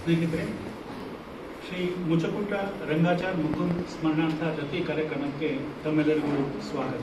ಸ್ನೇಹಿತರೆ ಶ್ರೀ ಮುಚಕುಂಟ ರಂಗಾಚಾರ್ ಮುಕುಂದ್ ಸ್ಮರಣಾರ್ಥ ದತ್ತಿ ಕಾರ್ಯಕ್ರಮಕ್ಕೆ ತಮ್ಮೆಲ್ಲರಿಗೂ ಸ್ವಾಗತ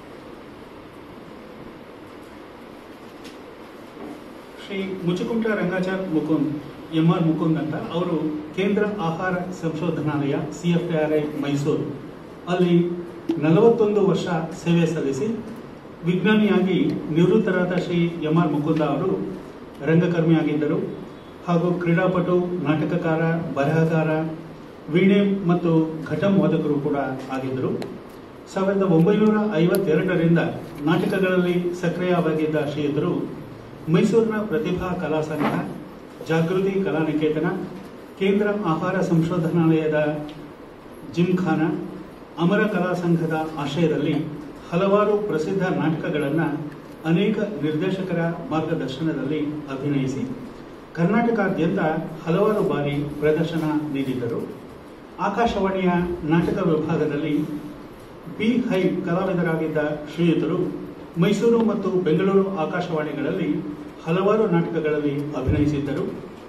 ಶ್ರೀ ಮುಚಕುಂಟ ರಂಗಾಚಾರ್ ಮುಕುಂದ್ ಎಂ ಆರ್ ಮುಕುಂದ್ ಅಂತ ಅವರು ಕೇಂದ್ರ ಆಹಾರ ಸಂಶೋಧನಾಲಯ C F R I Mysuru ಅಲ್ಲಿ ನಲವತ್ತೊಂದು ವರ್ಷ ಸೇವೆ ಸಲ್ಲಿಸಿ ವಿಜ್ಞಾನಿಯಾಗಿ ನಿವೃತ್ತರಾದ ಶ್ರೀ ಎಂ ಆರ್ ಮುಕುಂದ ಅವರು ರಂಗಕರ್ಮಿಯಾಗಿದ್ದರು ಹಾಗೂ ಕ್ರೀಡಾಪಟು ನಾಟಕಕಾರ ಬರಹಗಾರ ವೀಣೆ ಮತ್ತು ಘಟಂ ವಾದಕರು ಕೂಡ ಆಗಿದ್ದರು ಸಾವಿರದ ಒಂಬೈನೂರ ಐವತ್ತೆರಡರಿಂದ ನಾಟಕಗಳಲ್ಲಿ ಸಕ್ರಿಯವಾಗಿದ್ದ ಶ್ರೀಯುತರು ಮೈಸೂರಿನ ಪ್ರತಿಭಾ ಕಲಾ ಸಂಘ ಜಾಗೃತಿ ಕಲಾನಿಕೇತನ ಕೇಂದ್ರ ಆಹಾರ ಸಂಶೋಧನಾಲಯದ ಜಿಮ್ಖಾನ ಅಮರ ಕಲಾ ಸಂಘದ ಆಶ್ರಯದಲ್ಲಿ ಹಲವಾರು ಪ್ರಸಿದ್ಧ ನಾಟಕಗಳನ್ನು ಅನೇಕ ನಿರ್ದೇಶಕರ ಮಾರ್ಗದರ್ಶನದಲ್ಲಿ ಅಭಿನಯಿಸಿ ಕರ್ನಾಟಕಾದ್ಯಂತ ಹಲವಾರು ಬಾರಿ ಪ್ರದರ್ಶನ ನೀಡಿದ್ದರು ಆಕಾಶವಾಣಿಯ ನಾಟಕ ವಿಭಾಗದಲ್ಲಿ ಬಿ ಹೈ ಕಲಾವಿದರಾಗಿದ್ದ ಶ್ರೀಯುತರು ಮೈಸೂರು ಮತ್ತು ಬೆಂಗಳೂರು ಆಕಾಶವಾಣಿಗಳಲ್ಲಿ ಹಲವಾರು ನಾಟಕಗಳಲ್ಲಿ ಅಭಿನಯಿಸಿದ್ದರು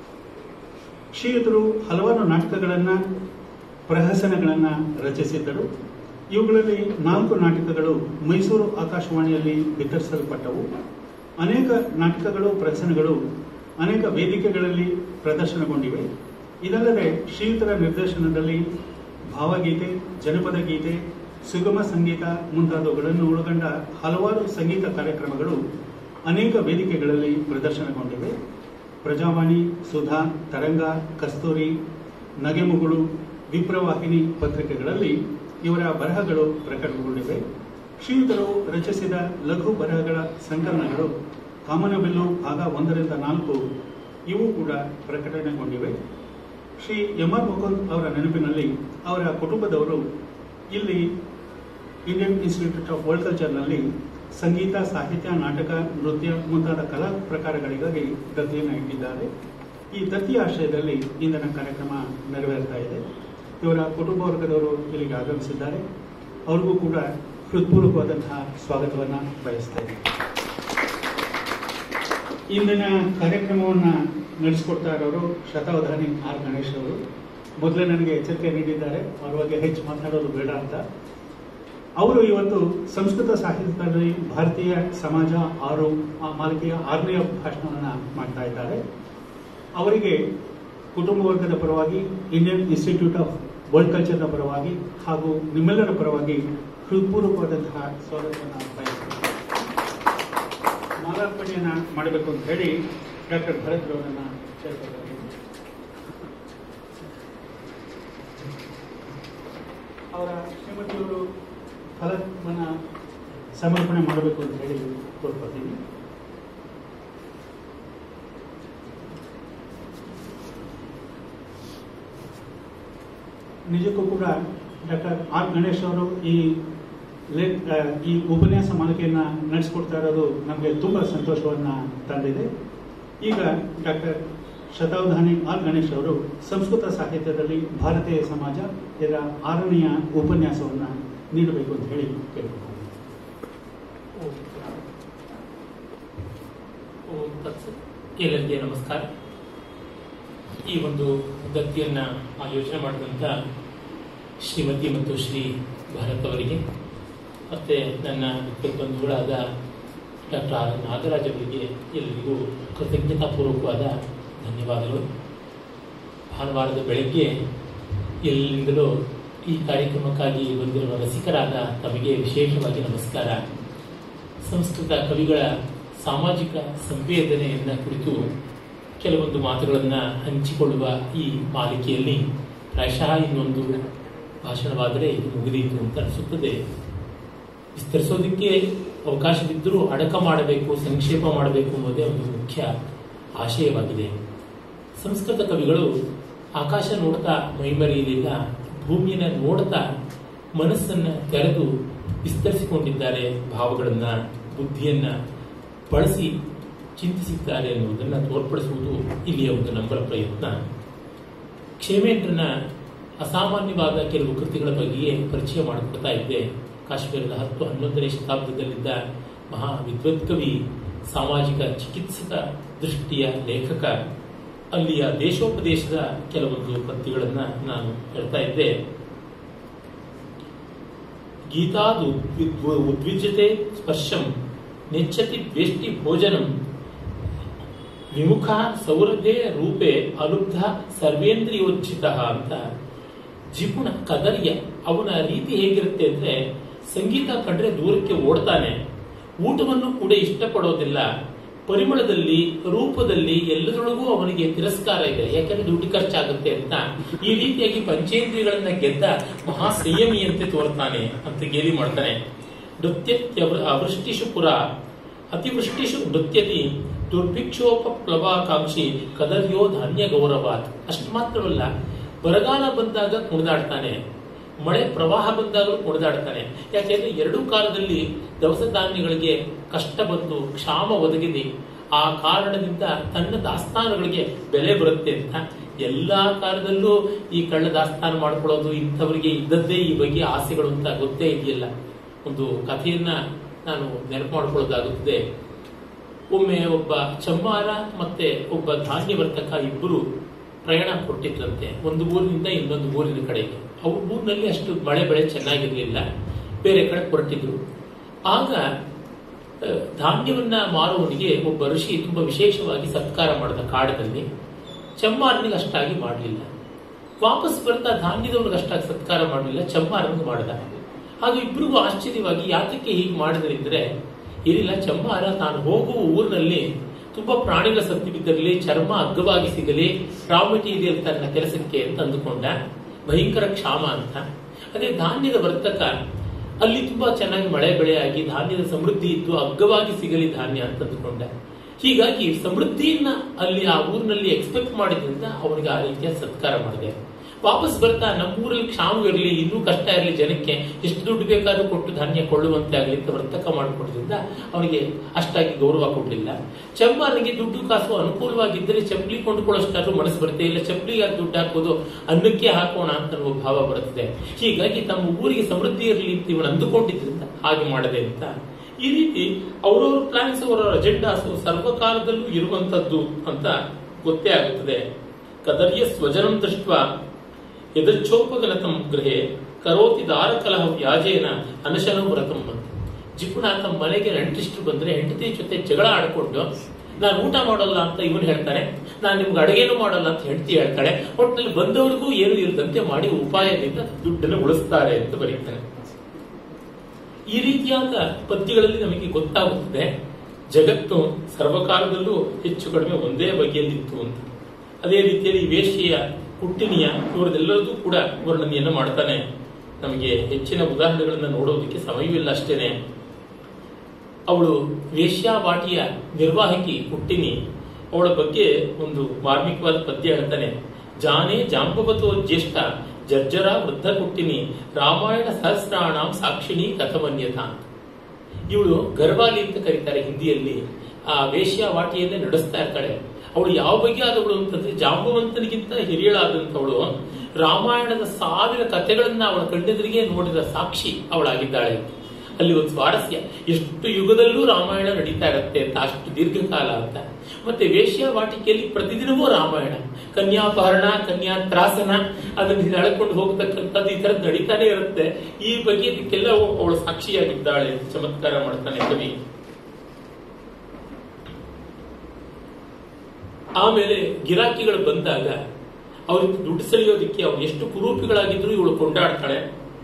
ಶ್ರೀಯುತರು ಹಲವಾರು ನಾಟಕಗಳನ್ನು ಪ್ರಹಸನಗಳನ್ನು ರಚಿಸಿದ್ದರು ಇವುಗಳಲ್ಲಿ ನಾಲ್ಕು ನಾಟಕಗಳು ಮೈಸೂರು ಆಕಾಶವಾಣಿಯಲ್ಲಿ ಬಿತ್ತರಿಸಲ್ಪಟ್ಟವು ಅನೇಕ ನಾಟಕಗಳು ಪ್ರಹಸನಗಳು ಅನೇಕ ವೇದಿಕೆಗಳಲ್ಲಿ ಪ್ರದರ್ಶನಗೊಂಡಿವೆ ಇದಲ್ಲದೆ ಶ್ರೀಯುತರ ನಿರ್ದೇಶನದಲ್ಲಿ ಭಾವಗೀತೆ ಜನಪದ ಗೀತೆ ಸುಗಮ ಸಂಗೀತ ಮುಂತಾದವುಗಳನ್ನು ಒಳಗೊಂಡ ಹಲವಾರು ಸಂಗೀತ ಕಾರ್ಯಕ್ರಮಗಳು ಅನೇಕ ವೇದಿಕೆಗಳಲ್ಲಿ ಪ್ರದರ್ಶನಗೊಂಡಿವೆ ಪ್ರಜಾವಾಣಿ ಸುಧಾ ತರಂಗ ಕಸ್ತೂರಿ ನಗೆಮುಗುಳು ವಿಪ್ರವಾಹಿನಿ ಪತ್ರಿಕೆಗಳಲ್ಲಿ ಇವರ ಬರಹಗಳು ಪ್ರಕಟಗೊಂಡಿವೆ ಶ್ರೀಯುತರು ರಚಿಸಿದ ಲಘು ಬರಹಗಳ ಸಂಕಲನಗಳು ಕಾಮನಬಿಲ್ಲು ಭಾಗ ಒಂದರಿಂದ ನಾಲ್ಕು ಇವು ಕೂಡ ಪ್ರಕಟಣೆಗೊಂಡಿವೆ ಶ್ರೀ ಎಂ ಆರ್ ಮುಕುಂದ್ ಅವರ ನೆನಪಿನಲ್ಲಿ ಅವರ ಕುಟುಂಬದವರು ಇಲ್ಲಿ ಇಂಡಿಯನ್ ಇನ್ಸ್ಟಿಟ್ಯೂಟ್ ಆಫ್ ವರ್ಲ್ಡ್ ಕಲ್ಚರ್ನಲ್ಲಿ ಸಂಗೀತ ಸಾಹಿತ್ಯ ನಾಟಕ ನೃತ್ಯ ಮುಂತಾದ ಕಲಾ ಪ್ರಕಾರಗಳಿಗಾಗಿ ದತ್ತಿಯನ್ನು ಇಟ್ಟಿದ್ದಾರೆ ಈ ದತ್ತಿ ಆಶ್ರಯದಲ್ಲಿ ಇಂದಿನ ಕಾರ್ಯಕ್ರಮ ನೆರವೇರ್ತಾ ಇದೆ ಇವರ ಕುಟುಂಬ ವರ್ಗದವರು ಇಲ್ಲಿಗೆ ಆಗಮಿಸಿದ್ದಾರೆ ಅವ್ರಿಗೂ ಕೂಡ ಹೃತ್ಪೂರ್ವಕವಾದಂತಹ ಸ್ವಾಗತವನ್ನು ಬಯಸ್ತೇನೆ ಇಂದಿನ ಕಾರ್ಯಕ್ರಮವನ್ನು ನಡೆಸಿಕೊಡ್ತಾ ಇರೋರು ಶತಾವಧಾನಿ ಆರ್ ಗಣೇಶ್ ಅವರು ಮೊದಲೇ ನನಗೆ ಎಚ್ಚರಿಕೆ ನೀಡಿದ್ದಾರೆ ಅವ್ರ ಬಗ್ಗೆ ಹೆಚ್ಚು ಮಾತನಾಡೋದು ಬೇಡ ಅಂತ ಅವರು ಇವತ್ತು ಸಂಸ್ಕೃತ ಸಾಹಿತ್ಯದಲ್ಲಿ ಭಾರತೀಯ ಸಮಾಜ ಆರು ಆ ಮಾಲಿಕೆಯ ಆರನೆಯ ಭಾಷಣವನ್ನು ಮಾಡ್ತಾ ಇದ್ದಾರೆ ಅವರಿಗೆ ಕುಟುಂಬ ವರ್ಗದ ಪರವಾಗಿ ಇಂಡಿಯನ್ ಇನ್ಸ್ಟಿಟ್ಯೂಟ್ ಆಫ್ ವರ್ಲ್ಡ್ ಕಲ್ಚರ್ನ ಪರವಾಗಿ ಹಾಗೂ ನಿಮ್ಮೆಲ್ಲರ ಪರವಾಗಿ ಹೃತ್ಪೂರ್ವಕವಾದಂತಹ ಸ್ವಾಗತವನ್ನು ಬಯಸ್ತೀನಿ ಮಾಲಾರ್ಪಣೆಯನ್ನ ಮಾಡಬೇಕು ಅಂತ ಹೇಳಿ ಡಾಕ್ಟರ್ ಭರತ್ ಅವರನ್ನ ಸೇರ್ಕೊಳ್ತಾರೆ ಅವರ ಶ್ರೀಮತಿಯವರು ಫಲಕವನ್ನು ಸಮರ್ಪಣೆ ಮಾಡಬೇಕು ಅಂತ ಹೇಳಿ ಕೊಡ್ಕೊಳ್ತೀನಿ ನಿಜಕ್ಕೂ ಕೂಡ ಡಾಕ್ಟರ್ ಆರ್ ಗಣೇಶ್ ಅವರು ಈ ಲೇ- ಆ, ಈ ಉಪನ್ಯಾಸ ಮಾಲಿಕೆಯನ್ನ ನಡೆಸಿಕೊಡ್ತಾ ಇರೋದು ನಮಗೆ ತುಂಬಾ ಸಂತೋಷವನ್ನ ತಂದಿದೆ ಈಗ ಡಾಕ್ಟರ್ ಶತಾವಧಾನಿ ಆರ್ ಗಣೇಶ್ ಅವರು ಸಂಸ್ಕೃತ ಸಾಹಿತ್ಯದಲ್ಲಿ ಭಾರತೀಯ ಸಮಾಜ ಇದರ ಆರನೆಯ ಉಪನ್ಯಾಸವನ್ನ ನೀಡಬೇಕು ಅಂತ ಹೇಳಿ ಕೇಳ್ಕೊಂಡು ಓಂ ತತ್ಸತ್. ಎಲ್ಲರಿಗೆ ನಮಸ್ಕಾರ ಈ ಒಂದು ದತ್ತಿಯನ್ನ ಆಯೋಜನೆ ಮಾಡಿದಂಥ ಶ್ರೀಮತಿ ಮತ್ತು ಶ್ರೀ ಭರತ್ ಅವರಿಗೆ ಮತ್ತೆ ನನ್ನ ಮಿತ್ರ ಬಂಧುಗಳಾದ ಡಾಕ್ಟರ್ ಆರ್ ನಾಗರಾಜ್ ಅವರಿಗೆ ಎಲ್ಲರಿಗೂ ಕೃತಜ್ಞತಾಪೂರ್ವಕವಾದ ಧನ್ಯವಾದಗಳು ಭಾನುವಾರದ ಬೆಳಗ್ಗೆ ಎಲ್ಲಿಂದಲೂ ಈ ಕಾರ್ಯಕ್ರಮಕ್ಕಾಗಿ ಬಂದಿರುವ ರಸಿಕರಾದ ತಮಗೆ ವಿಶೇಷವಾಗಿ ನಮಸ್ಕಾರ ಸಂಸ್ಕೃತ ಕವಿಗಳ ಸಾಮಾಜಿಕ ಸಂವೇದನೆಯನ್ನ ಕುರಿತು ಕೆಲವೊಂದು ಮಾತುಗಳನ್ನು ಹಂಚಿಕೊಳ್ಳುವ ಈ ಮಾಲಿಕೆಯಲ್ಲಿ ಪ್ರಾಯಶಃ ಇನ್ನೊಂದು ಭಾಷಣವಾದರೆ ಇದು ಮುಗಿದೀತು ಅಂತ ಅನಿಸುತ್ತದೆ ವಿಸ್ತರಿಸೋದಕ್ಕೆ ಅವಕಾಶವಿದ್ದರೂ ಅಡಕ ಮಾಡಬೇಕು ಸಂಕ್ಷೇಪ ಮಾಡಬೇಕು ಎಂಬುದೇ ಒಂದು ಮುಖ್ಯ ಆಶಯವಾಗಿದೆ ಸಂಸ್ಕೃತ ಕವಿಗಳು ಆಕಾಶ ನೋಡ್ತಾ ಮೈಮರೆಯಲಿಲ್ಲ ಭೂಮಿಯನ್ನ ನೋಡ್ತಾ ಮನಸ್ಸನ್ನ ತೆರೆದು ವಿಸ್ತರಿಸಿಕೊಂಡಿದ್ದಾರೆ ಭಾವಗಳನ್ನ ಬುದ್ಧಿಯನ್ನ ಬಳಸಿ ಚಿಂತಿಸಿದ್ದಾರೆ ಎನ್ನುವುದನ್ನು ತೋರ್ಪಡಿಸುವುದು ಇಲ್ಲಿಯ ಒಂದು ನಂಬರ ಪ್ರಯತ್ನ ಕ್ಷೇಮೇಂದ್ರನ ಅಸಾಮಾನ್ಯವಾದ ಕೆಲವು ಕೃತಿಗಳ ಬಗ್ಗೆಯೇ ಪರಿಚಯ ಮಾಡಿಕೊಡ್ತಾ ಇದ್ದೆ ಕಾಶ್ಮೀರದ ಹತ್ತು ಹನ್ನೊಂದನೇ ಶತಾಬ್ದದಲ್ಲಿದ್ದ ಮಹಾ ವಿದ್ವತ್ ಕವಿ ಸಾಮಾಜಿಕ ಚಿಕಿತ್ಸಕ ದೃಷ್ಟಿಯ ಲೇಖಕ ಅಲ್ಲಿಯ ದೇಶೋಪದೇಶದ ಕೆಲವೊಂದು ಪದ್ಯಗಳನ್ನ ನಾನು ಹೇಳ್ತಾ ಇದ್ದೆ ಗೀತಾದು ಉದ್ವಿದ್- ಉದ್ವಿಜ್ಯತೆ ಸ್ಪರ್ಶಂ ನೆಚ್ಚತಿ ದ್ವೇಷ್ಟಿ ಭೋಜನಂ ವಿಮುಖ ಸೌರಭ್ಯ ರೂಪೆ ಅಲುಬ್ಧ ಸರ್ವೇಂದ್ರಿಯೋಜ್ಜಿತ ಅಂತ ಜಿಪುಣ ಕದರ್ಯ ಅವನ ರೀತಿ ಹೇಗಿರುತ್ತೆ ಅಂದ್ರೆ ಸಂಗೀತ ಕಂಡ್ರೆ ದೂರಕ್ಕೆ ಓಡ್ತಾನೆ ಊಟವನ್ನು ಕೂಡ ಇಷ್ಟಪಡೋದಿಲ್ಲ ಪರಿಮಳದಲ್ಲಿ ರೂಪದಲ್ಲಿ ಎಲ್ಲದರೊಳಗೂ ಅವನಿಗೆ ತಿರಸ್ಕಾರ ಇದೆ ಯಾಕಂದ್ರೆ ದುಡ್ಡು ಖರ್ಚಾಗುತ್ತೆ ಅಂತ ಈ ರೀತಿಯಾಗಿ ಪಂಚೇಂದ್ರಿಯಗಳನ್ನ ಗೆದ್ದ ಮಹಾ ಸಂಯಮಿಯಂತೆ ತೋರ್ತಾನೆ ಅಂತ ಗೇಲಿ ಮಾಡ್ತಾನೆ ನೃತ್ಯ ಅವೃಷ್ಟಿಷು ಪುರ ಅತಿವೃಷ್ಟಿಷು ನೃತ್ಯತಿ ದುರ್ಭಿಕ್ಷೋಪ ಪ್ಲವಾಕಾಂಕ್ಷಿ ಕದರ್ಯೋ ಧಾನ್ಯ ಗೌರವಾತ್ ಅಷ್ಟು ಮಾತ್ರವಲ್ಲ ಬರಗಾಲ ಬಂದಾಗ ಕುಣಿದಾಡ್ತಾನೆ ಮಳೆ ಪ್ರವಾಹ ಬಂದಾಗಲೂ ಕುಣಿದಾಡ್ತಾನೆ ಯಾಕೆಂದ್ರೆ ಎರಡೂ ಕಾಲದಲ್ಲಿ ದವಸ ಧಾನ್ಯಗಳಿಗೆ ಕಷ್ಟ ಬಂದು ಕ್ಷಾಮ ಒದಗಿದೆ ಆ ಕಾರಣದಿಂದ ತನ್ನ ದಾಸ್ತಾನುಗಳಿಗೆ ಬೆಲೆ ಬರುತ್ತೆ ಅಂತ ಎಲ್ಲಾ ಕಾಲದಲ್ಲೂ ಈ ಕಳ್ಳ ದಾಸ್ತಾನು ಮಾಡ್ಕೊಳ್ಳೋದು ಇಂಥವರಿಗೆ ಇದ್ದದ್ದೇ ಈ ಬಗ್ಗೆ ಆಸೆಗಳು ಅಂತ ಗೊತ್ತೇ ಇದೆಯಲ್ಲ ಒಂದು ಕಥೆಯನ್ನ ನಾನು ನೆನಪು ಮಾಡ್ಕೊಳ್ಳೋದಾಗುತ್ತದೆ ಒಮ್ಮೆ ಒಬ್ಬ ಚಮ್ಮಾರ ಮತ್ತೆ ಒಬ್ಬ ಧಾನ್ಯ ವರ್ತಕ ಇಬ್ಬರು ಪ್ರಯಾಣ ಕೊಟ್ಟಿದ್ರಂತೆ ಒಂದು ಊರಿನಿಂದ ಇನ್ನೊಂದು ಊರಿನ ಕಡೆಗೆ ಅವ್ರ ಊರಿನಲ್ಲಿ ಅಷ್ಟು ಮಳೆ ಬೆಳೆ ಚೆನ್ನಾಗಿರ್ಲಿಲ್ಲ ಬೇರೆ ಕಡೆ ಹೊರಟಿದ್ರು ಆಗ ಆ, ಧಾನ್ಯವನ್ನ ಮಾರುವವನಿಗೆ ಒಬ್ಬ ಋಷಿ ತುಂಬಾ ವಿಶೇಷವಾಗಿ ಸತ್ಕಾರ ಮಾಡಿದ ಕಾಡಿನಲ್ಲಿ ಚಮ್ಮಾರನಿಗೆ ಅಷ್ಟಾಗಿ ಮಾಡಲಿಲ್ಲ ವಾಪಸ್ ಬರ್ತಾ ಧಾನ್ಯದವನಿಗೆ ಅಷ್ಟಾಗಿ ಸತ್ಕಾರ ಮಾಡಲಿಲ್ಲ ಚಮ್ಮಾರನಿಗೆ ಮಾಡಿದ ಅದು ಇಬ್ಬರಿಗೂ ಆಶ್ಚರ್ಯವಾಗಿ ಯಾತಕ್ಕೆ ಹೀಗೆ ಮಾಡಿದ್ರೆಂದ್ರೆ ಏನಿಲ್ಲ ಚಮ್ಮಾರ ತಾನು ಹೋಗುವ ಊರಿನಲ್ಲಿ ತುಂಬಾ ಪ್ರಾಣಿಗಳ ಸತ್ತಿ ಬಿದ್ದಿರಲಿ ಚರ್ಮ ಅಗ್ಗವಾಗಿ ಸಿಗಲಿ ರಾ ಮೆಟೀರಿಯಲ್ ತನ್ನ ಕೆಲಸಕ್ಕೆ ಅಂತ ಅಂದುಕೊಂಡ ಭಯಂಕರ ಕ್ಷಾಮ ಅಂತ ಅದೇ ಧಾನ್ಯದ ವರ್ತಕ ಅಲ್ಲಿ ತುಂಬಾ ಚೆನ್ನಾಗಿ ಮಳೆ ಬೆಳೆಯಾಗಿ ಧಾನ್ಯದ ಸಮೃದ್ಧಿ ಇದ್ದು ಅಗ್ಗವಾಗಿ ಸಿಗಲಿ ಧಾನ್ಯ ಅಂತ ಅಂದುಕೊಂಡ ಹೀಗಾಗಿ ಸಮೃದ್ಧಿಯನ್ನ ಅಲ್ಲಿ ಆ ಊರಿನಲ್ಲಿ ಎಕ್ಸ್ಪೆಕ್ಟ್ ಮಾಡಿದ್ರಿಂದ ಅವನಿಗೆ ಆ ರೀತಿಯ ಸತ್ಕಾರ ಮಾಡಿದೆ ವಾಪಸ್ ಬರ್ತಾ ನಮ್ಮೂರಲ್ಲಿ ಕ್ಷಾಮ ಇರಲಿ ಇನ್ನೂ ಕಷ್ಟ ಇರಲಿ ಜನಕ್ಕೆ ಎಷ್ಟು ದುಡ್ಡು ಬೇಕಾದ್ರೂ ಕೊಟ್ಟು ಧಾನ್ಯ ಕೊಳ್ಳುವಂತೆ ಆಗಲಿ ಅಂತ ವರ್ತಕ ಮಾಡಿಕೊಡೋದ್ರಿಂದ ಅವನಿಗೆ ಅಷ್ಟಾಗಿ ಗೌರವ ಕೊಡಲಿಲ್ಲ ಚಂಪಾರನಿಗೆ ದುಡ್ಡು ಕಾಸು ಅನುಕೂಲವಾಗಿದ್ದರೆ ಚಪ್ಪಲಿ ಕೊಂಡುಕೊಳ್ಳೋಷ್ಟಾದ್ರೂ ಮನಸ್ಸು ಬರುತ್ತೆ ಇಲ್ಲ ಚಪ್ಪಲಿಗೆ ಅದು ದುಡ್ಡು ಹಾಕೋದು ಅನ್ನಕ್ಕೆ ಹಾಕೋಣ ಅಂತ ಅನ್ನುವ ಭಾವ ಬರುತ್ತದೆ ಹೀಗಾಗಿ ತಮ್ಮ ಊರಿಗೆ ಸಮೃದ್ಧಿ ಇರಲಿ ಅಂತ ಇವನು ಅಂದುಕೊಂಡಿದ್ರಿಂದ ಹಾಗೆ ಮಾಡದೆ ಅಂತ ಈ ರೀತಿ ಅವರವರ ಪ್ಲಾನ್ಸ್ ಅವರವರ ಅಜೆಂಡಾಸ್ ಸರ್ವಕಾಲದಲ್ಲೂ ಇರುವಂತದ್ದು ಅಂತ ಗೊತ್ತೇ ಆಗುತ್ತದೆ ಕದರ್ಯ ಸ್ವಜನಂ ದೃಷ್ಟ ಯದಚ್ಛೋಪಗಲತಂ ಗೃಹೆ ಕರೋತಿ ದಾರಕಲಹ ವ್ಯಾಜೇನ ಅನಶನಂ ವ್ರತಂ ಅಂತ ಜಿಪುಣ ತಮ್ಮ ಮನೆಗೆ ನೆಂಟಿಷ್ಟು ಬಂದ್ರೆ ಹೆಂಡತಿ ಜೊತೆ ಜಗಳ ಆಡ್ಕೊಂಡು ನಾನು ಊಟ ಮಾಡಲ್ಲ ಅಂತ ಇವನು ಹೇಳ್ತಾನೆ ನಾನು ನಿಮ್ಗೆ ಅಡುಗೆನೂ ಮಾಡಲ್ಲ ಅಂತ ಹೆಂಡತಿ ಹೇಳ್ತಾಳೆ ಒಟ್ಟಿನಲ್ಲಿ ಬಂದವರಿಗೂ ಏನು ಇರದಂತೆ ಮಾಡಿ ಉಪಾಯದಿಂದ ದುಡ್ಡನ್ನು ಉಳಿಸ್ತಾರೆ ಅಂತ ಬರೀತಾನೆ ಈ ರೀತಿಯಾದ ಪದ್ಯಗಳಲ್ಲಿ ನಮಗೆ ಗೊತ್ತಾಗುತ್ತದೆ ಜಗತ್ತು ಸರ್ವಕಾಲದಲ್ಲೂ ಹೆಚ್ಚು ಕಡಿಮೆ ಒಂದೇ ಬಗೆಯಲ್ಲಿತ್ತು ಅಂತ ಅದೇ ರೀತಿಯಲ್ಲಿ ವೇಶ್ಯೆಯ ಹುಟ್ಟಿನಿಯ ಇವರದೆಲ್ಲರದು ಕೂಡ ವರ್ಣನೆಯನ್ನು ಮಾಡ್ತಾನೆ ನಮಗೆ ಹೆಚ್ಚಿನ ಉದಾಹರಣೆಗಳನ್ನ ನೋಡೋದಕ್ಕೆ ಸಮಯವಿಲ್ಲ ಅಷ್ಟೇನೆ ಅವಳು ವೇಶ್ಯಾವಾಟಿಯ ನಿರ್ವಾಹಕಿ ಹುಟ್ಟಿನಿ ಅವಳ ಬಗ್ಗೆ ಒಂದು ಮಾರ್ಮಿಕವಾದ ಪದ್ಯ ಹೇಳ್ತಾನೆ ಜಾನೆ ಜಾಂಬವತೋ ಜ್ಯೇಷ್ಠ ಜರ್ಜರ ವೃದ್ಧ ಹುಟ್ಟಿನಿ ರಾಮಾಯಣ ಸಹಸ್ರಾಣಂ ಸಾಕ್ಷಿಣಿ ಕಥಮನ್ಯತ ಇವಳು ಗರ್ವಾಲಿ ಅಂತ ಕರೀತಾರೆ ಹಿಂದಿಯಲ್ಲಿ ಆ ವೇಶ್ಯಾವಾಟಿಯನ್ನೇ ನಡೆಸ್ತಾ ಇರ್ತಾಳೆ ಅವಳು ಯಾವ ಬಗ್ಗೆ ಆದವಳು ಅಂತಂದ್ರೆ ಜಾಂಬವಂತನಿಗಿಂತ ಹಿರಿಯಳಾದಂಥವಳು ರಾಮಾಯಣದ ಸಾವಿರ ಕಥೆಗಳನ್ನ ಅವಳ ಕಣ್ಣೆದುರಿಗೆ ನೋಡಿದ ಸಾಕ್ಷಿ ಅವಳಾಗಿದ್ದಾಳೆ ಅಲ್ಲಿ ಒಂದು ಸ್ವಾರಸ್ಯ ಎಷ್ಟು ಯುಗದಲ್ಲೂ ರಾಮಾಯಣ ನಡೀತಾ ಇರುತ್ತೆ ಅಂತ ಅಷ್ಟು ದೀರ್ಘಕಾಲ ಅಂತ ಮತ್ತೆ ವೇಶ್ಯಾವಾಟಿಕೆಯಲ್ಲಿ ಪ್ರತಿದಿನವೂ ರಾಮಾಯಣ ಕನ್ಯಾಪಹರಣ ಕನ್ಯಾತ್ರಾಸನ ಅದನ್ನು ಎಳ್ಕೊಂಡು ಹೋಗ್ತಕ್ಕಂಥದ್ದು ಈ ತರದ್ ನಡೀತಾನೆ ಇರುತ್ತೆ ಈ ಬಗ್ಗೆ ಇದಕ್ಕೆಲ್ಲ ಅವಳು ಸಾಕ್ಷಿಯಾಗಿದ್ದಾಳೆ ಅಂತ ಚಮತ್ಕಾರ ಮಾಡ್ತಾನೆ ಕವಿ ಆಮೇಲೆ ಗಿರಾಕಿಗಳು ಬಂದಾಗ ಅವ್ರಿಗೆ ದುಡ್ಡು ಸೆಳೆಯೋದಿಕ್ಕೆ ಅವ್ರು ಎಷ್ಟು ಕುರೂಪಿಗಳಾಗಿದ್ರು ಇವಳು ಕೊಂಡಾಡ್ತಾಳೆ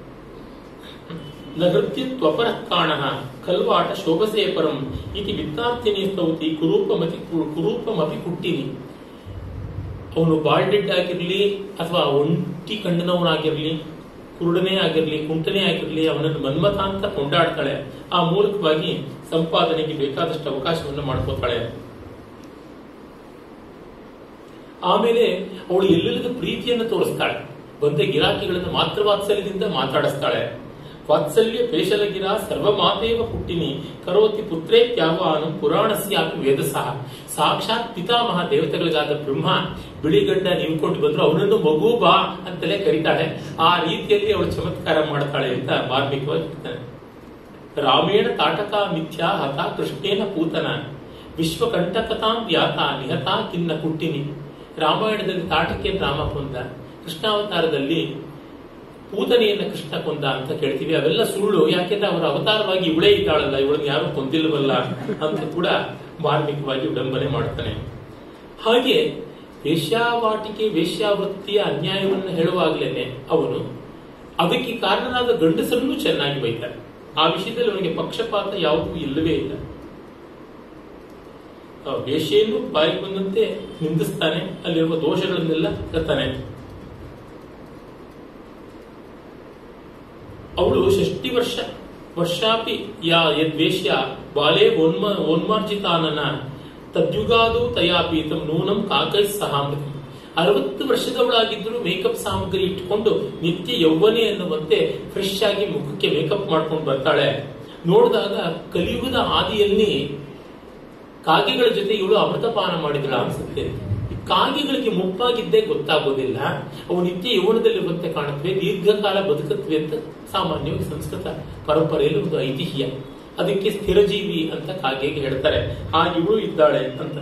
ನೃತ್ಯ ತ್ವಪರ ಕಾಣ ಕಲ್ವಾಟ ಶೋಭಸೇ ಪರಂ ಇತಿ ವಿತ್ತಾರ್ಥಿನಿ ಸ್ತೌತಿ ಕುರೂಪಮತಿ ಕುರೂಪಮಪಿ ಕುಟ್ಟಿನಿ ಅವನು ಬಾಲ್ಡೆಡ್ ಆಗಿರ್ಲಿ ಅಥವಾ ಒಂಟಿ ಕಣ್ಣಿನವನಾಗಿರ್ಲಿ ಕುರುಡನೇ ಆಗಿರ್ಲಿ ಕುಂಟನೇ ಆಗಿರ್ಲಿ ಅವನನ್ನು ಮನ್ಮಥ ಅಂತ ಕೊಂಡಾಡ್ತಾಳೆ ಆ ಮೂಲಕವಾಗಿ ಸಂಪಾದನೆಗೆ ಬೇಕಾದಷ್ಟು ಅವಕಾಶವನ್ನು ಮಾಡ್ಕೋತಾಳೆ ಆಮೇಲೆ ಅವಳು ಎಲ್ಲೆಲ್ಲದ ಪ್ರೀತಿಯನ್ನು ತೋರಿಸ್ತಾಳೆ ಬಂದ ಗಿರಾಕಿಗಳನ್ನು ಮಾತ್ರ ವಾತ್ಸಲ್ಯದಿಂದ ಮಾತಾಡಿಸ್ತಾಳೆ ವಾತ್ಸಲ್ಯ ಪೇಶಲಗಿರ ಸರ್ವಮಾತೇವ ಹುಟ್ಟಿನಿ ಕರೋತಿ ಪುತ್ರೇ ತ್ಯಾವಾನು ಪುರಾಣಸ್ಯಾಪಿ ವೇದಸಃ ಸಾಕ್ಷಾತ್ ಪಿತಾಮಹ ದೇವತೆಗಳಿಗಾದ ಬ್ರಹ್ಮ ಬಿಳಿಗಂಡ ನಿಂತ್ಕೊಂಡು ಬಂದ್ರು ಅವನನ್ನು ಮಗು ಬಾ ಅಂತಲೇ ಕರೀತಾಳೆ ಆ ರೀತಿಯಲ್ಲಿ ಅವಳು ಚಮತ್ಕಾರ ಮಾಡ್ತಾಳೆ ಅಂತ ಮಾರ್ಮಿಕವಾಗಿ ಹೇಳ್ತಾನೆ ರಾಮೇಣ ತಾಟಕ ಮಿಥ್ಯಾ ಹತ ಕೃಷ್ಣೇನ ಪೂತನ ವಿಶ್ವಕಂಟಕತಾಂ ವ್ಯಾತ ನಿಹತ ಕಿನ್ನ ಹುಟ್ಟಿನಿ ರಾಮಾಯಣದಲ್ಲಿ ತಾಟಕ್ಕೆ ರಾಮ ಕೊಂದ ಕೃಷ್ಣಾವತಾರದಲ್ಲಿ ಪೂತನೆಯನ್ನ ಕೃಷ್ಣ ಕೊಂದ ಅಂತ ಕೇಳ್ತೀವಿ ಅವೆಲ್ಲ ಸುಳ್ಳು ಯಾಕೆಂದ್ರೆ ಅವರ ಅವತಾರವಾಗಿ ಇವಳೇ ಇದ್ದಾಳಲ್ಲ ಇವಳನ್ನ ಯಾರು ಕೊಂದಿಲ್ವಲ್ಲ ಅಂತ ಕೂಡ ಮಾರ್ಮಿಕವಾಗಿ ವಿಡಂಬನೆ ಮಾಡ್ತಾನೆ ಹಾಗೆ ವೇಶ್ಯಾವಾಟಿಕೆ ವೇಶ್ಯಾವೃತ್ತಿಯ ಅನ್ಯಾಯವನ್ನು ಹೇಳುವಾಗಲೇನೆ ಅವನು ಅದಕ್ಕೆ ಕಾರಣನಾದ ಗಂಡಸರನ್ನು ಚೆನ್ನಾಗಿ ಬೈತಾನೆ ಆ ವಿಷಯದಲ್ಲಿ ಅವನಿಗೆ ಪಕ್ಷಪಾತ ಯಾವುದೂ ಇಲ್ಲವೇ ಇಲ್ಲ ಆ ವೇಶ್ಯೆಯನ್ನು ಬಾಯಿಗೆ ಬಂದಂತೆ ನಿಂದಿಸ್ತಾನೆ ಅಲ್ಲಿರುವ ದೋಷಗಳನ್ನೆಲ್ಲ ಹೇಳ್ತಾನೆ ಅವಳು ಷಷ್ಟಿ ವರ್ಷ ವರ್ಷಾಪಿ ಯಾ ಯದ್ವೇಶ್ಯ ಬಾಲೆ ಓನ್ಮ ಓನ್ಮಾರ್ಜಿತಾನನ ತದ್ಯುಗಾದು ತಯಾಪೀತಂ ನೂನಂ ಕಾಕೈ ಸಹಾಮೃತಿ ಅರವತ್ತು ವರ್ಷದವಳಾಗಿದ್ದರೂ ಮೇಕಪ್ ಸಾಮಗ್ರಿ ಇಟ್ಟುಕೊಂಡು ನಿತ್ಯ ಯೌವನೆ ಎನ್ನುವಂತೆ ಫ್ರೆಶ್ ಆಗಿ ಮುಖಕ್ಕೆ ಮೇಕಪ್ ಮಾಡ್ಕೊಂಡು ಬರ್ತಾಳೆ ನೋಡಿದಾಗ ಕಲಿಯುಗದ ಆದಿಯಲ್ಲಿ ಕಾಗೆಗಳ ಜೊತೆ ಇವಳು ಅಮೃತಪಾನ ಮಾಡಿದಳ ಅನ್ಸುತ್ತೆ ಈ ಕಾಗೆಗಳಿಗೆ ಮುಪ್ಪಾಗಿದ್ದೇ ಗೊತ್ತಾಗೋದಿಲ್ಲ ಅವು ನಿತ್ಯ ಯೌವನದಲ್ಲಿರುವಂತೆ ಕಾಣುತ್ತವೆ ದೀರ್ಘಕಾಲ ಬದುಕುತ್ತವೆ ಅಂತ ಸಾಮಾನ್ಯವಾಗಿ ಸಂಸ್ಕೃತ ಪರಂಪರೆಯಲ್ಲಿ ಒಂದು ಐತಿಹ್ಯ ಅದಕ್ಕೆ ಸ್ಥಿರಜೀವಿ ಅಂತ ಕಾಗೆಗೆ ಹೇಳ್ತಾರೆ ಆ ಇವಳು ಇದ್ದಾಳೆ ಅಂತ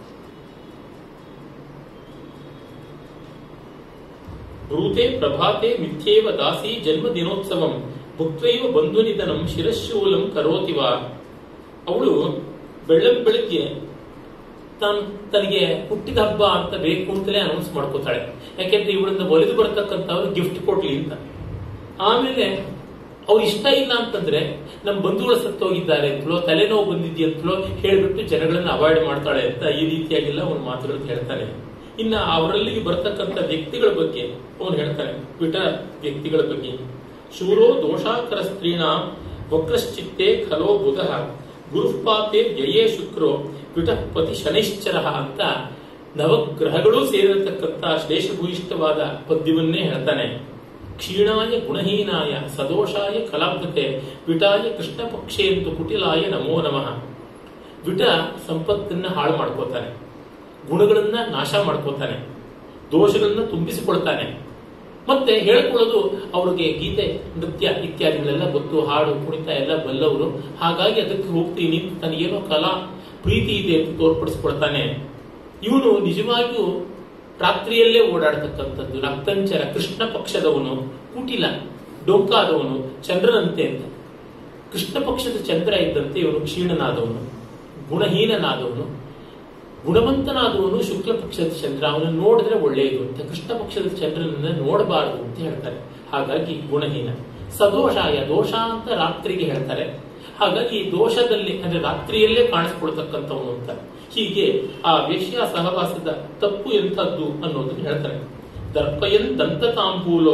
ಬ್ರೂತೆ ಪ್ರಭಾತೆ ಮಿಥ್ಯೇವ ದಾಸಿ ಜನ್ಮ ದಿನೋತ್ಸವಂ ಭುಕ್ತೈವ ಬಂಧು ನಿಧನಂ ಶಿರಶೂಲಂ ಕರೋತಿವ ಅವಳು ಬೆಳ್ಳಂ ಬೆಳಗ್ಗೆ ತಾನು ತನಗೆ ಹುಟ್ಟಿದ ಹಬ್ಬ ಅಂತ ಬೇಕು ಅಂತಲೇ ಅನೌನ್ಸ್ ಮಾಡ್ಕೋತಾಳೆ ಯಾಕೆಂದ್ರೆ ಇವಳಿಂದ ಒಲಿದು ಬರತಕ್ಕಂಥವ್ರು ಗಿಫ್ಟ್ ಕೊಡ್ಲಿ ಅಂತ ಆಮೇಲೆ ಅವ್ರು ಇಷ್ಟ ಇಲ್ಲ ಅಂತಂದ್ರೆ ನಮ್ಮ ಬಂಧುಗಳು ಸತ್ತೋಗಿದ್ದಾರೆ ಅಂತಲೋ ತಲೆನೋವು ಬಂದಿದ್ಯಂತಲೋ ಹೇಳ್ಬಿಟ್ಟು ಜನಗಳನ್ನ ಅವಾಯ್ಡ್ ಮಾಡ್ತಾಳೆ ಅಂತ ಈ ರೀತಿಯಾಗೆಲ್ಲ ಅವನು ಮಾತುಗಳು ಹೇಳ್ತಾನೆ ಇನ್ನ ಅವರಲ್ಲಿ ಬರ್ತಕ್ಕಂಥ ವ್ಯಕ್ತಿಗಳ ಬಗ್ಗೆ ಅವನು ಹೇಳ್ತಾನೆ ವಿಟ ವ್ಯಕ್ತಿಗಳ ಬಗ್ಗೆ ಶೂರೋ ದೋಷಾಕರ ಸ್ತ್ರೀಣ ವಕ್ರಶ್ಚಿತ್ತೆ ಖಲೋ ಬುಧ ಗುರುಪಾತೆ ವ್ಯಯೇ ಶುಕ್ರೋ ವಿಟಪತಿ ಶನೈಶ್ಚರ ಅಂತ ನವಗ್ರಹಗಳು ಸೇರಿರತಕ್ಕಂಥ ಶ್ಲೇಷಭೂಯಿಷ್ಠವಾದ ಪದ್ಯವನ್ನೇ ಹೇಳ್ತಾನೆ ಕ್ಷೀಣಾಯ ಗುಣಹೀನಾಯ ಸದೋಷಾಯ ಕಲಾಭ್ಯತೆ ವಿಟಾಯ ಕೃಷ್ಣ ಪಕ್ಷೇಂತು ಕುಟಿಲಾಯ ನಮೋ ನಮಃ ವಿಟ ಸಂಪತ್ತನ್ನ ಹಾಳು ಮಾಡ್ಕೋತಾನೆ ಗುಣಗಳನ್ನ ನಾಶ ಮಾಡ್ಕೋತಾನೆ ದೋಷಗಳನ್ನ ತುಂಬಿಸಿಕೊಳ್ತಾನೆ ಮತ್ತೆ ಹೇಳ್ಕೊಳ್ಳೋದು ಅವ್ರಿಗೆ ಗೀತೆ ನೃತ್ಯ ಇತ್ಯಾದಿಗಳೆಲ್ಲ ಗೊತ್ತು ಹಾಡು ಕುಣಿತ ಎಲ್ಲ ಬಲ್ಲವರು ಹಾಗಾಗಿ ಅದಕ್ಕೆ ಹೋಗ್ತೀನಿ ಅಂತ ತನಗೇನೋ ಕಲಾ ಪ್ರೀತಿ ಇದೆ ಅಂತ ತೋರ್ಪಡಿಸ್ಕೊಳ್ತಾನೆ ಇವನು ನಿಜವಾಗಿಯೂ ರಾತ್ರಿಯಲ್ಲೇ ಓಡಾಡತಕ್ಕಂಥದ್ದು ರಕ್ತಂಚರ ಕೃಷ್ಣ ಪಕ್ಷದವನು ಕುಟಿಲ ಡೊಂಕಾದವನು ಚಂದ್ರನಂತೆ ಅಂತ ಕೃಷ್ಣ ಪಕ್ಷದ ಚಂದ್ರ ಇದ್ದಂತೆ ಇವನು ಕ್ಷೀಣನಾದವನು ಗುಣಹೀನನಾದವನು ಗುಣವಂತನಾದವನು ಶುಕ್ಲ ಪಕ್ಷದ ಚಂದ್ರ ಅವನು ನೋಡಿದ್ರೆ ಒಳ್ಳೆಯದು ಅಂತ ಕೃಷ್ಣ ಪಕ್ಷದ ಚಂದ್ರನನ್ನ ನೋಡಬಾರದು ಅಂತ ಹೇಳ್ತಾರೆ ಹಾಗಾಗಿ ಗುಣಹೀನ ಸದೋಷಾಯ ದೋಷ ಅಂತ ರಾತ್ರಿಗೆ ಹೇಳ್ತಾರೆ ಹಾಗಾಗಿ ದೋಷದಲ್ಲಿ ಅಂದ್ರೆ ರಾತ್ರಿಯಲ್ಲೇ ಕಾಣಿಸ್ಕೊಳ್ತಕ್ಕಂಥವನು ಅಂತ ಹೀಗೆ ಆ ವೇಶ್ಯ ಸಹವಾಸದ ತಪ್ಪು ಎಂಥದ್ದು ಅನ್ನೋದನ್ನ ಹೇಳ್ತಾರೆ ದರ್ಪಯನ್ ದಂತತಾಂಬೂಲೋ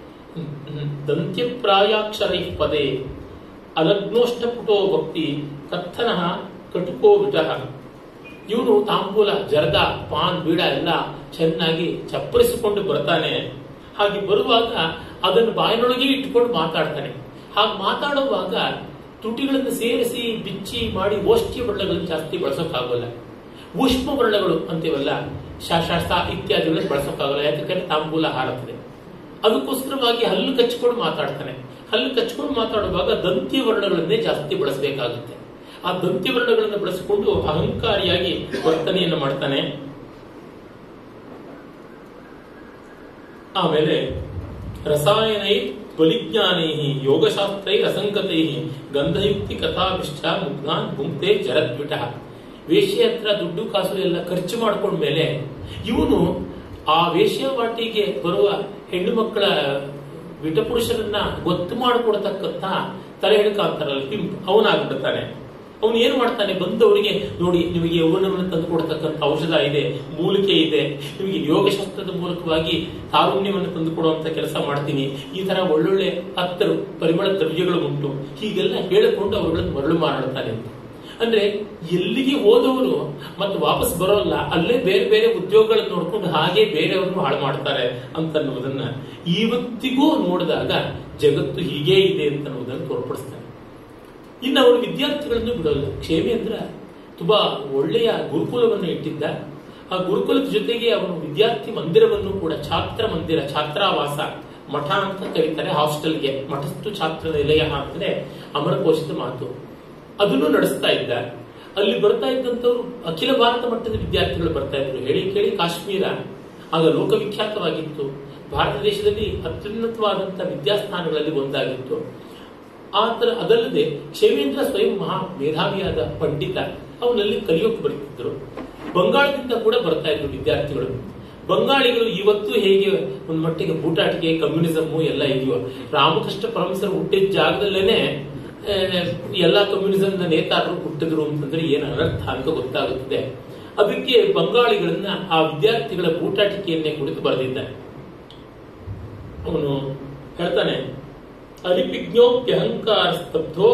ದಂತ್ಯಪ್ರಾಯಾಕ್ಷರೈ ಪದೇ ಅಲಗ್ನೋಷ್ಟಪುಟೋ ಭಕ್ತಿ ಕಥನ ಕಟುಕೋ ವಿಟಃ ಇವನು ತಾಂಬೂಲ ಜರ್ದ ಪಾನ್ ಬೀಡ ಎಲ್ಲ ಚೆನ್ನಾಗಿ ಚಪ್ಪರಿಸಿಕೊಂಡು ಬರ್ತಾನೆ ಹಾಗೆ ಬರುವಾಗ ಅದನ್ನು ಬಾಯಿನೊಳಗೆ ಇಟ್ಟುಕೊಂಡು ಮಾತಾಡ್ತಾನೆ ಹಾಗೆ ಮಾತಾಡುವಾಗ ತುಟಿಗಳನ್ನು ಸೇರಿಸಿ ಬಿಚ್ಚಿ ಮಾಡಿ ಓಷ್ಠ್ಯ ವರ್ಣಗಳನ್ನು ಜಾಸ್ತಿ ಬಳಸೋಕ್ಕಾಗಲ್ಲ ಉಷ್ಮ ವರ್ಣಗಳು ಅಂತೀವಲ್ಲ ಶಾಶಾಸ್ತ ಇತ್ಯಾದಿಗಳನ್ನು ಬಳಸೋಕ್ಕಾಗಲ್ಲ ಯಾಕಂದ್ರೆ ತಾಂಬೂಲ ಹಾರುತ್ತದೆ ಅದಕ್ಕೋಸ್ಕರವಾಗಿ ಹಲ್ಲು ಕಚ್ಕೊಂಡು ಮಾತಾಡ್ತಾನೆ ಹಲ್ಲು ಕಚ್ಕೊಂಡು ಮಾತಾಡುವಾಗ ದಂತ್ಯ ವರ್ಣಗಳನ್ನೇ ಜಾಸ್ತಿ ಬಳಸಬೇಕಾಗುತ್ತೆ ಆ ದಂತ್ಯ ವರ್ಣಗಳನ್ನು ಬಳಸಿಕೊಂಡು ಅಹಂಕಾರಿಯಾಗಿ ವರ್ತನೆಯನ್ನು ಮಾಡ್ತಾನೆ ಆಮೇಲೆ ರಸಾಯನೈ ಬಲಿಜ್ಞಾನೈ ಯೋಗಶಾಸ್ತ್ರೈ ಅಸಂಗತೈ ಗಂಧಯುಕ್ತಿ ಕಥಾಭಿಷ್ಟ ಮುಗ್ನಾನ್ ಗುಂಪ್ತೆ ಜರದ್ವಿಟ ವೇಶ್ಯ ಹತ್ರ ದುಡ್ಡು ಕಾಸು ಎಲ್ಲ ಖರ್ಚು ಮಾಡ್ಕೊಂಡ್ಮೇಲೆ ಇವನು ಆ ವೇಶ್ಯವಾಟಿಗೆ ಬರುವ ಹೆಣ್ಣು ಮಕ್ಕಳ ವಿಟಪುರುಷರನ್ನ ಗೊತ್ತು ಮಾಡಿಕೊಡ್ತಕ್ಕಂಥ ತಲೆ ಹಿಡ್ಕ ಅಂತಾರಲ್ಲ ಪಿಂಪ್ ಅವನಾಗ್ಬಿಡ್ತಾನೆ ಅವನು ಏನ್ ಮಾಡ್ತಾನೆ ಬಂದವರಿಗೆ ನೋಡಿ ನಿಮಗೆ ಯೌವನವನ್ನು ತಂದು ಕೊಡ್ತಕ್ಕಂಥ ಔಷಧ ಇದೆ ಮೂಲಿಕೆ ಇದೆ ನಿಮಗೆ ಯೋಗಶಾಸ್ತ್ರದ ಮೂಲಕವಾಗಿ ತಾರುಣ್ಯವನ್ನು ತಂದು ಕೊಡುವಂತ ಕೆಲಸ ಮಾಡ್ತೀನಿ ಈ ತರ ಒಳ್ಳೊಳ್ಳೆ ಹತ್ತರು ಪರಿಮಳ ದ್ರವ್ಯಗಳು ಉಂಟು ಹೀಗೆಲ್ಲ ಹೇಳಿಕೊಂಡು ಅವರುಗಳನ್ನು ಮರಳು ಮಾರಾಡ್ತಾನೆ ಅಂತ ಅಂದ್ರೆ ಎಲ್ಲಿಗೆ ಹೋದವರು ಮತ್ತೆ ವಾಪಸ್ ಬರೋಲ್ಲ ಅಲ್ಲೇ ಬೇರೆ ಬೇರೆ ಉದ್ಯೋಗಗಳನ್ನು ನೋಡ್ಕೊಂಡು ಹಾಗೆ ಬೇರೆಯವ್ರನ್ನು ಹಾಳು ಮಾಡ್ತಾರೆ ಅಂತನ್ನುವುದನ್ನ ಇವತ್ತಿಗೂ ನೋಡಿದಾಗ ಜಗತ್ತು ಹೀಗೇ ಇದೆ ಅಂತ ಅನ್ನೋದನ್ನು ತೋರ್ಪಡಿಸ್ತಾನೆ ಇನ್ನು ಅವನು ವಿದ್ಯಾರ್ಥಿಗಳನ್ನು ಬಿಡೋಲ್ಲ ಕ್ಷೇಮೇಂದ್ರ ತುಂಬಾ ಒಳ್ಳೆಯ ಗುರುಕುಲವನ್ನು ಇಟ್ಟಿದ್ದ ಆ ಗುರುಕುಲದ ಜೊತೆಗೆ ಅವನು ವಿದ್ಯಾರ್ಥಿ ಮಂದಿರವನ್ನು ಕೂಡ ಛಾತ್ರ ಮಂದಿರ ಛಾತ್ರಾವಾಸ ಮಠ ಅಂತ ಕರೀತಾರೆ ಹಾಸ್ಟೆಲ್ಗೆ ಮಠಸ್ತು ಛಾತ್ರ ನಿಲಯ ಅಂತಲೇ ಅಮರಕೋಶದ ಮಾತು ಅದನ್ನು ನಡೆಸ್ತಾ ಇದ್ದ ಅಲ್ಲಿ ಬರ್ತಾ ಇದ್ದಂಥವ್ರು ಅಖಿಲ ಭಾರತ ಮಟ್ಟದ ವಿದ್ಯಾರ್ಥಿಗಳು ಬರ್ತಾ ಇದ್ರು ಹೇಳಿ ಕೇಳಿ ಕಾಶ್ಮೀರ ಆಗ ಲೋಕವಿಖ್ಯಾತವಾಗಿತ್ತು ಭಾರತ ದೇಶದಲ್ಲಿ ಅತ್ಯುನ್ನತವಾದಂತಹ ವಿದ್ಯಾಸ್ಥಾನಗಳಲ್ಲಿ ಒಂದಾಗಿತ್ತು ಆತರ ಅದಲ್ಲದೆ ಕ್ಷೇಮೇಂದ್ರ ಸ್ವಯಂ ಮಹಾ ಮೇಧಾವಿಯಾದ ಪಂಡಿತ ಅವನಲ್ಲಿ ಕಲಿಯೋಕೆ ಬರ್ತಿದ್ರು ಬಂಗಾಳದಿಂದ ಕೂಡ ಬರ್ತಾ ಇದ್ರು ವಿದ್ಯಾರ್ಥಿಗಳು ಬಂಗಾಳಿಗಳು ಇವತ್ತು ಹೇಗೆ ಒಂದು ಮಟ್ಟಿಗೆ ಬೂಟಾಟಿಕೆ ಕಮ್ಯುನಿಸಮ್ ಎಲ್ಲ ಇದೆಯೋ ರಾಮಕೃಷ್ಣ ಪರಮಸರು ಹುಟ್ಟಿದ ಜಾಗದಲ್ಲೇನೆ ಆ, ಎಲ್ಲಾ ಕಮ್ಯುನಿಸಂ ನೇತಾರರು ಹುಟ್ಟಿದ್ರು ಅಂತಂದ್ರೆ ಏನು ಅನರ್ಥ ಅಂತ ಗೊತ್ತಾಗುತ್ತದೆ ಅದಕ್ಕೆ ಬಂಗಾಳಿಗಳನ್ನ ಆ ವಿದ್ಯಾರ್ಥಿಗಳ ಬೂಟಾಟಿಕೆಯನ್ನೇ ಕುರಿತು ಬರೆದಿದ್ದಾನೆ ಅವನು ಹೇಳ್ತಾನೆ ಅರಿಪಿಜ್ಞೋಪ್ಯಹಂಕಾರ ಸ್ತಬ್ಧೋ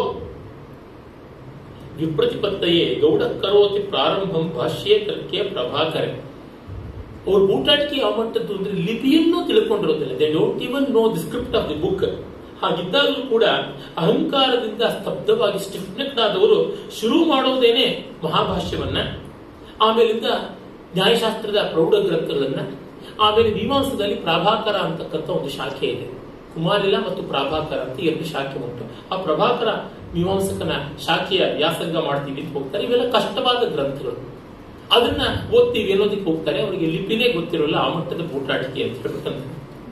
ವಿಪ್ರತಿಪತ್ತಯೇ ಗೌಡ ಕರೋತಿ ಪ್ರಾರಂಭಂ ಭಾಷ್ಯೇ ತರ್ಕೆ ಪ್ರಭಾಕರೆ ಅವ್ರ ಬೂಟಾಟಿಕೆ ಯಾವ ಮಟ್ಟದ್ದು ಅಂದ್ರೆ ಲಿಪಿಯನ್ನು ತಿಳ್ಕೊಂಡಿರೋದಿಲ್ಲ they don't even know the script of the book ಹಾಗಿದ್ದಾಗಲೂ ಕೂಡ ಅಹಂಕಾರದಿಂದ ಸ್ತಬ್ಧವಾಗಿ ಸ್ಟಿಫ್ನೆಕ್ಟ್ ಆದವರು ಶುರು ಮಾಡೋದೇನೆ ಮಹಾಭಾಷ್ಯವನ್ನ ಆಮೇಲಿಂದ ನ್ಯಾಯಶಾಸ್ತ್ರದ ಪ್ರೌಢ ಗ್ರಂಥಗಳನ್ನ ಆಮೇಲೆ ಮೀಮಾಂಸದಲ್ಲಿ ಪ್ರಾಭಾಕರ ಅಂತಕ್ಕಂಥ ಒಂದು ಶಾಖೆ ಇದೆ ಕುಮಾರಿಲ ಮತ್ತು ಪ್ರಾಭಾಕರ ಅಂತ ಎರಡು ಶಾಖೆ ಉಂಟು ಆ ಪ್ರಭಾಕರ ಮೀಮಾಂಸಕನ ಶಾಖೆಯ ವ್ಯಾಸಂಗ ಮಾಡ್ತೀವಿ ಅಂತ ಹೋಗ್ತಾರೆ ಇವೆಲ್ಲ ಕಷ್ಟವಾದ ಗ್ರಂಥಗಳು ಅದನ್ನ ಓದ್ತೀವಿ ಅನ್ನೋದಕ್ಕೆ ಹೋಗ್ತಾರೆ ಅವರಿಗೆ ಲಿಪಿನೇ ಗೊತ್ತಿರೋಲ್ಲ ಆ ಮಟ್ಟದ ಬೂಟಾಟಿಕೆ ಅಂತ ಹೇಳ್ಬೇಕಂತ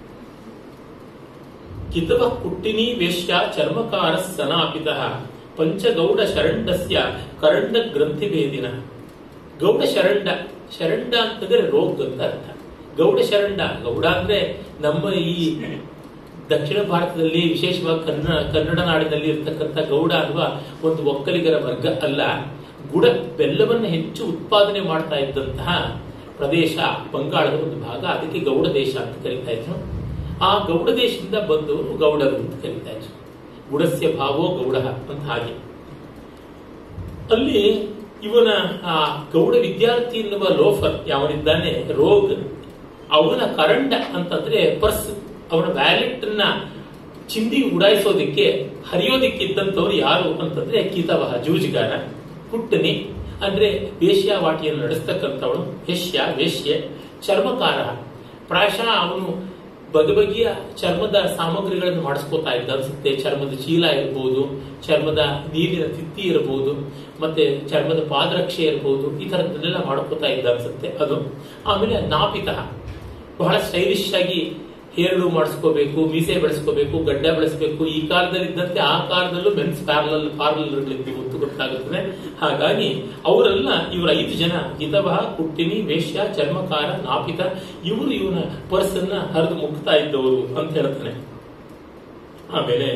ಕಿತವ ಕುಟ್ಟಿನಿ ವೇಶ್ಯ ಚರ್ಮಕಾರ ಸನಾಪಿತ ಪಂಚಗೌಡ ಶರಂಡಸ್ಯ ಕರಂಡ ಗ್ರಂಥಿ ಭೇದಿನ ಗೌಡ ಶರಂಡ ಶರಂಡ ಅಂತಂದ್ರೆ ರೋಗ್ ಅಂತ ಅರ್ಥ ಗೌಡ ಶರಂಡ ಗೌಡ ಅಂದ್ರೆ ನಮ್ಮ ಈ ದಕ್ಷಿಣ ಭಾರತದಲ್ಲಿ ವಿಶೇಷವಾಗಿ ಕನ್ನಡ ಕನ್ನಡ ನಾಡಿನಲ್ಲಿ ಇರ್ತಕ್ಕಂಥ ಗೌಡ ಅನ್ನುವ ಒಂದು ಒಕ್ಕಲಿಗರ ವರ್ಗ ಅಲ್ಲ ಗುಡ ಬೆಲ್ಲವನ್ನು ಹೆಚ್ಚು ಉತ್ಪಾದನೆ ಮಾಡ್ತಾ ಇದ್ದಂತಹ ಪ್ರದೇಶ ಬಂಗಾಳದ ಒಂದು ಭಾಗ ಅದಕ್ಕೆ ಗೌಡ ದೇಶ ಅಂತ ಕರೀತಾ ಇದ್ರು ಆ ಗೌಡ ದೇಶದಿಂದ ಬಂದವರು ಗೌಡರು ಅಂತ ಕರೀತಾ ಇದ್ರು ಗುಡಸ್ಯ ಭಾವೋ ಗೌಡ ಅಂತ ಹಾಗೆ ಅಲ್ಲಿ ಇವನ ಆ ಗೌಡ ವಿದ್ಯಾರ್ಥಿ ಎನ್ನುವ ಲೋಫರ್ ಯಾವನಿದ್ದಾನೆ ರೋಗ್ ಅವನ ಕರಂಡ ಅಂತಂದ್ರೆ ಪರ್ಸ್ ಅವನ ವ್ಯಾಲೆಟ್ ಅನ್ನ ಚಿಂದಿ ಉಡಾಯಿಸೋದಿಕ್ಕೆ ಹರಿಯೋದಿಕ್ಕಿದ್ದಂಥವ್ರು ಯಾರು ಅಂತಂದ್ರೆ ಕೀತವಹ ಜೂಜುಗಾರ ಹುಟ್ಟನಿ ಅಂದ್ರೆ ವೇಶ್ಯಾವಾಟಿಯನ್ನು ನಡೆಸ್ತಕ್ಕಂಥವನು ಯಶ್ಯ ವೇಶ್ಯೆ ಚರ್ಮಕಾರ ಪ್ರಾಯಶಃ ಅವನು ಬಗೆಬಗೆಯ ಚರ್ಮದ ಸಾಮಗ್ರಿಗಳನ್ನು ಮಾಡಿಸ್ಕೋತಾ ಇದ್ದ ಅನ್ಸುತ್ತೆ ಚರ್ಮದ ಚೀಲ ಇರಬಹುದು ಚರ್ಮದ ನೀರಿನ ತಿತ್ತಿ ಇರಬಹುದು ಮತ್ತೆ ಚರ್ಮದ ಪಾದರಕ್ಷೆ ಇರಬಹುದು ಈ ತರದ್ದನ್ನೆಲ್ಲ ಮಾಡ್ಕೋತಾ ಇದ್ದ ಅನ್ಸುತ್ತೆ ಅದು ಆಮೇಲೆ ನಾಪಿತ ಬಹಳ ಸ್ಟೈಲಿಶ್ ಆಗಿ ಹೇರಳು ಮಾಡಿಸ್ಕೋಬೇಕು ಮೀಸೆ ಬೆಳೆಸ್ಕೋಬೇಕು ಗಡ್ಡ ಬೆಳೆಸಬೇಕು ಈ ಕಾಲದಲ್ಲಿ ಇದ್ದಂತೆ ಆ ಕಾಲದಲ್ಲೂ ಮೆನ್ಸ್ ಪ್ಯಾರಲಲ್ ಪಾರ್ಲರ್ಗಳಿದ್ದು ಗೊತ್ತು ಗೊತ್ತಾಗುತ್ತದೆ ಹಾಗಾಗಿ ಅವರೆಲ್ಲ ಇವರ ಐದು ಜನ ಹಿತವಹ ಕುಟ್ಟಿನಿ ವೇಶ್ಯ ಚರ್ಮಕಾರ ನಾಪಿತ ಇವರು ಇವನ ಪರ್ಸನ್ನ ಹರಿದು ಮುಕ್ತಾ ಇದ್ದವರು ಅಂತ ಹೇಳ್ತಾನೆ ಆಮೇಲೆ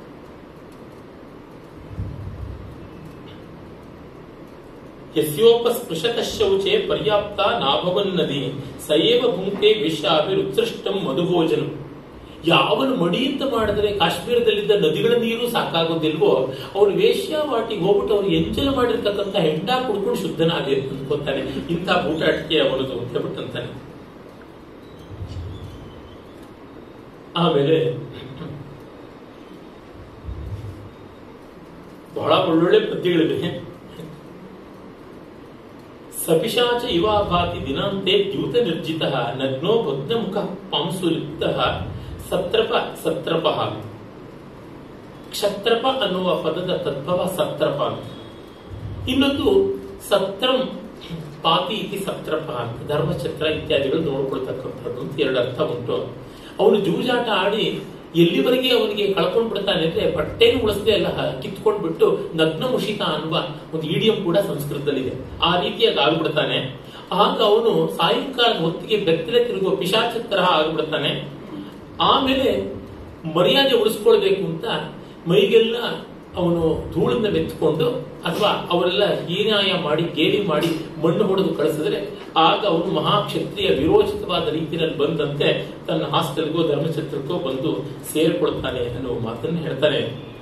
ಯಸ್ಯೋಪಸ್ಪೃಶತ ಶೌಚೆ ಪರ್ಯಾಪ್ತ ನಾಭವನ್ನದಿ ಸಯೇವ ಭುಂಕ್ತೆ ವಿಷಾಭಿರುತ್ಸೃಷ್ಟಂ ಮಧುಭೋಜನಂ ಯಾವನು ಮಡಿ ಅಂತ ಮಾಡಿದ್ರೆ ಕಾಶ್ಮೀರದಲ್ಲಿದ್ದ ನದಿಗಳ ನೀರು ಸಾಕಾಗೋದಿಲ್ವೋ ಅವನು ವೇಶ್ಯಾವಾಟಿಗೆ ಹೋಗ್ಬಿಟ್ಟು ಅವ್ರು ಎಂಜಲ ಮಾಡಿರ್ತಕ್ಕಂಥ ಹೆಂಡ ಕುಡ್ಕೊಂಡು ಶುದ್ಧನಾಗಿ ಅಂದ್ಕೊತಾನೆ ಇಂಥ ಬೂಟಾಟಿಕೆ ಅವನದು ಅಂತ ಹೇಳ್ಬಿಟ್ಟು ಅಂತಾನೆ ಆಮೇಲೆ ಬಹಳ ಒಳ್ಳೊಳ್ಳೆ ಪದ್ಯಗಳಿವೆ ಸಪಿಶಾಚ ಇವ ಭಾತಿ ದಿನಾಂತೆ ದ್ಯೂತ ನಿರ್ಜಿತ ನಗ್ನೋ ಭಗ್ನ ಮುಖ ಪಾಂಸುಲಿಪ್ತ ಸತ್ರಪ ಸತ್ರಪ ಕ್ಷತ್ರಪ ಅನ್ನುವ ಪದದ ತದ್ಭವ ಸತ್ರಪ ಅಂತ ಇನ್ನೊಂದು ಸತ್ರಂ ಪಾತಿ ಇತಿ ಸತ್ರಪ ಅಂತ ಧರ್ಮಛತ್ರ ಇತ್ಯಾದಿಗಳು ನೋಡ್ಕೊಳ್ತಕ್ಕಂಥದ್ದು ಅಂತ ಎರಡು ಅರ್ಥ ಉಂಟು ಅವನು ಜೂಜಾಟ ಆಡಿ ಎಲ್ಲಿವರೆಗೆ ಅವನಿಗೆ ಕಳ್ಕೊಂಡ್ ಬಿಡ್ತಾನೆ ಅಂದ್ರೆ ಬಟ್ಟೆನೂ ಉಳಿಸದೆ ಎಲ್ಲ ಕಿತ್ಕೊಂಡ್ ಬಿಟ್ಟು ನಗ್ನ ಮುಷಿಕ ಅನ್ನುವ ಒಂದು ಇಡಿಯಂ ಕೂಡ ಸಂಸ್ಕೃತದಲ್ಲಿದೆ ಆ ರೀತಿಯಾಗಿ ಆಗ್ಬಿಡ್ತಾನೆ ಆಗ ಅವನು ಸಾಯಂಕಾಲದ ಹೊತ್ತಿಗೆ ಬೆತ್ತಲೆ ತಿರುಗುವ ಪಿಶಾಚ ತರಹ ಆಗ್ಬಿಡ್ತಾನೆ ಆಮೇಲೆ ಮರ್ಯಾದೆ ಉಳಿಸ್ಕೊಳ್ಬೇಕು ಅಂತ ಮೈಗೆಲ್ಲ ಅವನು ಧೂಳನ್ನ ಮೆತ್ಕೊಂಡು ಅಥವಾ ಅವರೆಲ್ಲ ಹೀನಾಯ ಮಾಡಿ ಗೇಲಿ ಮಾಡಿ ಮಣ್ಣು ಹೊಡೆದು ಕಳಿಸಿದ್ರೆ ಆಗ ಅವನು ಮಹಾಕ್ಷತ್ರಿಯ ವಿರೋಚಿತವಾದ ರೀತಿಯಲ್ಲಿ ಬಂದಂತೆ ತನ್ನ ಹಾಸ್ಟೆಲ್ಗೋ ಧರ್ಮಛತ್ರಕ್ಕೋ ಬಂದು ಸೇರಿಕೊಳ್ತಾನೆ ಅನ್ನುವ ಮಾತನ್ನು ಹೇಳ್ತಾನೆ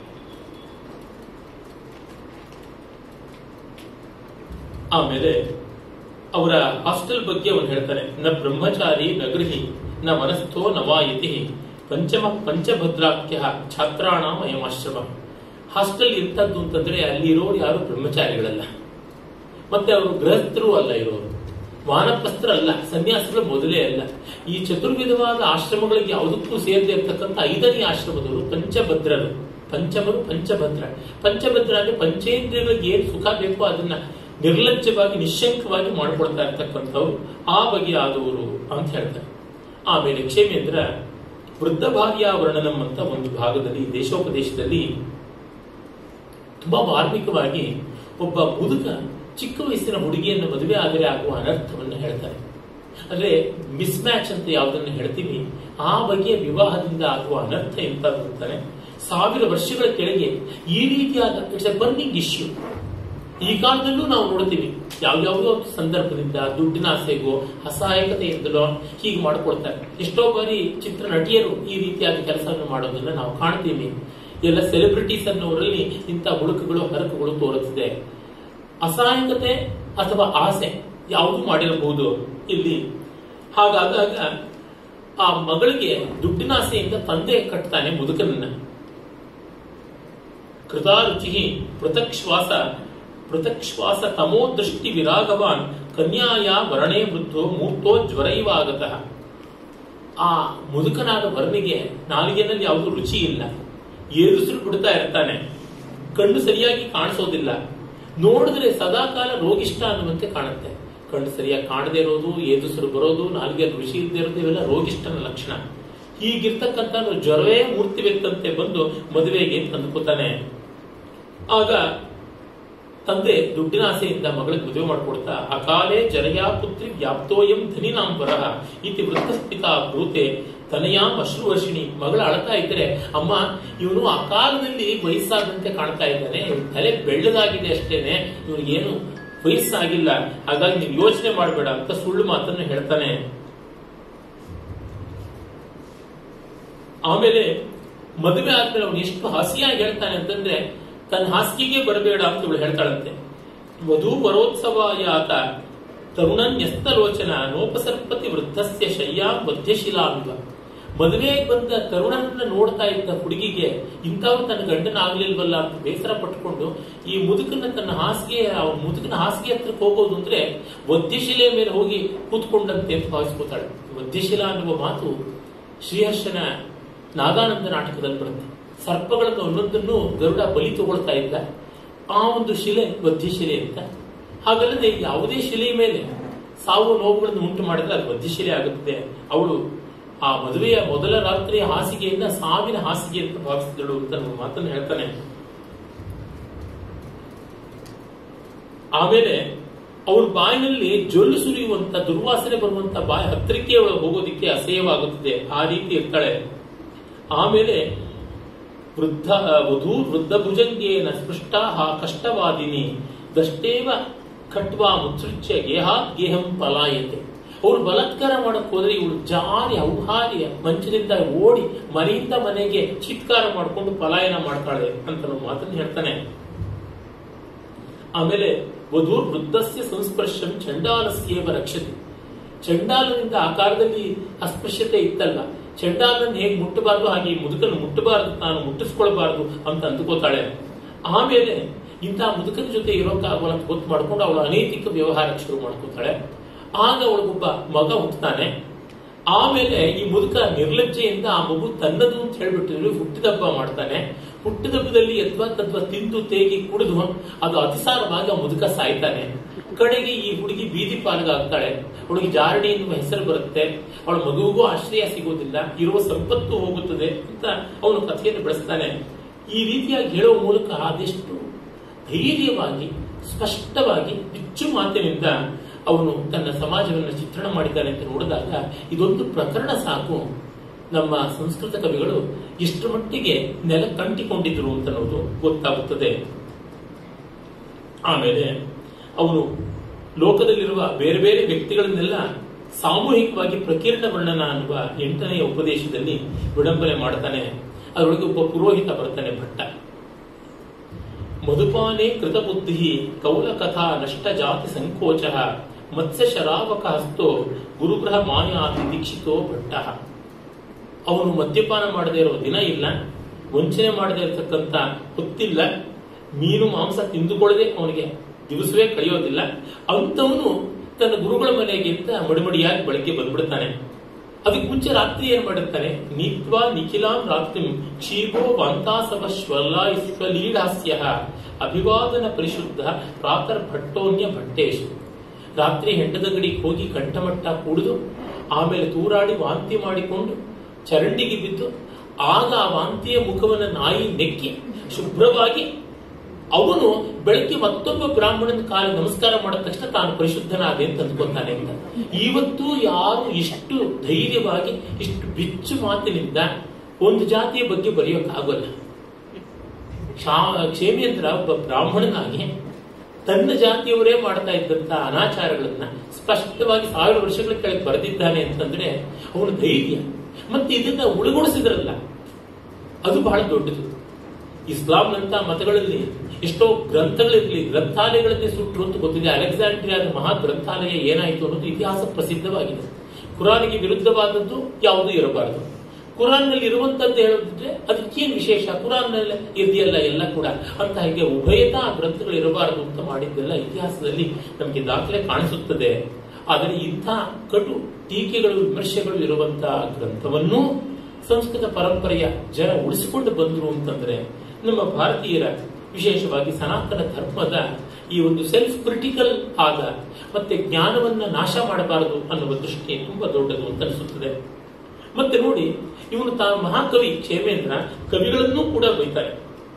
ಆಮೇಲೆ ಅವರ ಹಾಸ್ಟೆಲ್ ಬಗ್ಗೆ ಅವನು ಹೇಳ್ತಾನೆ ನ ಬ್ರಹ್ಮಚಾರಿ ನ ಗೃಹಿ ನ ಮನಸ್ಥೋ ನವಾಯತಿ ಪಂಚಮ ಪಂಚಭದ್ರಾಖ್ಯ ಛಾತ್ರಾಣ ಅಯಮಾಶ್ರಮ ಹಾಸ್ಟೆಲ್ ಎಂಥದ್ದು ಅಂತಂದ್ರೆ ಅಲ್ಲಿ ಇರೋರು ಯಾರು ಬ್ರಹ್ಮಚಾರಿಗಳಲ್ಲ ಮತ್ತೆ ಅವರು ಗೃಹಸ್ಥರು ಅಲ್ಲ ಇರೋರು ವಾನಪ್ರಸ್ತ್ರ ಅಲ್ಲ ಸನ್ಯಾಸಿಗಳು ಮೊದಲೇ ಅಲ್ಲ ಈ ಚತುರ್ವಿಧವಾದ ಆಶ್ರಮಗಳಿಗೆ ಯಾವುದಕ್ಕೂ ಸೇರದೆ ಇರ್ತಕ್ಕಂಥ ಐದನೇ ಆಶ್ರಮದವರು ಪಂಚಭದ್ರರು ಪಂಚಮರು ಪಂಚಭದ್ರ ಪಂಚಭದ್ರ ಅಂದ್ರೆ ಪಂಚೇಂದ್ರಿಯಗಳಿಗೆ ಏನ್ ಸುಖ ಬೇಕೋ ಅದನ್ನ ನಿರ್ಲಜ್ಜವಾಗಿ ನಿಶಂಕವಾಗಿ ಮಾಡ್ಕೊಳ್ತಾ ಇರ್ತಕ್ಕಂಥವ್ರು ಆ ಬಗೆಯಾದವರು ಅಂತ ಹೇಳ್ತಾರೆ ಆಮೇಲೆ ಕ್ಷೇಮೇಂದ್ರ ವೃದ್ಧ ಭಾರ್ಯ ವರ್ಣನಂ ಅಂತ ಒಂದು ಭಾಗದಲ್ಲಿ ದೇಶೋಪದೇಶದಲ್ಲಿ ತುಂಬಾ ಮಾರ್ಮಿಕವಾಗಿ ಒಬ್ಬ ಮುದುಕ ಚಿಕ್ಕ ವಯಸ್ಸಿನ ಹುಡುಗಿಯನ್ನು ಮದುವೆ ಆದರೆ ಆಗುವ ಅನರ್ಥವನ್ನು ಹೇಳ್ತಾರೆ ಅಂದ್ರೆ ಮಿಸ್ ಮ್ಯಾಚ್ ಅಂತ ಯಾವುದನ್ನ ಹೇಳ್ತೀವಿ ಆ ಬಗೆಯ ವಿವಾಹದಿಂದ ಆಗುವ ಅನರ್ಥ ಎಂತ ಅಂತಾನೆ ಸಾವಿರ ವರ್ಷಗಳ ಕೆಳಗೆ ಈ ರೀತಿಯಾದ ಇಟ್ಸ್ ಎ ಬರ್ನಿಂಗ್ ಇಶ್ಯೂ ಈ ಕಾಲದಲ್ಲೂ ನಾವು ನೋಡ್ತೀವಿ ಯಾವ್ಯಾವುದೋ ಸಂದರ್ಭದಿಂದ ದುಡ್ಡಿನ ಆಸೆಗೋ ಅಸಹಾಯಕತೆಯಿಂದಲೋ ಹೀಗೆ ಮಾಡ್ಕೊಳ್ತಾರೆ ಎಷ್ಟೋ ಬಾರಿ ಚಿತ್ರ ನಟಿಯರು ಈ ರೀತಿಯಾದ ಕೆಲಸವನ್ನು ಮಾಡೋದನ್ನ ನಾವು ಕಾಣ್ತೀವಿ ಎಲ್ಲ ಸೆಲೆಬ್ರಿಟೀಸ್ ಅನ್ನೋರಲ್ಲಿ ಇಂಥ ಹುಡುಕುಗಳು ಹರಕುಗಳು ತೋರುತ್ತಿದೆ ಅಸಹಾಯಕತೆ ಅಥವಾ ಆಸೆ ಯಾವುದು ಮಾಡಿರಬಹುದು ಇಲ್ಲಿ ಹಾಗಾದಾಗ ಆ ಮಗಳಿಗೆ ದುಡ್ಡಿನ ಆಸೆಯಿಂದ ತಂದೆ ಕಟ್ತಾನೆ ಮುದುಕನನ್ನ ಕೃತಾರುಚಿ ಪೃಥಕ್ ಶ್ವಾಸ ಪೃಥಕ್ ಶ್ವಾಸ ತಮೋ ದೃಷ್ಟಿ ವಿರಾಗವಾನ್ ಕನ್ಯಾಯ ವರಣೇ ವೃದ್ಧೋ ಮೂರ್ತೋ ಜ್ವರೈವ ಆಗತಃ ಆ ಮುದುಕನಾದ ವರನಿಗೆ ನಾಲಿಗೆನಲ್ಲಿ ಯಾವುದು ರುಚಿ ಇಲ್ಲ ಏದುಸಿರು ಬಿಡ್ತಾ ಇರ್ತಾನೆ ಕಣ್ಣು ಸರಿಯಾಗಿ ಕಾಣಿಸೋದಿಲ್ಲ ನೋಡಿದ್ರೆ ಸದಾಕಾಲ ರೋಗಿಷ್ಟ ಅನ್ನುವಂತೆ ಕಾಣುತ್ತೆ ಕಣ್ಣು ಸರಿಯಾಗಿ ಕಾಣದೇ ಇರೋದು ಏದುಸಿರು ಬರೋದು ನಾಲಿಗೆ ರುಚಿ ಇಲ್ಲದೆ ಇರೋದು ಇವೆಲ್ಲ ರೋಗಿಷ್ಟನ ಲಕ್ಷಣ ಹೀಗಿರ್ತಕ್ಕಂಥ ಜ್ವರವೇ ಮೂರ್ತಿವೆತ್ತಂತೆ ಬಂದು ಮದುವೆಗೆ ತಂದುಕೊತಾನೆ ಆಗ ತಂದೆ ದುಡ್ಡಿನ ಆಸೆಯಿಂದ ಮಗಳಿಗೆ ಮದುವೆ ಮಾಡಿಕೊಡ್ತಾ ಅಕಾಲೇ ಜರಯಾ ಪುತ್ರಿ ವ್ಯಾಪ್ತೋಯಂ ಧನಿನಾಂಬರ ಇತಿ ವೃತ್ತಸ್ಥಿತ ಬ್ರೂತೆ ತನಯಾಂ ಅಶ್ರುವರ್ಷಿಣಿ ಮಗಳು ಅಳತಾ ಇದ್ರೆ ಅಮ್ಮ ಇವನು ಅಕಾಲದಲ್ಲಿ ವಯಸ್ಸಾದಂತೆ ಕಾಣ್ತಾ ಇದ್ದಾನೆ ಇವ್ನ ತಲೆ ಬೆಳ್ಳದಾಗಿದೆ ಅಷ್ಟೇನೆ ಇವನಿಗೇನು ವಯಸ್ಸಾಗಿಲ್ಲ ಹಾಗಾಗಿ ನೀವು ಯೋಚನೆ ಮಾಡಬೇಡ ಅಂತ ಸುಳ್ಳು ಮಾತನ್ನು ಹೇಳ್ತಾನೆ ಆಮೇಲೆ ಮದುವೆ ಆದ್ಮೇಲೆ ಅವನು ಎಷ್ಟು ಹಸಿಯಾಗಿ ಹೇಳ್ತಾನೆ ಅಂತಂದ್ರೆ ತನ್ನ ಹಾಸಿಗೆಗೆ ಬರಬೇಡ ಅಂತ ಇವಳು ಹೇಳ್ತಾಳಂತೆ ವಧು ವರೋತ್ಸವಾಯಾತ ತರುಣನ್ಯಸ್ತಲೋಚನ ನೋಪಸರ್ಪತಿ ವೃದ್ಧಸ್ಯ ಶಯ್ಯಾ ಮಧ್ಯಶಿಲಾಂಗ ಮದುವೆಗೆ ಬಂದ ತರುಣನನ್ನ ನೋಡ್ತಾ ಇದ್ದ ಹುಡುಗಿಗೆ ಇಂಥವ್ ತನ್ನ ಗಂಡನ ಆಗ್ಲಿಲ್ವಲ್ಲ ಅಂತ ಬೇಸರ ಪಟ್ಕೊಂಡು ಈ ಮುದುಕನ ತನ್ನ ಹಾಸಿಗೆ ಆ ಮುದುಕನ ಹಾಸಿಗೆ ಹತ್ರಕ್ಕೆ ಹೋಗೋದು ಅಂದ್ರೆ ವದ್ಯಶಿಲೆ ಮೇಲೆ ಹೋಗಿ ಕೂತ್ಕೊಂಡಂತೆ ಅಂತ ಭಾವಿಸ್ಕೋತಾಳೆ ವದ್ಯಶಿಲಾ ಅನ್ನುವ ಮಾತು ಶ್ರೀಹರ್ಷನ ನಾಗಾನಂದ ನಾಟಕದಲ್ಲಿ ಬರುತ್ತೆ ಸರ್ಪಗಳನ್ನು ಒಂದೊಂದನ್ನು ಗರುಡ ಬಲಿ ತಗೊಳ್ತಾ ಇದ್ದ ಆ ಒಂದು ಶಿಲೆ ವದ್ಯಶಿಲೆ ಅಂತ ಹಾಗಲ್ಲದೆ ಯಾವುದೇ ಶಿಲೆಯ ಮೇಲೆ ಸಾವು ನೋವುಗಳನ್ನು ಉಂಟು ಮಾಡಿದ್ರೆ ಅದು ವದ್ಯಶಿಲೆ ಆಗುತ್ತದೆ ಅವಳು ಆ ಮದುವೆಯ ಮೊದಲ ರಾತ್ರಿಯ ಹಾಸಿಗೆಯನ್ನ ಸಾವಿನ ಹಾಸಿಗೆ ಅಂತ ಭಾವಿಸಿದಳು ಅಂತ ನಮ್ಮ ಮಾತನ್ನು ಹೇಳ್ತಾನೆ ಆಮೇಲೆ ಅವಳ ಬಾಯಿನಲ್ಲಿ ಜೊಲ್ಲು ಸುರಿಯುವಂತ ದುರ್ವಾಸನೆ ಬರುವಂತ ಬಾಯಿ ಹತ್ತಿರಕ್ಕೆ ಅವಳು ಹೋಗೋದಿಕ್ಕೆ ಅಸಹ್ಯವಾಗುತ್ತದೆ ಆ ರೀತಿ ಇರ್ತಾಳೆ ಆಮೇಲೆ ವೃದ್ಧ ವಧೂ ವೃದ್ಧ ಭುಜಂಗೇನ ಸ್ಪೃಷ್ಟ ಕಷ್ಟವಾದಿನಿ ದಷ್ಟೇವ ಖಟ್ವಾ ಮುತ್ಸೃಚ್ಯ ಗೇಹಾತ್ ಗೇಹಂ ಪಲಾಯತೆ ಅವ್ರು ಬಲಾತ್ಕಾರ ಮಾಡಕ್ ಹೋದ್ರೆ ಇವಳು ಜಾರಿ ಔಹಾರ್ಯ ಮಂಚದಿಂದ ಓಡಿ ಮನೆಯಿಂದ ಮನೆಗೆ ಚಿತ್ಕಾರ ಮಾಡ್ಕೊಂಡು ಪಲಾಯನ ಮಾಡ್ತಾಳೆ ಅಂತ ನಾವು ಮಾತನ್ನು ಹೇಳ್ತಾನೆ ಆಮೇಲೆ ವಧು ವೃದ್ಧಸ್ಯ ಸಂಸ್ಪರ್ಶಂ ಚಂಡಾಲಸ್ಯೇವ ರಕ್ಷತೆ ಚಂಡಾಲನಿಂದ ಆಕಾರದಲ್ಲಿ ಅಸ್ಪೃಶ್ಯತೆ ಇತ್ತಲ್ಲ ಚಂಡಾಲನ್ನು ಹೇಗೆ ಮುಟ್ಟಬಾರದು ಹಾಗೆ ಈ ಮುದುಕನ್ನು ಮುಟ್ಟಬಾರದು ತಾನು ಮುಟ್ಟಿಸ್ಕೊಳ್ಬಾರದು ಅಂತ ಅಂದುಕೋತಾಳೆ ಆಮೇಲೆ ಇಂತಹ ಮುದುಕನ ಜೊತೆ ಇರೋಕ್ಕಾಗಲ್ಲ ಅಂತ ಗೊತ್ತು ಮಾಡ್ಕೊಂಡು ಅವಳು ಅನೈತಿಕ ವ್ಯವಹಾರಕ್ಕೆ ಶುರು ಮಾಡ್ಕೋತಾಳೆ ಆಗ ಅವಳಿಗೊಬ್ಬ ಮಗ ಹುಟ್ಟುತ್ತಾನೆ ಆಮೇಲೆ ಈ ಮುದುಕ ನಿರ್ಲಜ್ಜೆಯಿಂದ ಆ ಮಗು ತನ್ನದು ಅಂತ ಹೇಳ್ಬಿಟ್ಟು ಹುಟ್ಟಿದಬ್ಬ ಮಾಡ್ತಾನೆ ಹುಟ್ಟಿದಬ್ಬದಲ್ಲಿ ಯದ್ವಾ ತದ್ವಾ ತಿಂದು ತೇಗಿ ಕುಡಿದು ಅದು ಅತಿಸಾರವಾಗಿ ಆ ಮುದುಕ ಸಾಯ್ತಾನೆ ಕಡೆಗೆ ಈ ಹುಡುಗಿ ಬೀದಿ ಪಾಲ್ಗಾಗ್ತಾಳೆ ಹುಡುಗಿ ಜಾರಣಿ ಎನ್ನುವ ಹೆಸರು ಬರುತ್ತೆ ಅವಳ ಮಗುವಿಗೂ ಆಶ್ರಯ ಸಿಗೋದಿಲ್ಲ ಇರುವ ಸಂಪತ್ತು ಹೋಗುತ್ತದೆ ಅಂತ ಅವನು ಕಥೆಯನ್ನು ಬೆಳೆಸ್ತಾನೆ ಈ ರೀತಿಯಾಗಿ ಹೇಳುವ ಮೂಲಕ ಅದೆಷ್ಟು ಧೈರ್ಯವಾಗಿ ಸ್ಪಷ್ಟವಾಗಿ ಬಿಚ್ಚು ಮಾತಿನಿಂದ ಅವನು ತನ್ನ ಸಮಾಜವನ್ನು ಚಿತ್ರಣ ಮಾಡಿದ್ದಾನೆ ಅಂತ ನೋಡಿದಾಗ ಇದೊಂದು ಪ್ರಕರಣ ಸಾಕು ನಮ್ಮ ಸಂಸ್ಕೃತ ಕವಿಗಳು ಇಷ್ಟರ ಮಟ್ಟಿಗೆ ನೆಲ ಕಂಟಿಕೊಂಡಿದ್ರು ಅಂತ ಅನ್ನೋದು ಗೊತ್ತಾಗುತ್ತದೆ ಆಮೇಲೆ ಅವನು ಲೋಕದಲ್ಲಿರುವ ಬೇರೆ ಬೇರೆ ವ್ಯಕ್ತಿಗಳನ್ನೆಲ್ಲ ಸಾಮೂಹಿಕವಾಗಿ ಪ್ರಕೀರ್ಣ ವರ್ಣನ ಅನ್ನುವ ಎಂಟನೆಯ ಉಪದೇಶದಲ್ಲಿ ವಿಡಂಬನೆ ಮಾಡ್ತಾನೆ ಅದರೊಳಗೆ ಒಬ್ಬ ಪುರೋಹಿತ ಬರ್ತಾನೆ ಭಟ್ಟ ಮಧುಪಾನೆ ಕೃತಬುದ್ಧಿ ಕೌಲ ಕಥಾ ನಷ್ಟ ಜಾತಿ ಸಂಕೋಚ ಮತ್ಸ್ಯ ಶರಾವಕ ಹಸ್ತೋ ಗುರುಗ್ರಹ ಮಾಯಾತಿ ದೀಕ್ಷಿತೋ ಭಟ್ಟ ಅವನು ಮದ್ಯಪಾನ ಮಾಡದೇ ಇರೋ ದಿನ ಇಲ್ಲ ವಂಚನೆ ಮಾಡದೇ ಇರತಕ್ಕಂತ ಹೊತ್ತಿಲ್ಲ ಮೀನು ಮಾಂಸ ತಿಂದುಕೊಳ್ಳದೆ ಅವನಿಗೆ ದಿವಸವೇ ಕಳೆಯೋದಿಲ್ಲ ಅಂತವನು ತನ್ನ ಗುರುಗಳ ಮನೆಗಿಂತ ಮಡಿಮಡಿಯಾಗಿ ಬೆಳಗ್ಗೆ ಬಂದ್ಬಿಡ್ತಾನೆ ಅದಕ್ಕೆ ಮುಂಚೆ ರಾತ್ರಿ ಏನ್ ಮಾಡಿರ್ತಾನೆ ನೀತ್ವಾ ನಿಖಿಲಾಂ ರಾತ್ರಿ ಕ್ಷೀಭೋ ವಾಂತಾಸವ ಶ್ವಲೀಢಾಸ್ಯ ಅಭಿವಾದನ ಪರಿಶುದ್ಧ ಪ್ರಾತರ್ ಭಟ್ಟೋನ್ಯ ಭಟ್ಟೇಶು ರಾತ್ರಿ ಹೆಂಡದ ಗಡಿಗೆ ಹೋಗಿ ಕಂಠಮಟ್ಟ ಕುಡಿದು ಆಮೇಲೆ ತೂರಾಡಿ ವಾಂತಿ ಮಾಡಿಕೊಂಡು ಚರಂಡಿಗೆ ಬಿದ್ದು ಆಗ ಆ ವಾಂತಿಯ ಮುಖವನ್ನು ನಾಯಿ ನೆಕ್ಕಿ ಶುಭ್ರವಾಗಿ ಅವನು ಬೆಳಗ್ಗೆ ಮತ್ತೊಬ್ಬ ಬ್ರಾಹ್ಮಣನ ಕಾಲ ನಮಸ್ಕಾರ ಮಾಡಿದ ತಕ್ಷಣ ತಾನು ಪರಿಶುದ್ಧನಾದೆ ಅಂತ ಅಂದ್ಕೊತಾನೆ ಅಂತ ಇವತ್ತು ಯಾರು ಇಷ್ಟು ಧೈರ್ಯವಾಗಿ ಇಷ್ಟು ಬಿಚ್ಚು ಮಾತಿನಿಂದ ಒಂದು ಜಾತಿಯ ಬಗ್ಗೆ ಬರೆಯೋಕ್ಕಾಗಲ್ಲ ಕ್ಷೇಮೇಂದ್ರ ಒಬ್ಬ ಬ್ರಾಹ್ಮಣನಾಗಿ ತನ್ನ ಜಾತಿಯವರೇ ಮಾಡ್ತಾ ಇದ್ದಂತ ಅನಾಚಾರಗಳನ್ನ ಸ್ಪಷ್ಟವಾಗಿ ಸಾವಿರ ವರ್ಷಗಳ ಕೆಳಗೆ ಬರೆದಿದ್ದಾನೆ ಅಂತಂದ್ರೆ ಅವನ ಧೈರ್ಯ ಮತ್ತೆ ಇದನ್ನ ಉಳಗೊಳಿಸಿದ್ರಲ್ಲ ಅದು ಬಹಳ ದೊಡ್ಡದು ಇಸ್ಲಾಂನಂತ ಮತಗಳಲ್ಲಿ ಎಷ್ಟೋ ಗ್ರಂಥಗಳಿರಲಿ ಗ್ರಂಥಾಲಯಗಳನ್ನೇ ಸುಟ್ಟರು ಅಂತ ಗೊತ್ತಿದೆ ಅಲೆಕ್ಸಾಂಡ್ರಿಯಾದ ಮಹಾ ಗ್ರಂಥಾಲಯ ಏನಾಯಿತು ಅನ್ನೋದು ಇತಿಹಾಸ ಪ್ರಸಿದ್ಧವಾಗಿದೆ ಕುರಾನಿಗೆ ವಿರುದ್ಧವಾದದ್ದು ಯಾವುದೂ ಇರಬಾರದು ಕುರಾನ್ನಲ್ಲಿ ಇರುವಂತದ್ದು ಹೇಳೋದಿದ್ರೆ ಅದಕ್ಕೇನು ವಿಶೇಷ ಕುರಾನ್ನಲ್ಲಿ ಇದೆಯಲ್ಲ ಎಲ್ಲ ಕೂಡ ಅಂತ ಹೀಗೆ ಉಭಯತಾ ಗ್ರಂಥಗಳು ಇರಬಾರದು ಅಂತ ಮಾಡಿದ್ದೆಲ್ಲ ಇತಿಹಾಸದಲ್ಲಿ ನಮಗೆ ದಾಖಲೆ ಕಾಣಿಸುತ್ತದೆ ಆದರೆ ಇಂಥ ಕಟು ಟೀಕೆಗಳು ವಿಮರ್ಶೆಗಳು ಇರುವಂತಹ ಗ್ರಂಥವನ್ನು ಸಂಸ್ಕೃತ ಪರಂಪರೆಯ ಜನ ಉಳಿಸಿಕೊಂಡು ಬಂದರು ಅಂತಂದ್ರೆ ನಮ್ಮ ಭಾರತೀಯರ ವಿಶೇಷವಾಗಿ ಸನಾತನ ಧರ್ಮದ ಈ ಒಂದು ಸೆಲ್ಫ್ ಕ್ರಿಟಿಕಲ್ ಆದ ಮತ್ತೆ ಜ್ಞಾನವನ್ನ ನಾಶ ಮಾಡಬಾರದು ಅನ್ನುವ ದೃಷ್ಟಿ ತುಂಬಾ ದೊಡ್ಡದು ಅಂತ ಅನಿಸುತ್ತದೆ ಮತ್ತೆ ನೋಡಿ ಇವನು ತಾ ಮಹಾಕವಿ ಕ್ಷೇಮೇಂದ್ರ ಕವಿಗಳನ್ನೂ ಕೂಡ ಬೈತಾರೆ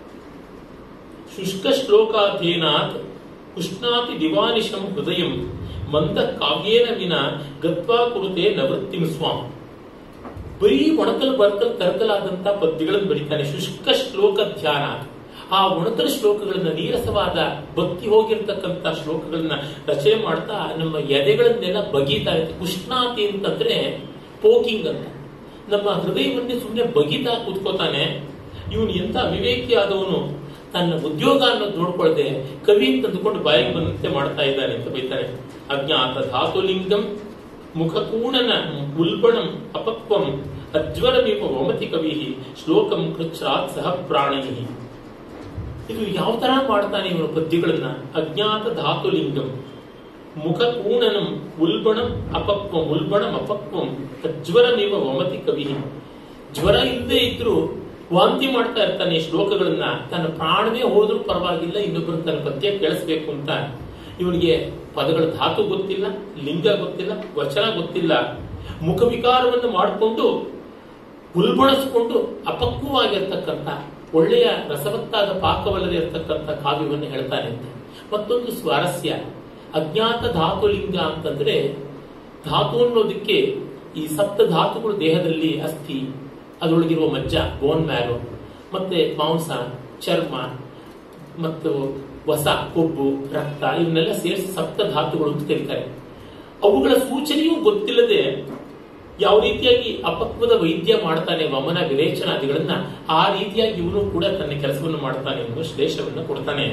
ಶುಷ್ಕ ಶ್ಲೋಕಾಧೀನಾತ್ ಉಷ್ಣಾತಿ ದಿವಾನಿಶಂ ಹೃದಯಂ ಮಂದ ಕಾವ್ಯೇನ ವಿನ ಗತ್ವಾ ಕುರುತೆ ನವೃತ್ತಿಂ ಸ್ವಾಂ ಬರೀ ಒಣಕಲ್ ಬರ್ಕಲ್ ತರಕಲಾದಂತ ಪದ್ಯಗಳನ್ನು ಬರೀತಾನೆ ಶುಷ್ಕ ಶ್ಲೋಕ ಧ್ಯಾನ ಆ ಒಣಕಲ್ ಶ್ಲೋಕಗಳನ್ನ ನೀರಸವಾದ ಭಕ್ತಿ ಹೋಗಿರ್ತಕ್ಕಂಥ ಶ್ಲೋಕಗಳನ್ನ ರಚನೆ ಮಾಡ್ತಾ ನಮ್ಮ ಎದೆಗಳನ್ನೆಲ್ಲ ಬಗೀತಾರೆ ಉಷ್ಣಾತಿ ಅಂತಂದ್ರೆ ಪೋಕಿಂಗ್ ಅಂತ ನಮ್ಮ ಹೃದಯವನ್ನೇ ಸುಮ್ಮನೆ ಬಗೀತಾ ಕೂತ್ಕೋತಾನೆ ಇವನು ಎಂತ ಅವಿವೇಕಿ ಆದವನು ತನ್ನ ಉದ್ಯೋಗ ಅನ್ನೋದು ನೋಡ್ಕೊಳ್ದೆ ಕವಿ ಅಂತ ಅಂದುಕೊಂಡು ಬಾಯಿಗೆ ಬಂದಂತೆ ಮಾಡ್ತಾ ಇದ್ದಾನೆ ಅಂತ ಬೈತಾರೆ ಅಜ್ಞಾತ ಧಾತುಲಿಂಗಂ ಮುಖಕೂಣನ ಉಲ್ಬಣಂ ಅಪಕ್ವಂ ಅಜ್ವರಮೀಪ ವಮತಿ ಕವಿ ಶ್ಲೋಕಂ ಕೃಚ್ಛಾತ್ ಸಹ ಪ್ರಾಣೈ ಇದು ಯಾವ ತರ ಮಾಡ್ತಾನೆ ಇವನು ಪದ್ಯಗಳನ್ನ ಅಜ್ಞಾತ ಧಾತುಲಿಂಗಂ ಮುಖಕೂಣನಂ ಉಲ್ಬಣಂ ಅಪಕ್ವಂ ಉಲ್ಬಣಂ ಅಪಕ್ವಂ ಅಜ್ವರಮೀವ ವಮತಿ ಕವಿ ಜ್ವರ ಇಲ್ಲದೆ ಇದ್ರು ವಾಂತಿ ಮಾಡ್ತಾ ಇರ್ತಾನೆ ಶ್ಲೋಕಗಳನ್ನ ತನ್ನ ಪ್ರಾಣವೇ ಹೋದ್ರೂ ಪರವಾಗಿಲ್ಲ ಇನ್ನೊಬ್ಬರು ತನ್ನ ಪದ್ಯ ಕೇಳಿಸ್ಬೇಕು ಅಂತ ಇವನಿಗೆ ಪದಗಳ ಧಾತು ಗೊತ್ತಿಲ್ಲ ಲಿಂಗ ಗೊತ್ತಿಲ್ಲ ವಚನ ಗೊತ್ತಿಲ್ಲ ಮುಖ ವಿಕಾರವನ್ನು ಮಾಡಿಕೊಂಡು ಉಲ್ಬಣಿಸಿಕೊಂಡು ಅಪಕ್ವವಾಗಿರ್ತಕ್ಕಂಥ ಒಳ್ಳೆಯ ರಸವತ್ತಾದ ಪಾಕವಲ್ಲದೆ ಇರತಕ್ಕಂಥ ಕಾವ್ಯವನ್ನು ಹೇಳ್ತಾನೆ ಅಂತ ಮತ್ತೊಂದು ಸ್ವಾರಸ್ಯ ಅಜ್ಞಾತ ಧಾತುಲಿಂಗ ಅಂತಂದ್ರೆ ಧಾತು ಅನ್ನೋದಕ್ಕೆ ಈ ಸಪ್ತ ಧಾತುಗಳು ದೇಹದಲ್ಲಿ ಅಸ್ಥಿ ಅದರೊಳಗಿರುವ ಮಜ್ಜ ಬೋನ್ ಮ್ಯಾರೋ ಮತ್ತೆ ಮಾಂಸ ಚರ್ಮ ಮತ್ತು ಹೊಸ ಕೊಬ್ಬು ರಕ್ತ ಇವನ್ನೆಲ್ಲ ಸೇರಿಸಿ ಸಪ್ತ ಧಾತುಗಳು ಅಂತ ಕರೀತಾರೆ ಅವುಗಳ ಸೂಚನೆಯೂ ಗೊತ್ತಿಲ್ಲದೆ ಯಾವ ರೀತಿಯಾಗಿ ಅಪಕ್ವದ ವೈದ್ಯ ಮಾಡ್ತಾನೆ ವಮನ ವಿರೇಚನಾದಿಗಳನ್ನ ಆ ರೀತಿಯಾಗಿ ಇವನು ಕೂಡ ತನ್ನ ಕೆಲಸವನ್ನು ಮಾಡ್ತಾನೆ ಎನ್ನುವ ಶ್ಲೇಷವನ್ನು ಕೊಡ್ತಾನೆ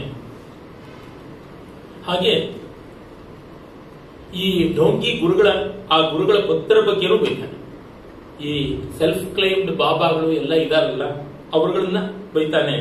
ಹಾಗೆ ಈ ಢೋಂಗಿ ಗುರುಗಳ ಆ ಗುರುಗಳ ಭಕ್ತರ ಬಗ್ಗೆನೂ ಬೈತಾನೆ ಈ ಸೆಲ್ಫ್ ಕ್ಲೈಮ್ಡ್ ಬಾಬಾಗಳು ಎಲ್ಲ ಇದಾರಲ್ಲ ಅವರುಗಳನ್ನ ಬೈತಾನೆ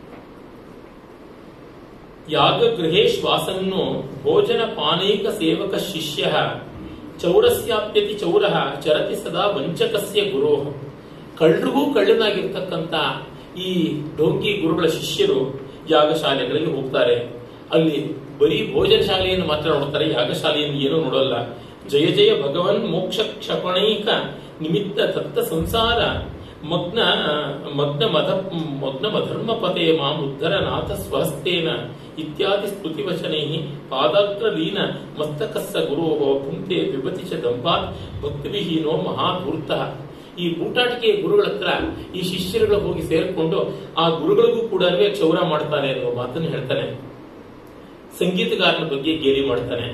ಯಾಗ ಗೃಹೇ ಶ್ವಾಸನ್ನು ಭೋಜನ ಪಾನೈಕ ಸೇವಕ ಶಿಷ್ಯ ಚೌರಸ್ಯಾಪ್ಯತಿ ಚೌರ ಚರತಿ ಸದಾ ವಂಚಕಸ್ಯ ಗುರೋ ಕಳ್ಳರಿಗೂ ಕಳ್ಳನಾಗಿರ್ತಕ್ಕಂಥ ಈ ಡೋಂಗಿ ಗುರುಗಳ ಶಿಷ್ಯರು ಯಾಗಶಾಲೆಗಳಿಗೆ ಹೋಗ್ತಾರೆ ಅಲ್ಲಿ ಬರೀ ಭೋಜನ ಶಾಲೆಯನ್ನು ಮಾತ್ರ ನೋಡ್ತಾರೆ ಯಾಗಶಾಲೆಯನ್ನು ಏನೂ ನೋಡಲ್ಲ ಜಯ ಜಯ ಭಗವನ್ ಮೋಕ್ಷ ಕ್ಷಪಣೈಕ ನಿಮಿತ್ತ ತತ್ತ ಸಂಸಾರ ಮಗ್ನ ಮಗ್ನ ಮದ ಮಗ್ನ ಮಧರ್ಮ ಪತೆ ಮಾಂ ಉದ್ಧರ ನಾಥ ಸ್ವಹಸ್ತೇನ ಇತ್ಯಾದಿ ಸ್ತುತಿ ವಚನೈ ಪಾದಾಗ್ರ ಲೀನ ಮಸ್ತಕಸ್ಸ ಗುರೋ ಪುಂಕ್ತೆ ವಿಭತಿ ಚ ದಂಪಾತ್ ಭಕ್ತಿವಿಹೀನೋ ಮಹಾಧೂರ್ತ ಈ ಬೂಟಾಟಿಕೆಯ ಗುರುಗಳ ಹತ್ರ ಈ ಶಿಷ್ಯರುಗಳು ಹೋಗಿ ಸೇರಿಕೊಂಡು ಆ ಗುರುಗಳಿಗೂ ಕೂಡ ಕ್ಷೌರ ಮಾಡ್ತಾನೆ ಅನ್ನುವ ಮಾತನ್ನು ಹೇಳ್ತಾನೆ ಸಂಗೀತಗಾರನ ಬಗ್ಗೆ ಗೇಲಿ ಮಾಡ್ತಾನೆ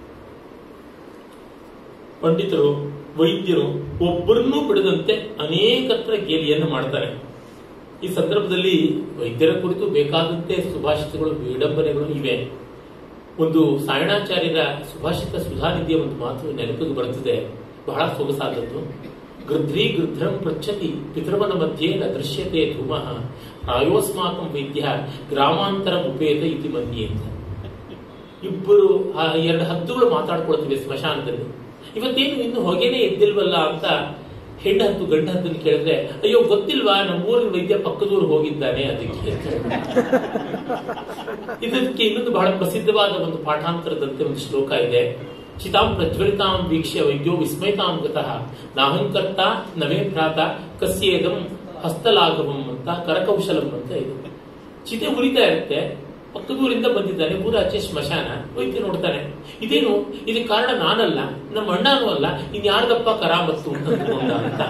ಪಂಡಿತರು ವೈದ್ಯರು ಒಬ್ಬರನ್ನೂ ಬಿಡದಂತೆ ಅನೇಕತ್ರ ಗೇಲಿಯನ್ನು ಮಾಡ್ತಾರೆ ಈ ಸಂದರ್ಭದಲ್ಲಿ ವೈದ್ಯರ ಕುರಿತು ಬೇಕಾದಂತೆ ಸುಭಾಷಿತಗಳು ವಿಡಂಬನೆಗಳು ಇವೆ ಒಂದು ಸಾಯಣಾಚಾರ್ಯರ ಸುಭಾಷಿತ ಸುಧಾನಿಧಿಯ ಒಂದು ಮಾತು ನೆನಪಿಗೆ ಬರುತ್ತದೆ ಬಹಳ ಸೊಗಸಾದದ್ದು ಗೃಧ್ರಿ ಗೃಧ್ರಂ ಪೃಚ್ಛತಿ ಪಿತೃಮನ ಮಧ್ಯೆ ನ ದೃಶ್ಯತೆ ಧೂಮಃ ಪ್ರಾಯೋಸ್ಮಾಕಂ ವೈದ್ಯ ಗ್ರಾಮಾಂತರ ಉಪೇತ ಇತಿ ಮನ್ಯೆ ಅಂತ ಇಬ್ಬರು ಆ ಎರಡು ಹದ್ದುಗಳು ಮಾತಾಡ್ಕೊಳ್ತಿವೆ ಸ್ಮಶಾನದಲ್ಲಿ ಇವತ್ತೇನು ಇನ್ನು ಹೊಗೆನೆ ಎದ್ದಿಲ್ವಲ್ಲ ಅಂತ ಹೆಣ್ಣು ಹತ್ತು ಗಂಡು ಹತ್ತನ್ನು ಕೇಳಿದ್ರೆ ಅಯ್ಯೋ ಗೊತ್ತಿಲ್ವಾ ನಮ್ಮ ಊರಿನ ವೈದ್ಯ ಪಕ್ಕದೂರು ಹೋಗಿದ್ದಾನೆ ಅದಕ್ಕೆ ಅಂತ ಹೇಳ್ತಾರೆ. ಇದಕ್ಕೆ ಇನ್ನೊಂದು ಬಹಳ ಪ್ರಸಿದ್ಧವಾದ ಒಂದು ಪಾಠಾಂತರದಂತೆ ಒಂದು ಶ್ಲೋಕ ಇದೆ ಚಿತಾಂ ಪ್ರಜ್ವಲಿತಾಂ ವೀಕ್ಷ್ಯ ವೈದ್ಯೋ ವಿಸ್ಮಯತಾಂ ಗತಃ ನಾಹಂಕರ್ತ ನವೇ ಭ್ರಾತ ಕಸ್ಯೇದಂ ಹಸ್ತಲಾಘವಂ ಅಂತ ಕರಕೌಶಲಂ ಅಂತ ಇದೆ ಚಿತೆ ಉರಿತಾ ಇರುತ್ತೆ ಪಕ್ಕದೂರಿಂದ ಬಂದಿದ್ದಾನೆ ಊರಾಚೆ ಸ್ಮಶಾನ ವೈದ್ಯ ನೋಡ್ತಾನೆ ಇದೇನು ಇದಕ್ಕೆ ಕಾರಣ ನಾನಲ್ಲ ನಮ್ಮ ಅಣ್ಣನೂ ಅಲ್ಲ ಇನ್ ಯಾರ್ದಪ್ಪ ಕರಾಮತ್ತು ಅಂತ ಅಂದ್ಕೊಂಡ ಅಂತ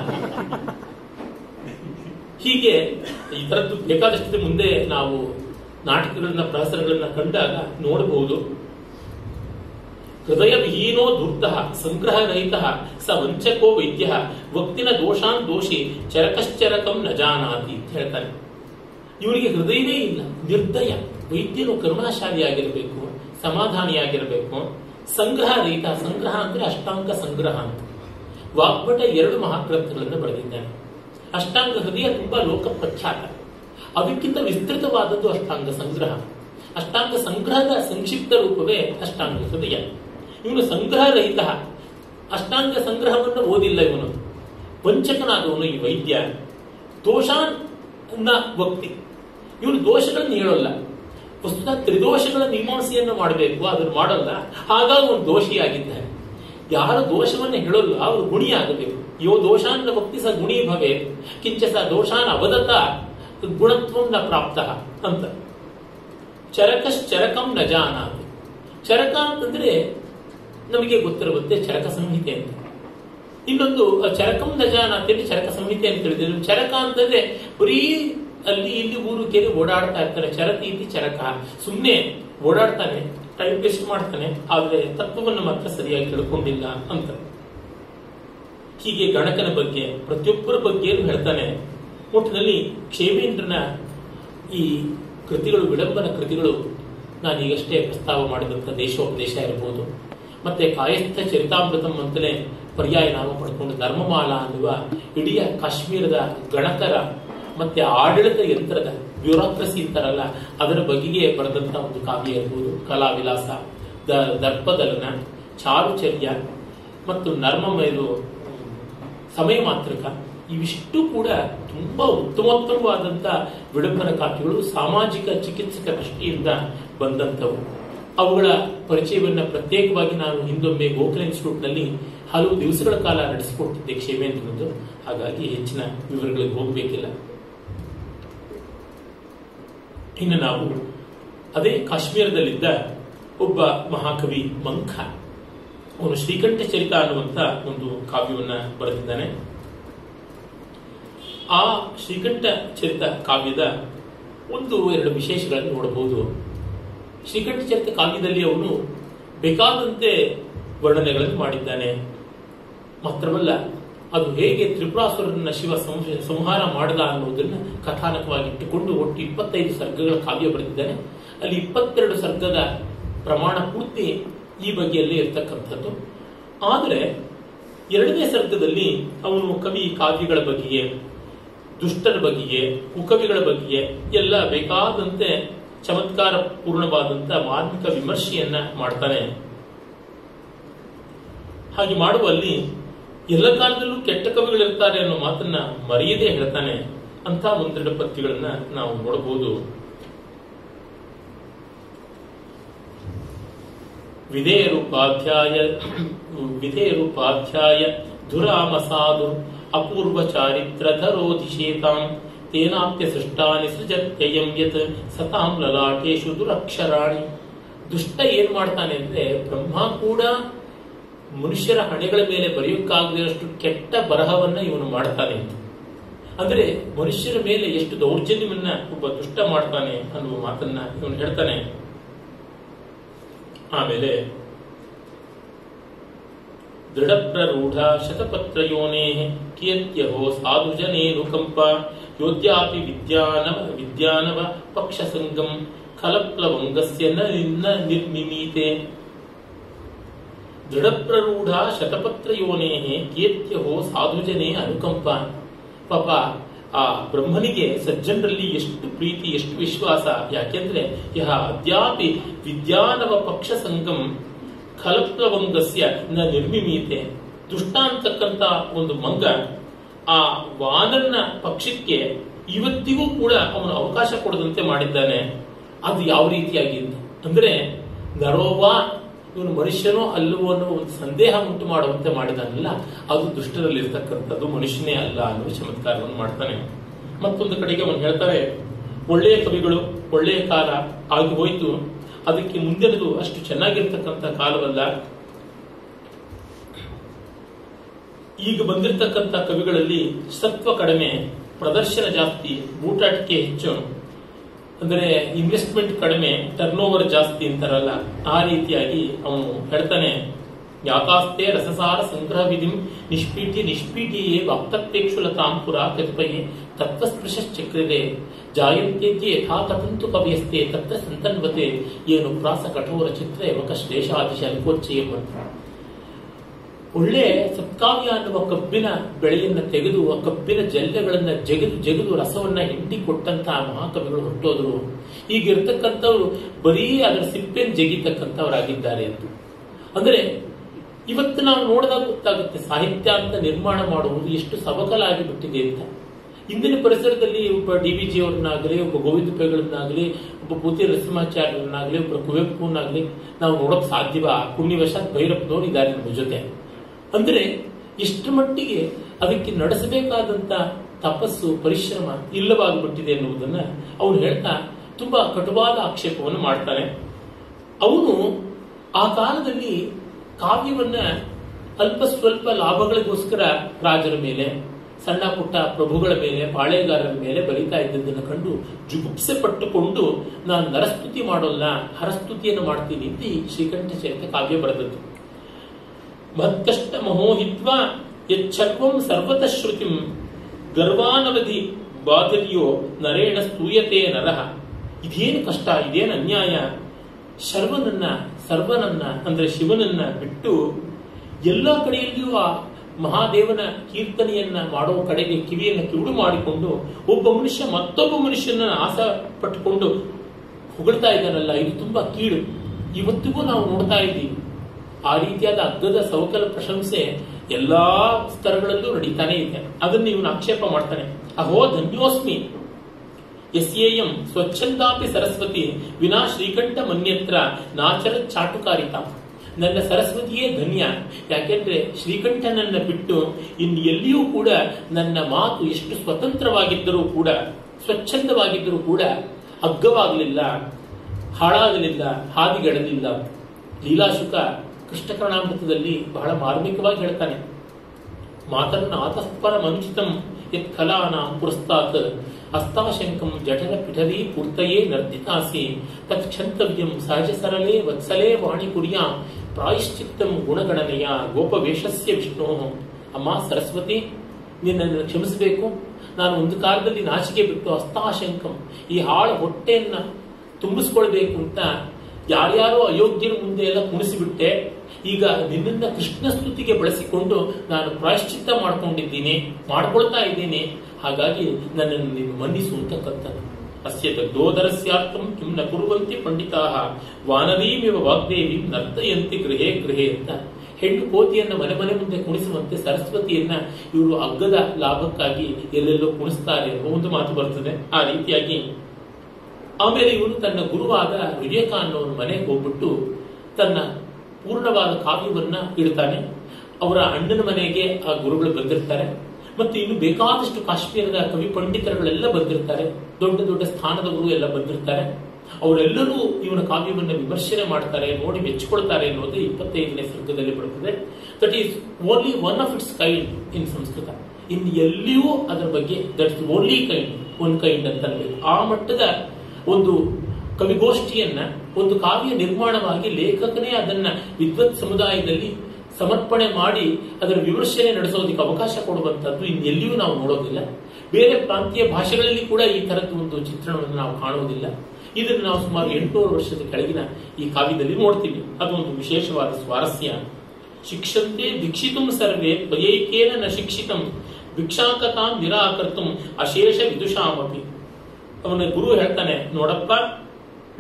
ಹೀಗೆ ಈ ತರದ್ದು ಬೇಕಾದಷ್ಟಿದೆ ಮುಂದೆ ನಾವು ನಾಟಕಗಳನ್ನ ಪ್ರಹಸನಗಳನ್ನ ಕಂಡಾಗ ನೋಡಬಹುದು ಹೃದಯ ವಿಹೀನೋ ಧೂರ್ತ ಸಂಗ್ರಹ ರಹಿತ ಸ ವಂಚಕೋ ವೈದ್ಯ ವಕ್ತಿನ ದೋಷಾನ್ ದೋಷಿ ಚರಕಶ್ಚರಕಂ ನ ಜಾನಾತಿ ಅಂತ ಹೇಳ್ತಾನೆ ಇವರಿಗೆ ಹೃದಯವೇ ಇಲ್ಲ ನಿರ್ದಯ ವೈದ್ಯನು ಕರುಣಾಶಾಲಿಯಾಗಿರಬೇಕು ಸಮಾಧಾನಿಯಾಗಿರಬೇಕು ಸಂಗ್ರಹ ರಹಿತ ಸಂಗ್ರಹ ಅಂದ್ರೆ ಅಷ್ಟಾಂಗ ಸಂಗ್ರಹ ಅಂತ ವಾಗ್ಭಟ ಎರಡು ಮಹಾಗ್ರಂಥಗಳನ್ನು ಬರೆದಿದ್ದಾನೆ ಅಷ್ಟಾಂಗ ಹೃದಯ ತುಂಬಾ ಲೋಕ ಪ್ರಖ್ಯಾತ ಅದಕ್ಕಿಂತ ವಿಸ್ತೃತವಾದದ್ದು ಅಷ್ಟಾಂಗ ಸಂಗ್ರಹ ಅಷ್ಟಾಂಗ ಸಂಗ್ರಹದ ಸಂಕ್ಷಿಪ್ತ ರೂಪವೇ ಅಷ್ಟಾಂಗ ಹೃದಯ ಇವನು ಸಂಗ್ರಹ ರಹಿತ ಅಷ್ಟಾಂಗ ಸಂಗ್ರಹವನ್ನು ಓದಿಲ್ಲ ಇವನು ವಂಚಕನಾದವನು ಈ ವೈದ್ಯ ದೋಷಾನ್ ವಕ್ತಿ ಇವನು ದೋಷಗಳನ್ನು ಹೇಳೋಲ್ಲ ವಸ್ತುತ ತ್ರಿದೋಷಗಳ ಮೀಮಾಂಸೆಯನ್ನು ಮಾಡಬೇಕು ಅದನ್ನು ಮಾಡಲ್ಲ ಹಾಗಾಗಿ ಅವನು ದೋಷಿಯಾಗಿದ್ದಾನೆ ಯಾರ ದೋಷವನ್ನು ಹೇಳೋಲ್ಲ ಅವರು ಗುಣಿಯಾಗಬೇಕು ಯೋ ದೋಷಾನ್ನ ಭಕ್ತಿ ಸ ಗುಣಿ ಭವೆ ಕಿಂಚ ಸ ದೋಷಾನ್ ಅವದತ ಗುಣತ್ವಂ ನ ಪ್ರಾಪ್ತ ಅಂತ ಚರಕಶ್ಚರಕಂ ನ ಜಾನಾತಿ ಚರಕ ಅಂತಂದ್ರೆ ನಮಗೆ ಗೊತ್ತಿರುವಂತೆ ಚರಕ ಸಂಹಿತೆ ಅಂತ ಇನ್ನೊಂದು ಚರಕಂ ನ ಜಾನಾತಿ ಅಂದ್ರೆ ಚರಕ ಸಂಹಿತೆ ಅಂತ ಹೇಳಿದ್ರು ಚರಕ ಅಂತಂದ್ರೆ ಬರೀ ಅಲ್ಲಿ ಇಲ್ಲಿ ಊರು ಕೇಳಿ ಓಡಾಡ್ತಾ ಇರ್ತಾರೆ ಚರತಿ ಇತಿ ಚರಕ ಸುಮ್ಮನೆ ಓಡಾಡ್ತಾನೆ ಟೈಮ್ ವೇಸ್ಟ್ ಮಾಡ್ತಾನೆ ಆದ್ರೆ ತತ್ವವನ್ನು ಮಾತ್ರ ಸರಿಯಾಗಿ ತಿಳ್ಕೊಂಡಿಲ್ಲ ಅಂತ ಹೀಗೆ ಗಣಕನ ಬಗ್ಗೆ ಪ್ರತಿಯೊಬ್ಬರ ಬಗ್ಗೆಯನ್ನು ಹೇಳ್ತಾನೆ ಒಟ್ಟಿನಲ್ಲಿ ಕ್ಷೇಮೇಂದ್ರನ ಈ ಕೃತಿಗಳು ವಿಡಂಬನ ಕೃತಿಗಳು ನಾನು ಈಗಷ್ಟೇ ಪ್ರಸ್ತಾವ ಮಾಡಿದಂಥ ದೇಶೋಪದೇಶ ಇರಬಹುದು ಮತ್ತೆ ಕಾಯಸ್ಥ ಚರಿತಾಮೃತಂ ಅಂತಲೇ ಪರ್ಯಾಯ ನಾಮ ಪಡ್ಕೊಂಡು ಧರ್ಮಮಾಲ ಅನ್ನುವ ಇಡೀ ಕಾಶ್ಮೀರದ ಗಣಕರ ಮತ್ತೆ ಆಡಳಿತ ಯಂತ್ರದ ಬ್ಯೂರೋಕ್ರಸಿ ಅಂತಾರಲ್ಲ ಅದರ ಬಗೆಗೆ ಬರೆದಂತ ಒಂದು ಕಾವ್ಯ ಇರಬಹುದು ಕಲಾವಿಲಾಸ ದ ದರ್ಪದಲನ ಚಾರುಚರ್ಯ ಮತ್ತು ನರ್ಮ ಇದು ಸಮಯ ಮಾತ್ರಕ ಇವಿಷ್ಟು ಕೂಡ ತುಂಬಾ ಉತ್ತಮೋತ್ತಮವಾದಂತ ವಿಡಂಬನ ಕಾವ್ಯಗಳು ಸಾಮಾಜಿಕ ಚಿಕಿತ್ಸಕ ದೃಷ್ಟಿಯಿಂದ ಬಂದಂಥವು ಅವುಗಳ ಪರಿಚಯವನ್ನ ಪ್ರತ್ಯೇಕವಾಗಿ ನಾನು ಹಿಂದೊಮ್ಮೆ ಗೋಖಲೆ ಇನ್ಸ್ಟಿಟ್ಯೂಟ್ನಲ್ಲಿ ಹಲವು ದಿವಸಗಳ ಕಾಲ ನಡೆಸಿಕೊಟ್ಟಿದ್ದೆ ಕ್ಷೇಮೇಂದ್ರನದು ಹಾಗಾಗಿ ಹೆಚ್ಚಿನ ವಿವರಗಳಿಗೆ ಹೋಗಬೇಕಿಲ್ಲ ಇನ್ನು ನಾವು ಅದೇ ಕಾಶ್ಮೀರದಲ್ಲಿದ್ದ ಒಬ್ಬ ಮಹಾಕವಿ ಮಂಖ ಅವನು ಶ್ರೀಕಂಠ ಚರಿತ ಅನ್ನುವಂತ ಒಂದು ಕಾವ್ಯವನ್ನ ಬರೆದಿದ್ದಾನೆ ಆ ಶ್ರೀಕಂಠ ಚರಿತ ಕಾವ್ಯದ ಒಂದು ಎರಡು ವಿಶೇಷಗಳನ್ನು ನೋಡಬಹುದು ಶ್ರೀಕಂಠ ಚರಿತ ಕಾವ್ಯದಲ್ಲಿ ಅವನು ಬೇಕಾದಂತೆ ವರ್ಣನೆಗಳನ್ನು ಮಾಡಿದ್ದಾನೆ ಮಾತ್ರವಲ್ಲ ಅದು ಹೇಗೆ ತ್ರಿಪುರಾಸುರನ್ನ ಶಿವ ಸಂಹಾರ ಮಾಡದ ಅನ್ನುವುದನ್ನು ಕಥಾನಕವಾಗಿ ಇಟ್ಟುಕೊಂಡು ಒಟ್ಟು ಇಪ್ಪತ್ತೈದು ಸರ್ಗಗಳ ಕಾವ್ಯ ಬರೆದಿದ್ದಾನೆ ಅಲ್ಲಿ ಇಪ್ಪತ್ತೆರಡು ಸರ್ಗದ ಪ್ರಮಾಣ ಪೂರ್ತಿ ಈ ಬಗೆಯಲ್ಲೇ ಇರ್ತಕ್ಕಂಥದ್ದು ಆದರೆ ಎರಡನೇ ಸರ್ಗದಲ್ಲಿ ಅವನು ಕವಿ ಕಾವ್ಯಗಳ ಬಗೆಗೆ ದುಷ್ಟರ ಬಗೆಗೆ ಕುಕವಿಗಳ ಬಗೆಗೆ ಎಲ್ಲ ಬೇಕಾದಂತೆ ಚಮತ್ಕಾರ ಪೂರ್ಣವಾದಂತ ಮಾರ್ಮಿಕ ವಿಮರ್ಶೆಯನ್ನ ಮಾಡ್ತಾನೆ ಹಾಗೆ ಮಾಡುವಲ್ಲಿ ಎಲ್ಲ ಕಾಲದಲ್ಲೂ ಕೆಟ್ಟ ಕವಿಗಳಿರ್ತಾರೆ ಅನ್ನೋ ಮಾತನ್ನ ಮರೆಯದೇ ಹೇಳ್ತಾನೆ ಅಂತ ಒಂದೆರಡು ಪದ್ಯಗಳನ್ನ ನಾವು ನೋಡಬಹುದು ವಿಧೇಯರೂಪಾಧ್ಯಾಯ ವಿಧೇಯರೂಪಾಧ್ಯಾಯ ದುರಾಮಸಾದು ಅಪೂರ್ವ ಚಾರಿತ್ರ ಧರೋಧಿಶೇತಾಂ ತೇನಾಪ್ಯ ಸೃಷ್ಟಾನಿ ಸೃಜತ್ಯಯಂ ಯತ್ ಸತಾಂ ಲಲಾಟೇಶು ದುರಕ್ಷರಾಣಿ ದುಷ್ಟ ಏನ್ ಮಾಡ್ತಾನೆ ಅಂದ್ರೆ ಬ್ರಹ್ಮ ಕೂಡ ಮನುಷ್ಯರ ಹಣೆಗಳ ಮೇಲೆ ಬರೆಯೋಕ್ಕಾಗದಿರಷ್ಟು ಕೆಟ್ಟ ಬರಹವನ್ನ ಇವನು ಮಾಡ್ತಾನೆ ಅಂತ ಅಂದ್ರೆ ಮನುಷ್ಯರ ಮೇಲೆ ಎಷ್ಟು ದೌರ್ಜನ್ಯವನ್ನ ಒಬ್ಬ ದುಷ್ಟ ಮಾಡ್ತಾನೆ ಅನ್ನುವ ಮಾತನ್ನ ಇವನು ಹೇಳ್ತಾನೆ ಆಮೇಲೆ ದೃಢಪ್ರರೂಢ ಶತಪತ್ರಯೋನೇ ಕಿಯತ್ಯಹೋ ಸಾಧುಜನೇನುಕಂಪ ಯೋದ್ಯಾಪಿ ವಿದ್ಯಾನವ ವಿದ್ಯಾನವ ಪಕ್ಷ ಸಂಗಂ ಖಲಪ್ಲವಂಗಸ್ಯ ನ ನಿರ್ನಿಮೀತೆ ದೃಢಪ್ರರೂಢ ಶತಪತ್ರಯೋನೇ ಕೀರ್ತ್ಯಹೋ ಸಾಧುಜನೇ ಅನುಕಂಪ ಪಾಪ ಆ ಬ್ರಹ್ಮನಿಗೆ ಸಜ್ಜನರಲ್ಲಿ ಎಷ್ಟು ಪ್ರೀತಿ ಎಷ್ಟು ವಿಶ್ವಾಸ ಯಾಕೆಂದ್ರೆ ಯಹ ಅದ್ಯಾಪಿ ವಿದ್ಯಾನವ ಪಕ್ಷ ಸಂಗಂ ಖಲಪ್ಲವಂಗಸ್ಯ ನ ನಿರ್ಮಿಮೀತೆ ದುಷ್ಟ ಅಂತಕ್ಕಂತ ಒಂದು ಮಂಗ ಆ ವಾನರನ ಪಕ್ಷಕ್ಕೆ ಇವತ್ತಿಗೂ ಕೂಡ ಅವನು ಅವಕಾಶ ಕೊಡದಂತೆ ಮಾಡಿದ್ದಾನೆ ಅದು ಯಾವ ರೀತಿಯಾಗಿ ಅಂತ ಅಂದ್ರೆ ನರೋವಾ ಇವನು ಮನುಷ್ಯನೋ ಅಲ್ಲವೋ ಅನ್ನೋ ಒಂದು ಸಂದೇಹ ಉಂಟು ಮಾಡುವಂತೆ ಮಾಡಿದಾನಲ್ಲ ಅದು ದುಷ್ಟರಲ್ಲಿ ಇರ್ತಕ್ಕಂಥದ್ದು ಮನುಷ್ಯನೇ ಅಲ್ಲ ಅನ್ನೋ ಚಮತ್ಕಾರವನ್ನು ಮಾಡ್ತಾನೆ ಮತ್ತೊಂದು ಕಡೆಗೆ ಅವನು ಹೇಳ್ತಾರೆ ಒಳ್ಳೆಯ ಕವಿಗಳು ಒಳ್ಳೆಯ ಕಾಲ ಆಗಿ ಹೋಯ್ತು ಅದಕ್ಕೆ ಮುಂದಿನದು ಅಷ್ಟು ಚೆನ್ನಾಗಿರ್ತಕ್ಕಂಥ ಕಾಲವಲ್ಲ ಈಗ ಬಂದಿರತಕ್ಕಂಥ ಕವಿಗಳಲ್ಲಿ ಸತ್ವ ಕಡಿಮೆ ಪ್ರದರ್ಶನ ಜಾಸ್ತಿ ಬೂಟಾಟಿಕೆ ಹೆಚ್ಚು ಅಂದ್ರೆ ಇನ್ವೆಸ್ಟ್ಮೆಂಟ್ ಕಡಿಮೆ ಟರ್ನ್ ಓವರ್ ಜಾಸ್ತಿ ಅಂತಾರಲ್ಲ ಆ ರೀತಿಯಾಗಿ ಅವನು ಹೇಳ್ತಾನೆ ಯಾಕಾಸ್ತೆ ರಸಸಾರ ಸಂಗ್ರಹ ವಿಧಿಂ ನಿಷ್ಪೀಟಿ ನಿಷ್ಪೀಟಿಯೇ ವಕ್ತಪ್ರೇಕ್ಷುಲತಾಂ ಪುರ ಕತಿಪಯೇ ತತ್ವಸ್ಪೃಶ ಚಕ್ರಿದೆ ಜಾಯಂತ್ಯಜ್ಯ ಯಥಾ ಕಥಂತು ಕವಿಯಸ್ತೆ ತತ್ರ ಸಂತನ್ವತೆ ಏನು ಪ್ರಾಸ ಕಠೋರ ಚಿತ್ರ ಯವಕ ಶ್ಲೇಷಾದಿಶ ಅಲ್ಪೋಚ್ಚಯಂ ಅಂತ ಒಳ್ಳೆ ಸತ್ಕಾವ್ಯ ಅನ್ನುವ ಕಬ್ಬಿನ ಬೆಳೆಯನ್ನ ತೆಗೆದು ಆ ಕಬ್ಬಿನ ಜಲ್ಲೆಗಳನ್ನ ಜಗದು ಜಗದು ರಸವನ್ನ ಹಿಂಡಿ ಕೊಟ್ಟಂತಹ ಮಹಾಕವಿಗಳು ಹೊರಟೋದ್ರು ಈಗ ಇರ್ತಕ್ಕಂಥವ್ರು ಬರೀ ಅದರ ಸಿಪ್ಪೆನ್ ಜಗಿತಕ್ಕಂಥವರಾಗಿದ್ದಾರೆ ಎಂದು ಅಂದ್ರೆ ಇವತ್ತು ನಾವು ನೋಡಿದಾಗ ಗೊತ್ತಾಗುತ್ತೆ ಸಾಹಿತ್ಯ ಅಂತ ನಿರ್ಮಾಣ ಮಾಡುವುದು ಎಷ್ಟು ಸಬಕಲಾಗಿ ಬಿಟ್ಟಿದೆ ಅಂತ ಇಂದಿನ ಪರಿಸರದಲ್ಲಿ ಒಬ್ಬ ಡಿ ವಿ ಜಿ ಅವ್ರನ್ನಾಗಲಿ ಒಬ್ಬ ಗೋವಿಂದ ಪೈಗಳನ್ನಾಗಲಿ ಒಬ್ಬ ಪೂತಿ ನರಸಿಂಹಾಚಾರ್ಯರನ್ನಾಗಲಿ ಒಬ್ಬ ಕುವೆಂಪುನಾಗಲಿ ನಾವು ನೋಡೋಕ್ ಸಾಧ್ಯವ ಪುಣ್ಯವಶಾತ್ ಭೈರಪ್ಪನವ್ರು ಇದ್ದಾರೆ ನಮ್ಮ ಜೊತೆ ಅಂದ್ರೆ ಇಷ್ಟರ ಮಟ್ಟಿಗೆ ಅದಕ್ಕೆ ನಡೆಸಬೇಕಾದಂತ ತಪಸ್ಸು ಪರಿಶ್ರಮ ಇಲ್ಲವಾಗಿಬಿಟ್ಟಿದೆ ಎನ್ನುವುದನ್ನ ಅವನು ಹೇಳ್ತಾ ತುಂಬಾ ಕಟುವಾದ ಆಕ್ಷೇಪವನ್ನು ಮಾಡ್ತಾನೆ ಅವನು ಆ ಕಾಲದಲ್ಲಿ ಕಾವ್ಯವನ್ನ ಅಲ್ಪ ಸ್ವಲ್ಪ ಲಾಭಗಳಿಗೋಸ್ಕರ ರಾಜರ ಮೇಲೆ ಸಣ್ಣ ಪುಟ್ಟ ಪ್ರಭುಗಳ ಮೇಲೆ ಪಾಳೆಗಾರರ ಮೇಲೆ ಬರಿತಾ ಇದ್ದದ್ದನ್ನು ಕಂಡು ಜುಗುಪ್ಸೆ ಪಟ್ಟುಕೊಂಡು ನಾನು ನರಸ್ತುತಿ ಮಾಡೋಲ್ಲ ಹರಸ್ತುತಿಯನ್ನು ಮಾಡ್ತೀನಿ ಅಂತ ಈ ಶ್ರೀಕಂಠ ಚರಿತ ಕಾವ್ಯ ಬರೆದದ್ದು ಮತ್ಕಷ್ಟ ಮಹೋಹಿತ್ವ ಯಚ್ಛರ್ವಂ ಸರ್ವತಃ ಶ್ರುತಿಂ ಗರ್ವಾನವಧಿ ಬಾಧರ್ಯೋ ನರೇಣ ಸ್ತೂಯತೆ ನರಹ ಇದೇನು ಕಷ್ಟ ಇದೇನು ಅನ್ಯಾಯ ಶರ್ವನನ್ನ ಸರ್ವನನ್ನ ಅಂದ್ರೆ ಶಿವನನ್ನ ಬಿಟ್ಟು ಎಲ್ಲ ಕಡೆಯಲ್ಲಿಯೂ ಆ ಮಹಾದೇವನ ಕೀರ್ತನೆಯನ್ನ ಮಾಡೋ ಕಡೆಗೆ ಕಿವಿಯನ್ನು ಕಿವುಡು ಮಾಡಿಕೊಂಡು ಒಬ್ಬ ಮನುಷ್ಯ ಮತ್ತೊಬ್ಬ ಮನುಷ್ಯನ ಆಸ ಪಟ್ಟುಕೊಂಡು ಹೊಗಳ್ತಾ ಇದ್ದಾನಲ್ಲ ಇದು ತುಂಬಾ ಕೀಳು ಇವತ್ತಿಗೂ ನಾವು ನೋಡ್ತಾ ಇದ್ದೀವಿ ಆ ರೀತಿಯಾದ ಅಗ್ಗದ ಸವಕಲ ಪ್ರಶಂಸೆ ಎಲ್ಲಾ ಸ್ತರಗಳಲ್ಲೂ ನಡೀತಾನೆ ಇದೆ ಅದನ್ನು ಇವನು ಆಕ್ಷೇಪ ಮಾಡ್ತಾನೆ ಅಹೋ ಧನ್ಯೋಸ್ಮಿ ಎಸ್ಯೇಯಂ ಸ್ವಚ್ಛಂದಾಪಿ ಸರಸ್ವತಿ ವಿನಾ ಶ್ರೀಕಂಠ ಮನ್ಯತ್ರ ನಾಚರ ಚಾಟುಕಾರಿತ ನನ್ನ ಸರಸ್ವತಿಯೇ ಧನ್ಯ ಯಾಕೆಂದ್ರೆ ಶ್ರೀಕಂಠನನ್ನ ಬಿಟ್ಟು ಇನ್ನು ಎಲ್ಲಿಯೂ ಕೂಡ ನನ್ನ ಮಾತು ಎಷ್ಟು ಸ್ವತಂತ್ರವಾಗಿದ್ದರೂ ಕೂಡ ಸ್ವಚ್ಛಂದವಾಗಿದ್ದರೂ ಕೂಡ ಅಗ್ಗವಾಗಲಿಲ್ಲ ಹಾಳಾಗಲಿಲ್ಲ ಹಾದಿಗೆಡಲಿಲ್ಲ ಲೀಲಾಶುಕ ಕೃಷ್ಣಕರ್ಣಾಮೃತದಲ್ಲಿ ಬಹಳ ಮಾರ್ಮಿಕವಾಗಿ ಹೇಳ್ತಾನೆ ಮಾತನ್ನ ಆತಃಪರ ಮಂಚಿತಂ ಯತ್ ಕಲಾನಾಂ ಪುರಸ್ತಾತ್ ಅಸ್ತಾಶಂಕಂ ಜಠರ ಪಿಠರಿ ಪೂರ್ತಯೇ ನರ್ದಿತಾಸಿ ತತ್ ಕ್ಷಂತವ್ಯಂ ಸಹಜ ಸರಳೇ ವತ್ಸಲೇ ವಾಣಿ ಕುರ್ಯಾ ಪ್ರಾಯಶ್ಚಿತ್ತಂ ಗುಣಗಣನೆಯ ಗೋಪವೇಷಸ್ಯ ವಿಷ್ಣು ಅಮ್ಮ ಸರಸ್ವತಿ ನಿನ್ನನ್ನು ಕ್ಷಮಿಸಬೇಕು ನಾನು ಒಂದು ಕಾಲದಲ್ಲಿ ನಾಚಿಕೆ ಬಿಟ್ಟು ಅಸ್ತಾಶಂಕಂ ಈ ಹಾಳು ಹೊಟ್ಟೆಯನ್ನ ತುಂಬಿಸ್ಕೊಳ್ಬೇಕು ಅಂತ ಯಾರ್ಯಾರೋ ಅಯೋಗ್ಯರ ಮುಂದೆ ಎಲ್ಲ ಕುಣಿಸಿಬಿಟ್ಟೆ ಈಗ ನಿನ್ನನ್ನ ಕೃಷ್ಣ ಸ್ತುತಿಗೆ ಬಳಸಿಕೊಂಡು ನಾನು ಪ್ರಾಯಶ್ಚಿತ್ತ ಮಾಡ್ಕೊಂಡಿದ್ದೀನಿ ಮಾಡ್ಕೊಳ್ತಾ ಇದ್ದೀನಿ ಹಾಗಾಗಿ ನನ್ನನ್ನು ನೀನು ಮನ್ನಿಸು ಅಂತಕ್ಕಂಥದ್ದು ಅಸ್ಯ ದಗ್ಧೋದರಸ್ಯಾರ್ಥಂ ಕಿಂ ನ ಕುರುವಂತಿ ಪಂಡಿತಾ ವಾನರೀಮಿವ ವಾಗ್ದೇವಿ ನರ್ತಯಂತಿ ಗೃಹೇ ಗೃಹೇ ಅಂತ ಹೆಣ್ಣು ಕೋತಿಯನ್ನ ಮನೆ ಮನೆ ಮುಂದೆ ಕುಣಿಸುವಂತೆ ಸರಸ್ವತಿಯನ್ನ ಇವರು ಅಗ್ಗದ ಲಾಭಕ್ಕಾಗಿ ಎಲ್ಲೆಲ್ಲೋ ಕುಣಿಸ್ತಾರೆ ಅನ್ನೋ ಒಂದು ಮಾತು ಬರ್ತದೆ ಆ ರೀತಿಯಾಗಿ ಆಮೇಲೆ ಇವನು ತನ್ನ ಗುರುವಾದ ವಿವೇಕ ಅನ್ನೋನ ಮನೆಗೆ ಹೋಗ್ಬಿಟ್ಟು ತನ್ನ ಪೂರ್ಣವಾದ ಕಾವ್ಯವನ್ನ ಇಡ್ತಾನೆ ಅವರ ಅಣ್ಣನ ಮನೆಗೆ ಆ ಗುರುಗಳು ಬಂದಿರ್ತಾರೆ ಮತ್ತು ಇನ್ನು ಬೇಕಾದಷ್ಟು ಕಾಶ್ಮೀರದ ಕವಿ ಪಂಡಿತರುಗಳೆಲ್ಲ ಬಂದಿರ್ತಾರೆ ದೊಡ್ಡ ದೊಡ್ಡ ಸ್ಥಾನದವರು ಎಲ್ಲ ಬಂದಿರ್ತಾರೆ ಅವರೆಲ್ಲರೂ ಇವನ ಕಾವ್ಯವನ್ನು ವಿಮರ್ಶನೆ ಮಾಡ್ತಾರೆ ನೋಡಿ ಮೆಚ್ಚಿಕೊಳ್ತಾರೆ ಅನ್ನೋದು ಇಪ್ಪತ್ತೈದನೇ ಸರ್ಗದಲ್ಲಿ ಬರುತ್ತದೆ that is only one of its kind in Sanskrit in ಎಲ್ಲಿಯೂ ಅದರ ಬಗ್ಗೆ that is only kind one kind ಅಂತ ಅನ್ಬೇಕು ಆ ಮಟ್ಟದ ಒಂದು ಕವಿಗೋಷ್ಠಿಯನ್ನ ಒಂದು ಕಾವ್ಯ ನಿರ್ಮಾಣವಾಗಿ ಲೇಖಕನೇ ಅದನ್ನ ವಿದ್ವತ್ ಸಮುದಾಯದಲ್ಲಿ ಸಮರ್ಪಣೆ ಮಾಡಿ ಅದರ ವಿಮರ್ಶನೆ ನಡೆಸೋದಕ್ಕೆ ಅವಕಾಶ ಕೊಡುವಂತದ್ದು ಇನ್ನೆಲ್ಲಿಯೂ ನಾವು ನೋಡೋದಿಲ್ಲ ಬೇರೆ ಪ್ರಾಂತೀಯ ಭಾಷೆಗಳಲ್ಲಿ ಕೂಡ ಈ ತರದ್ದು ಒಂದು ಚಿತ್ರಣವನ್ನು ನಾವು ಕಾಣುವುದಿಲ್ಲ ಇದನ್ನು ನಾವು ಸುಮಾರು ಎಂಟುನೂರು ವರ್ಷದ ಕೆಳಗಿನ ಈ ಕಾವ್ಯದಲ್ಲಿ ನೋಡ್ತೀವಿ ಅದೊಂದು ವಿಶೇಷವಾದ ಸ್ವಾರಸ್ಯ ಶಿಕ್ಷಂತೆ ದೀಕ್ಷಿತಂ ಸರ್ವೇ ತ್ವಯೈಕೇನ ನ ಶಿಕ್ಷಿತಂ ಭಿಕ್ಷಾಕತಾಂ ನಿರಾಕರ್ತಂ ಅಶೇಷ ವಿದುಷಾಮಪಿ ಅವನ ಗುರು ಹೇಳ್ತಾನೆ ನೋಡಪ್ಪ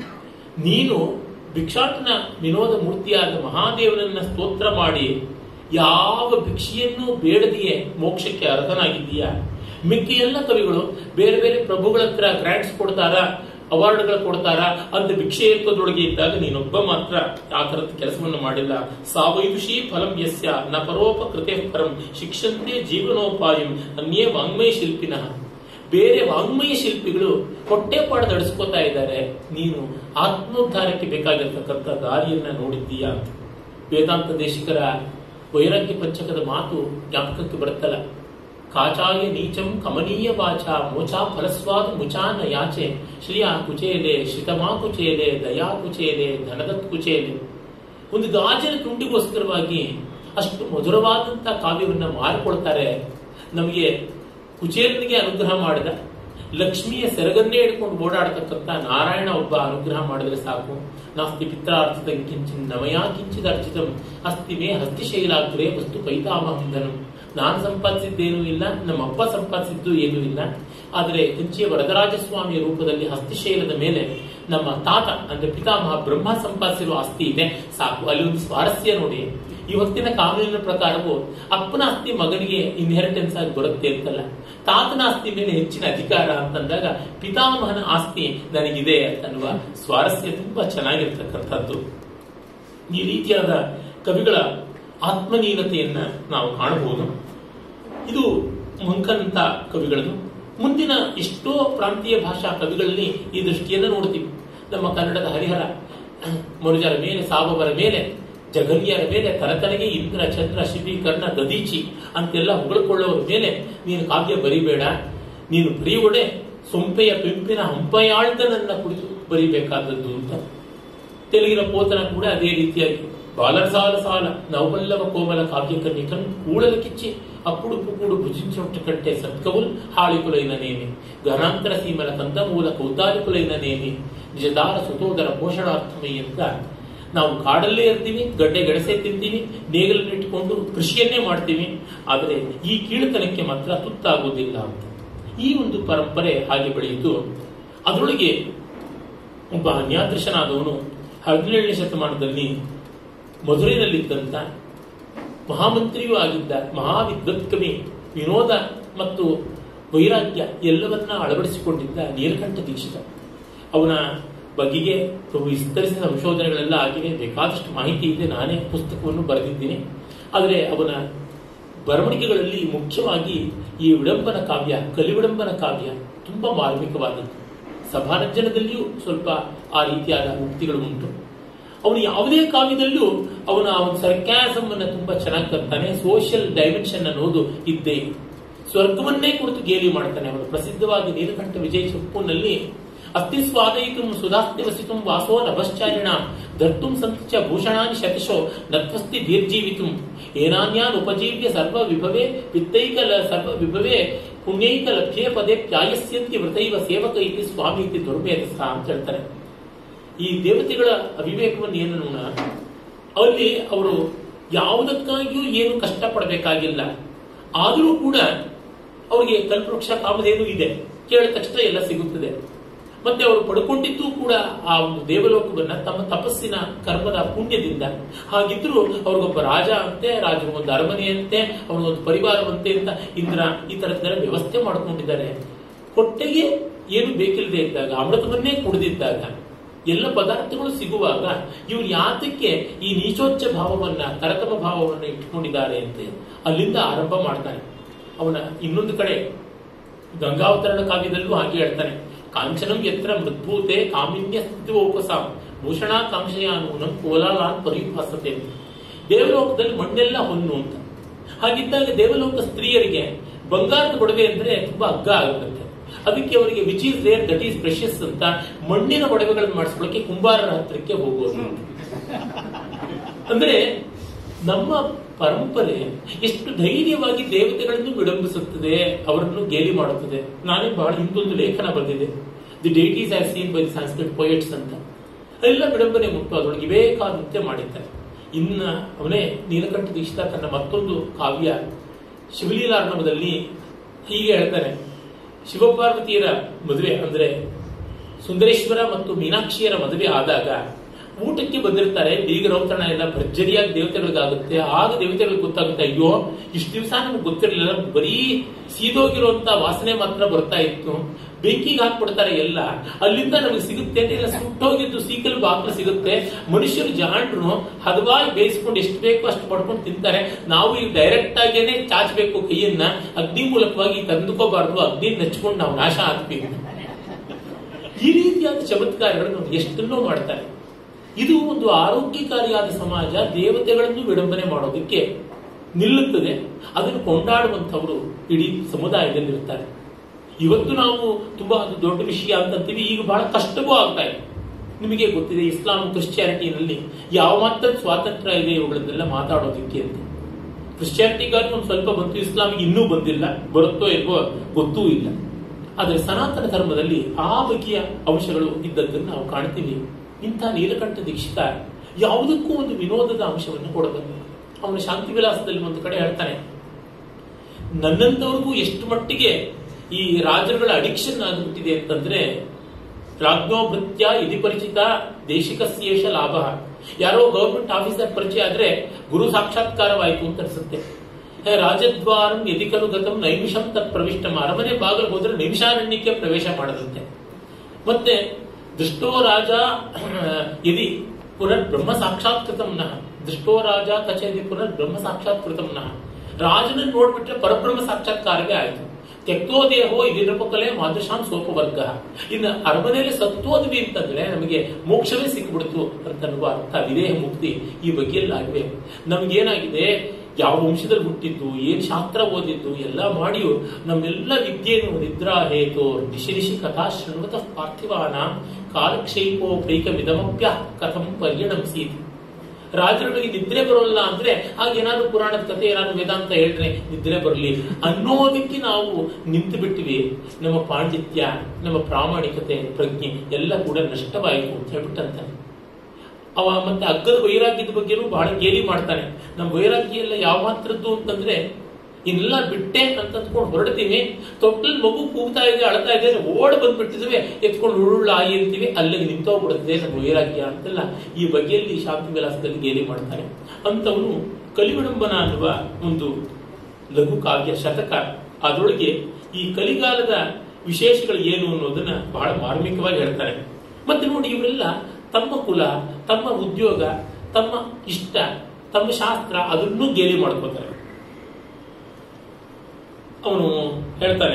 ನೀನು ಭಿಕ್ಷಾಟನ ವಿನೋದ ಮೂರ್ತಿಯಾದ ಮಹಾದೇವನನ್ನ ಸ್ತೋತ್ರ ಮಾಡಿ ಯಾವ ಭಿಕ್ಷೆಯನ್ನು ಬೇಡದೆಯೇ ಮೋಕ್ಷಕ್ಕೆ ಅರ್ಹನಾಗಿದ್ದೀಯಾ ಮಿಕ್ಕಿ ಎಲ್ಲ ಕವಿಗಳು ಬೇರೆ ಬೇರೆ ಪ್ರಭುಗಳ ಹತ್ರ ಗ್ರಾಂಟ್ಸ್ ಕೊಡ್ತಾರ ಅವಾರ್ಡ್ಗಳು ಕೊಡ್ತಾರ ಅಂತ ಭಿಕ್ಷೆ ಎತ್ತದೊಳಗೆ ಇದ್ದಾಗ ನೀನೊಬ್ಬ ಮಾತ್ರ ಆ ತರದ ಕೆಲಸವನ್ನು ಮಾಡಿಲ್ಲ ಸಾವಯುಷಿ ಫಲಂ ಯಸ್ಯ ನ ಪರೋಪಕೃತೆ ಪರಂ ಶಿಕ್ಷಂತೆ ಜೀವನೋಪಾಯಂ ಅನ್ಯೇ ವಾಂಗ್ಮಯ ಶಿಲ್ಪಿನಃ ಬೇರೆ ವಾಂಗ್ಮಯ ಶಿಲ್ಪಿಗಳು ಹೊಟ್ಟೆಪಾಡು ನಡೆಸ್ಕೋತಾ ಇದ್ದಾರೆ ನೀನು ಆತ್ಮೋದ್ಧಾರಕ್ಕೆ ಬೇಕಾಗಿರ್ತಕ್ಕಂಥ ದಾರಿಯನ್ನ ನೋಡಿದ್ದೀಯಾ ಅಂತ ವೇದಾಂತ ದೇಶಿಕರ ವೈರಾಗ್ಯ ಪಂಚಕದ ಮಾತು ಜ್ಞಾಪಕಕ್ಕೆ ಬರುತ್ತಲ್ಲ ಕಾಚಾಯ ನೀಚಂ ಕಮನೀಯ ವಾಚ ಮೋಚಾ ಫಲಸ್ವಾದ ಮುಚಾನ ಯಾಚೆ ಶ್ರಿಯ ಕುಚೇಲೆ ಶ್ರಿತಮಾ ಕುಚೇಲೆ ದಯಾ ಕುಚೇಲೆ ಧನದತ್ ಕುಚೇಲೆ ಒಂದು ಗಾಜಿನ ತುಂಡಿಗೋಸ್ಕರವಾಗಿ ಅಷ್ಟು ಮಧುರವಾದಂತ ಕಾವ್ಯವನ್ನ ಮಾರಿಕೊಳ್ತಾರೆ ನಮಗೆ ಕುಚೇಲನಿಗೆ ಅನುಗ್ರಹ ಮಾಡಿದ ಲಕ್ಷ್ಮಿಯ ಸೆರಗನ್ನೇ ಹಿಡ್ಕೊಂಡು ಓಡಾಡತಕ್ಕಂಥ ನಾರಾಯಣ ಒಬ್ಬ ಅನುಗ್ರಹ ಮಾಡಿದ್ರೆ ಸಾಕು ನಾಸ್ತಿ ಪಿತ್ರಾರ್ಥದ ಕಿಂಚಿನ್ ನಮಯಾ ಕಿಂಚಿದ ಅರ್ಚಿತಂ ಅಸ್ತಿ ಮೇ ಹಸ್ತಿಶೈಲಾಗ್ರೆ ವಸ್ತು ಪೈತಾಮಹಂದನಂ ನಾನು ಸಂಪಾದಿಸಿದ್ದೇನೂ ಇಲ್ಲ ನಮ್ಮ ಅಪ್ಪ ಸಂಪಾದಿಸಿದ್ದು ಏನೂ ಇಲ್ಲ ಆದರೆ ಕಂಚಿಯ ವರದರಾಜಸ್ವಾಮಿಯ ರೂಪದಲ್ಲಿ ಹಸ್ತಿಶೈಲದ ಮೇಲೆ ನಮ್ಮ ತಾತ ಅಂದ್ರೆ ಪಿತಾಮಹ ಬ್ರಹ್ಮ ಸಂಪಾದಿಸಿರುವ ಆಸ್ತಿ ಇದೆ ಸಾಕು ಅಲ್ಲಿ ಒಂದು ಸ್ವಾರಸ್ಯ ನೋಡಿ ಇವತ್ತಿನ ಕಾನೂನಿನ ಪ್ರಕಾರವು ಅಪ್ಪನ ಆಸ್ತಿ ಮಗನಿಗೆ ಇನ್ಹೆರಿಟೆನ್ಸ್ ಆಗಿ ಬರುತ್ತೆ ಅಂತಲ್ಲ ತಾತನ ಆಸ್ತಿ ಮೇಲೆ ಹೆಚ್ಚಿನ ಅಧಿಕಾರ ಅಂತಂದಾಗ ಪಿತಾಮಹನ ಆಸ್ತಿ ನನಗಿದೆ ಅಂತನ್ನುವ ಸ್ವಾರಸ್ಯ ತುಂಬಾ ಚೆನ್ನಾಗಿರ್ತಕ್ಕಂಥದ್ದು ಈ ರೀತಿಯಾದ ಕವಿಗಳ ಆತ್ಮನೀನತೆಯನ್ನ ನಾವು ಕಾಣಬಹುದು ಇದು ಮಂಕನಂತ ಕವಿಗಳದು ಮುಂದಿನ ಎಷ್ಟೋ ಪ್ರಾಂತೀಯ ಭಾಷಾ ಕವಿಗಳಲ್ಲಿ ಈ ದೃಷ್ಟಿಯನ್ನು ನೋಡ್ತೀವಿ ನಮ್ಮ ಕನ್ನಡದ ಹರಿಹರ ಮನುಜರ ಮೇಲೆ ಸಾಬವರ ಮೇಲೆ ಜಗನ್ಯರ ಮೇಲೆ ತರತನೆಗೆ ಇಂದ್ರ ಚಂದ್ರ ಶಿಬಿ ಕರ್ಣ ದದೀಚಿ ಅಂತೆಲ್ಲ ಹೊಗಳ್ಕೊಳ್ಳೋರ ಮೇಲೆ ನೀನು ಕಾವ್ಯ ಬರಿಬೇಡ ನೀನು ಬರೆಯುವಡೆ ಸೊಂಪೆಯ ಪೆಂಪಿನ ಹಂಪಯಾಳ್ದನನ್ನ ಕುರಿತು ಬರಿಬೇಕಾದದ್ದು ಅಂತ ತೆಲುಗಿನ ಪೋತನ ಕೂಡ ಅದೇ ರೀತಿಯಾಗಿ ಬಾಲರ ಸಾಲ ಸಾಲ ನವಪಲ್ಲವ ಕೋಮಲ ಕಾವ್ಯ ಕನ್ನಿಕನ್ ಕೂಳಲ ಕಿಚ್ಚಿ అప్పుడు పుకుడు భుజించుట కంటే సత్కవుల్ హాళికులైననేమి ఘనాంతర సీమల కందమూల కౌతాలికులైననేమి ನಿಜದಾರ ಸುತೋದರ ಪೋಷಣಾರ್ಥಮೈ ಅಂತ ನಾವು ಕಾಡಲ್ಲೇ ಇರ್ತೀವಿ ಗಡ್ಡೆ ಗೆಣಸೆ ತಿಂತೀವಿ ನೇಗಲನ್ನು ಇಟ್ಕೊಂಡು ಕೃಷಿಯನ್ನೇ ಮಾಡ್ತೀವಿ ಆದರೆ ಈ ಕೀಳುತನಕ್ಕೆ ಮಾತ್ರ ತುತ್ತಾಗುವುದಿಲ್ಲ ಅಂತ ಈ ಒಂದು ಪರಂಪರೆ ಹಾಗೆ ಬೆಳೆಯಿತು ಅದರೊಳಗೆ ಒಬ್ಬ ಅನ್ಯಾದೃಶನಾದವನು ಹದಿನೇಳನೇ ಶತಮಾನದಲ್ಲಿ ಮಧುರೈನಲ್ಲಿದ್ದಂತ ಮಹಾಮಂತ್ರಿಯೂ ಆಗಿದ್ದ ಮಹಾವಿದ್ವತ್ ಕವಿ ವಿನೋದ ಮತ್ತು ವೈರಾಗ್ಯ ಎಲ್ಲವನ್ನ ಅಳವಡಿಸಿಕೊಂಡಿದ್ದ ನೀಲಕಂಠ ದೀಕ್ಷಿತ ಅವನ ಬಗೆಗೆ ಬಹು ವಿಸ್ತರಿಸಿದ ಸಂಶೋಧನೆಗಳೆಲ್ಲ ಆಗಿವೆ ಬೇಕಾದಷ್ಟು ಮಾಹಿತಿ ಇದೆ ನಾನೇ ಪುಸ್ತಕವನ್ನು ಬರೆದಿದ್ದೀನಿ ಆದರೆ ಅವನ ಬರವಣಿಗೆಗಳಲ್ಲಿ ಮುಖ್ಯವಾಗಿ ಈ ವಿಡಂಬನ ಕಾವ್ಯ ಕಲಿವಿಡಂಬನ ಕಾವ್ಯ ತುಂಬಾ ಮಾರ್ಮಿಕವಾದದ್ದು ಸಭಾರಂಜನದಲ್ಲಿಯೂ ಸ್ವಲ್ಪ ಆ ರೀತಿಯಾದ ಉಕ್ತಿಗಳು ಉಂಟು ಅವನು ಯಾವುದೇ ಕಾವ್ಯದಲ್ಲೂ ಅವನ ಅವನ ಸರ್ಕ್ಯಾಸಮ್ ಅನ್ನ ತುಂಬಾ ಚೆನ್ನಾಗಿ ತರ್ತಾನೆ ಸೋಷಿಯಲ್ ಡೈಮೆನ್ಷನ್ ಅನ್ನೋದು ಇದ್ದೇ ಇದೆ ಸ್ವರ್ಗವನ್ನೇ ಕುರಿತು ಗೇಲಿ ಮಾಡ್ತಾನೆ ಅವನು ಪ್ರಸಿದ್ಧವಾಗಿ ನೀಲಕಂಠ ವಿಜಯ ಚಪ್ಪುನಲ್ಲಿ ಅಸ್ತಿ ಸ್ವಾದಯಿತು ಸುಧಾಸ್ತಿ ವಸಿತು ವಾಸೋ ನಭಶ್ಚಾರಿಣ ಧರ್ತುಂ ಸಂತಿಚ ಭೂಷಣಾನಿ ಶತಶೋ ನತ್ವಸ್ತಿ ದೀರ್ಜೀವಿತು ಏನಾನ್ಯಾನ್ ಉಪಜೀವ್ಯ ಸರ್ವ ವಿಭವೇ ವಿತ್ತೈಕ ಸರ್ವ ವಿಭವೇ ಪುಣ್ಯೈಕ ಲಭ್ಯೇ ಪದೇ ಪ್ಯಾಯಸ್ಯಂತಿ ವೃತೈವ ಸೇವಕ ಇತಿ ಸ್ವಾಮಿ ಇತಿ ದುರ್ಮೇಧಸ್ಥ ಅಂತ ಹೇಳ್ತಾರೆ ಈ ದೇವತೆಗಳ ಅವಿವೇಕವನ್ನು ಏನು ನೋಡ ಅಲ್ಲಿ ಅವರು ಯಾವುದಕ್ಕಾಗಿಯೂ ಏನು ಕಷ್ಟಪಡಬೇಕಾಗಿಲ್ಲ ಆದರೂ ಕೂಡ ಅವರಿಗೆ ಕಲ್ಪವೃಕ್ಷ ಕಾಮಧೇನು ಇದೆ ಕೇಳಿದ ತಕ್ಷಣ ಎಲ್ಲ ಸಿಗುತ್ತದೆ ಮತ್ತೆ ಅವರು ಪಡ್ಕೊಂಡಿದ್ದು ಕೂಡ ಆ ಒಂದು ದೇವಲೋಕವನ್ನ ತಮ್ಮ ತಪಸ್ಸಿನ ಕರ್ಮದ ಪುಣ್ಯದಿಂದ ಹಾಗಿದ್ರು ಅವ್ರಿಗೊಬ್ಬ ರಾಜ ಅಂತೆ ರಾಜನ ಒಂದು ಅರಮನೆಯಂತೆ ಅವನಿಗೊಂದು ಪರಿವಾರವಂತೆ ಅಂತ ಇಂದ್ರ ಈ ತರದ್ದೆಲ್ಲ ವ್ಯವಸ್ಥೆ ಮಾಡ್ಕೊಂಡಿದ್ದಾರೆ ಹೊಟ್ಟೆಗೆ ಏನು ಬೇಕಿಲ್ಲದೆ ಇದ್ದಾಗ ಅಮೃತವನ್ನೇ ಕುಡಿದಿದ್ದಾಗ ಎಲ್ಲ ಪದಾರ್ಥಗಳು ಸಿಗುವಾಗ ಇವ್ರು ಯಾತಕ್ಕೆ ಈ ನೀಚೋಚ್ಚ ಭಾವವನ್ನ ತರತಮ ಭಾವವನ್ನ ಇಟ್ಕೊಂಡಿದ್ದಾರೆ ಅಂತ ಅಲ್ಲಿಂದ ಆರಂಭ ಮಾಡ್ತಾನೆ ಅವನ ಇನ್ನೊಂದು ಕಡೆ ಗಂಗಾವತರಣ ಕಾವ್ಯದಲ್ಲೂ ಹಾಗೆ ಹೇಳ್ತಾನೆ ಕಾಂಚನಂ ಯತ್ರ ಮೃದ್ಭೂತೆ ಕಾಮಿನ್ಯ ಸ್ಥಿತಿವೋಪಸಾಂ ಭೂಷಣಾಕಾಂಕ್ಷೆಯಾನೂನಂ ಕೋಲಾಲಾನ್ ಪರಿಭಾಸತೆ ಅಂತ ದೇವಲೋಕದಲ್ಲಿ ಮಣ್ಣೆಲ್ಲ ಹೊನ್ನು ಅಂತ ಹಾಗಿದ್ದಾಗ ದೇವಲೋಕ ಸ್ತ್ರೀಯರಿಗೆ ಬಂಗಾರದ ಒಡವೆ ಅಂದ್ರೆ ತುಂಬಾ ಅಗ್ಗ ಆಗುತ್ತೆ ಅದಕ್ಕೆ ಅವರಿಗೆ which is rare that is precious ಅಂತ ಮಣ್ಣಿನ ಒಡವೆಗಳನ್ನು ಮಾಡಿಸ್ಕೊಳ್ಳಕ್ಕೆ ಕುಂಬಾರರ ಹತ್ರಕ್ಕೆ ಹೋಗೋದು ಅಂದ್ರೆ ನಮ್ಮ ಪರಂಪರೆ ಎಷ್ಟು ಧೈರ್ಯವಾಗಿ ದೇವತೆಗಳನ್ನು ವಿಡಂಬಿಸುತ್ತದೆ ಅವರನ್ನು ಗೇಲಿ ಮಾಡುತ್ತದೆ ನಾನೇ ಬಹಳ ಹಿಂದೊಂದು ಲೇಖನ ಬಂದಿದೆ the deities are seen by the Sanskrit poets ಅಂತ ಎಲ್ಲ ವಿಡಂಬನೆ ಮುಟ್ಟು ಅದರೊಳಗೆ ಬೇಕಾದಂತೆ ಮಾಡಿದ್ದಾರೆ ಇನ್ನ ಅವನೇ ನೀಲಕಂಠ ದೀಕ್ಷಿತ ತನ್ನ ಮತ್ತೊಂದು ಕಾವ್ಯ ಶಿವಲೀಲಾರ್ಣವದಲ್ಲಿ ಹೀಗೆ ಹೇಳ್ತಾನೆ ಶಿವಪಾರ್ವತಿಯರ ಮದುವೆ ಅಂದ್ರೆ ಸುಂದರೇಶ್ವರ ಮತ್ತು ಮೀನಾಕ್ಷಿಯರ ಮದುವೆ ಆದಾಗ ಊಟಕ್ಕೆ ಬಂದಿರ್ತಾರೆ ಬೀಗರೌತಣ ಎಲ್ಲ ಭರ್ಜರಿಯಾಗಿ ದೇವತೆಗಳಿಗಾಗುತ್ತೆ ಆಗ ದೇವತೆಗಳಿಗೆ ಗೊತ್ತಾಗುತ್ತೆ ಅಯ್ಯೋ ಇಷ್ಟು ದಿವಸ ನಮ್ಗೆ ಗೊತ್ತಿರಲಿಲ್ಲ ಬರೀ ಸೀದೋಗಿರುವಂತ ವಾಸನೆ ಮಾತ್ರ ಬರ್ತಾ ಇತ್ತು ಬೆಂಕಿಗೆ ಹಾಕ್ಬಿಡ್ತಾರೆ ಎಲ್ಲ ಅಲ್ಲಿಂದ ನಮಗೆ ಸಿಗುತ್ತೆ ಅಂತ ಇಲ್ಲ ಸುಟ್ಟೋಗಿದ್ದು ಸೀಕಲ್ ಬಾಕ್ಲು ಸಿಗುತ್ತೆ ಮನುಷ್ಯರು ಜಾಂಡ್ರು ಹದವಾಗಿ ಬೇಯಿಸ್ಕೊಂಡು ಎಷ್ಟು ಬೇಕೋ ಅಷ್ಟು ಪಡ್ಕೊಂಡು ತಿಂತಾರೆ ನಾವು ಈಗ ಡೈರೆಕ್ಟ್ ಆಗೇನೆ ಚಾಚಬೇಕು ಕೈಯನ್ನ ಅಗ್ನಿ ಮೂಲಕವಾಗಿ ತಂದುಕೋಬಾರ್ದು ಅಗ್ನಿ ನೆಚ್ಕೊಂಡು ನಾವು ನಾಶ ಆಗ್ತೀವಿ ಈ ರೀತಿಯಾದ ಚಮತ್ಕಾರಗಳನ್ನು ಎಷ್ಟನ್ನೋ ಮಾಡ್ತಾರೆ ಇದು ಒಂದು ಆರೋಗ್ಯಕಾರಿಯಾದ ಸಮಾಜ ದೇವತೆಗಳನ್ನು ವಿಡಂಬನೆ ಮಾಡೋದಕ್ಕೆ ನಿಲ್ಲುತ್ತದೆ ಅದನ್ನು ಕೊಂಡಾಡುವಂಥವರು ಇಡೀ ಸಮುದಾಯದಲ್ಲಿ ಇರ್ತಾರೆ ಇವತ್ತು ನಾವು ತುಂಬಾ ಅದು ದೊಡ್ಡ ವಿಷಯ ಅಂತಂತೀವಿ ಈಗ ಬಹಳ ಕಷ್ಟವೂ ಆಗ್ತಾ ಇದೆ ನಿಮಗೆ ಗೊತ್ತಿದೆ ಇಸ್ಲಾಂ ಕ್ರಿಶ್ಚಿಯಾನಿಟಿನಲ್ಲಿ ಯಾವ ಮಾತ್ರ ಸ್ವಾತಂತ್ರ್ಯ ಇದೆ ಇವುಗಳನ್ನೆಲ್ಲ ಮಾತಾಡೋದಕ್ಕೆ ಅಂತ ಕ್ರಿಶ್ಚಿಯಾನಿಟಿಗಾರು ಒಂದು ಸ್ವಲ್ಪ ಬಂತು ಇಸ್ಲಾಮಿಗೆ ಇನ್ನೂ ಬಂದಿಲ್ಲ ಬರುತ್ತೋ ಇಲ್ವೋ ಗೊತ್ತೂ ಇಲ್ಲ ಆದರೆ ಸನಾತನ ಧರ್ಮದಲ್ಲಿ ಆ ಬಗೆಯ ಅಂಶಗಳು ಇದ್ದದ್ದನ್ನು ನಾವು ಕಾಣ್ತೀವಿ ಇಂಥ ನೀಲಕಂಠ ದೀಕ್ಷಿತ ಯಾವುದಕ್ಕೂ ಒಂದು ವಿನೋದದ ಅಂಶವನ್ನು ಕೊಡಬೇಕು ಅವನು ಶಾಂತಿ ವಿಲಾಸದಲ್ಲಿ ಒಂದು ಕಡೆ ಹೇಳ್ತಾನೆ ನನ್ನಂತವ್ರಿಗೂ ಎಷ್ಟು ಮಟ್ಟಿಗೆ ಈ ರಾಜರುಗಳ ಅಡಿಕ್ಷನ್ ಆಗಿಬಿಟ್ಟಿದೆ ಅಂತಂದ್ರೆ ರಾಜ್ಞೋ ಭೃತ್ಯ ಇದಿ ಪರಿಚಿತ ದೇಶಿಕಸ್ಯೇಷ ಲಾಭ ಯಾರೋ ಗವರ್ಮೆಂಟ್ ಆಫೀಸರ್ ಪರಿಚಯ ಆದ್ರೆ ಗುರು ಸಾಕ್ಷಾತ್ಕಾರವಾಯಿತು ಅಂತ ಅನ್ಸುತ್ತೆ ಹೇ ರಾಜದ್ವಾರಂ ಯದಿಕಲು ಗತಂ ನೈಮಿಷಂ ತತ್ ಪ್ರವಿಷ್ಟಂ ಅರಮನೆ ಬಾಗಿಲು ಹೋದ್ರೆ ನಿಮಿಷಾರಣ್ಯಕ್ಕೆ ಪ್ರವೇಶ ಮಾಡದಂತೆ ಮತ್ತೆ ದೃಷ್ಟೋ ರಾಜ ಯದಿ ಪುನರ್ ಬ್ರಹ್ಮ ಸಾಕ್ಷಾತ್ಕೃತಂ ನಃ ದೃಷ್ಟೋ ರಾಜ ಕಚೇರಿ ಪುನರ್ ಬ್ರಹ್ಮ ಸಾಕ್ಷಾತ್ಕೃತಂ ನಃ ರಾಜನನ್ನು ನೋಡ್ಬಿಟ್ರೆ ಪರಬ್ರಹ್ಮ ಸಾಕ್ಷಾತ್ಕಾರವೇ ಆಯಿತು ತೆಕ್ತೋ ದೇಹೋ ಇದಿರಪಕಲೆ ಮಾದೃಶಾಂ ಸೋಪವರ್ಗ ಇನ್ನು ಅರಮನೆಯಲ್ಲಿ ಸತ್ತೋದ್ವಿ ಅಂತಂದ್ರೆ ನಮಗೆ ಮೋಕ್ಷವೇ ಸಿಕ್ಬಿಡ್ತು ಅಂತನ್ನುವ ಅರ್ಥ ವಿದೇಹ ಮುಕ್ತಿ ಈ ಬಗೆಯಲ್ಲಿ ಆಗಿವೆ ನಮ್ಗೇನಾಗಿದೆ ಯಾವ ವಂಶದಲ್ಲಿ ಹುಟ್ಟಿದ್ದು ಏನ್ ಶಾಸ್ತ್ರ ಓದಿದ್ದು ಎಲ್ಲ ಮಾಡಿಯು ನಮ್ಮೆಲ್ಲ ವಿದ್ಯೆಯನ್ನು ನಿದ್ರಾ ಹೇತೋ ದಿಶಿ ದಿಶಿ ಕಥಾ ಶೃಣ್ವತ ಪಾರ್ಥಿವಾನ ಕಾಲಕ್ಷೇಪೋ ಪ್ರೈಕ ವಿಧಮಪ್ಯ ಕಥಂ ಪರ್ಯಣಂಸೀತಿ ರಾಜರುಗಳಿಗೆ ನಿದ್ರೆ ಬರೋಲ್ಲ ಅಂದ್ರೆ ಆಗ ಏನಾದ್ರು ಪುರಾಣದ ಕಥೆ ಏನಾದ್ರು ವೇದಾಂತ ಹೇಳ್ರೆ ನಿದ್ರೆ ಬರಲಿ ಅನ್ನೋದಕ್ಕೆ ನಾವು ನಿಂತು ಬಿಟ್ಟಿವಿ ನಮ್ಮ ಪಾಂಡಿತ್ಯ ನಮ್ಮ ಪ್ರಾಮಾಣಿಕತೆ ಪ್ರಜ್ಞೆ ಎಲ್ಲ ಕೂಡ ನಷ್ಟವಾಯಿತು ಅಂತ ಹೇಳ್ಬಿಟ್ಟಂತಾನೆ ಅವ ಮತ್ತೆ ಅಗ್ಗದ ವೈರಾಗ್ಯದ ಬಗ್ಗೆನೂ ಬಹಳ ಗೇಲಿ ಮಾಡ್ತಾನೆ ನಮ್ಮ ವೈರಾಗ್ಯ ಎಲ್ಲ ಯಾವ ಮಾತ್ರದ್ದು ಅಂತಂದ್ರೆ ಇನ್ನೆಲ್ಲ ಬಿಟ್ಟೆ ಅಂತ ಅಂದ್ಕೊಂಡು ಹೊರಡ್ತೀವಿ ತೊಟ್ಟಲ್ ಮಗು ಕೂಗ್ತಾ ಇದೆ ಅಳ್ತಾ ಇದೆ ಓಡ್ ಬಂದ್ಬಿಟ್ಟಿದ್ವಿ ಎತ್ಕೊಂಡು ಉರುಳು ಆಯಿ ಅಂತೀವಿ ಅಲ್ಲಿಗೆ ನಿಂತೋಗ್ಬಿಡುತ್ತೆ ನಮ್ಮ ವೈರಾಗ್ಯ ಅಂತೆಲ್ಲ ಈ ಬಗೆಯಲ್ಲಿ ಶಾಂತಿ ವಿಲಾಸದಲ್ಲಿ ಗೇಲಿ ಮಾಡ್ತಾನೆ ಅಂತವನು ಕಲಿವಿಡಂಬನ ಅನ್ನುವ ಒಂದು ಲಘು ಕಾವ್ಯ ಶತಕ ಅದರೊಳಗೆ ಈ ಕಲಿಗಾಲದ ವಿಶೇಷಗಳು ಏನು ಅನ್ನೋದನ್ನ ಬಹಳ ಮಾರ್ಮಿಕವಾಗಿ ಹೇಳ್ತಾರೆ ಮತ್ತೆ ನೋಡಿ ಇವರೆಲ್ಲ ತಮ್ಮ ಕುಲ ತಮ್ಮ ಉದ್ಯೋಗ ತಮ್ಮ ಇಷ್ಟ ತಮ್ಮ ಶಾಸ್ತ್ರ ಅದನ್ನೂ ಗೇಲಿ ಮಾಡ್ಕೋತಾರೆ ಅವನು ಹೇಳ್ತಾನೆ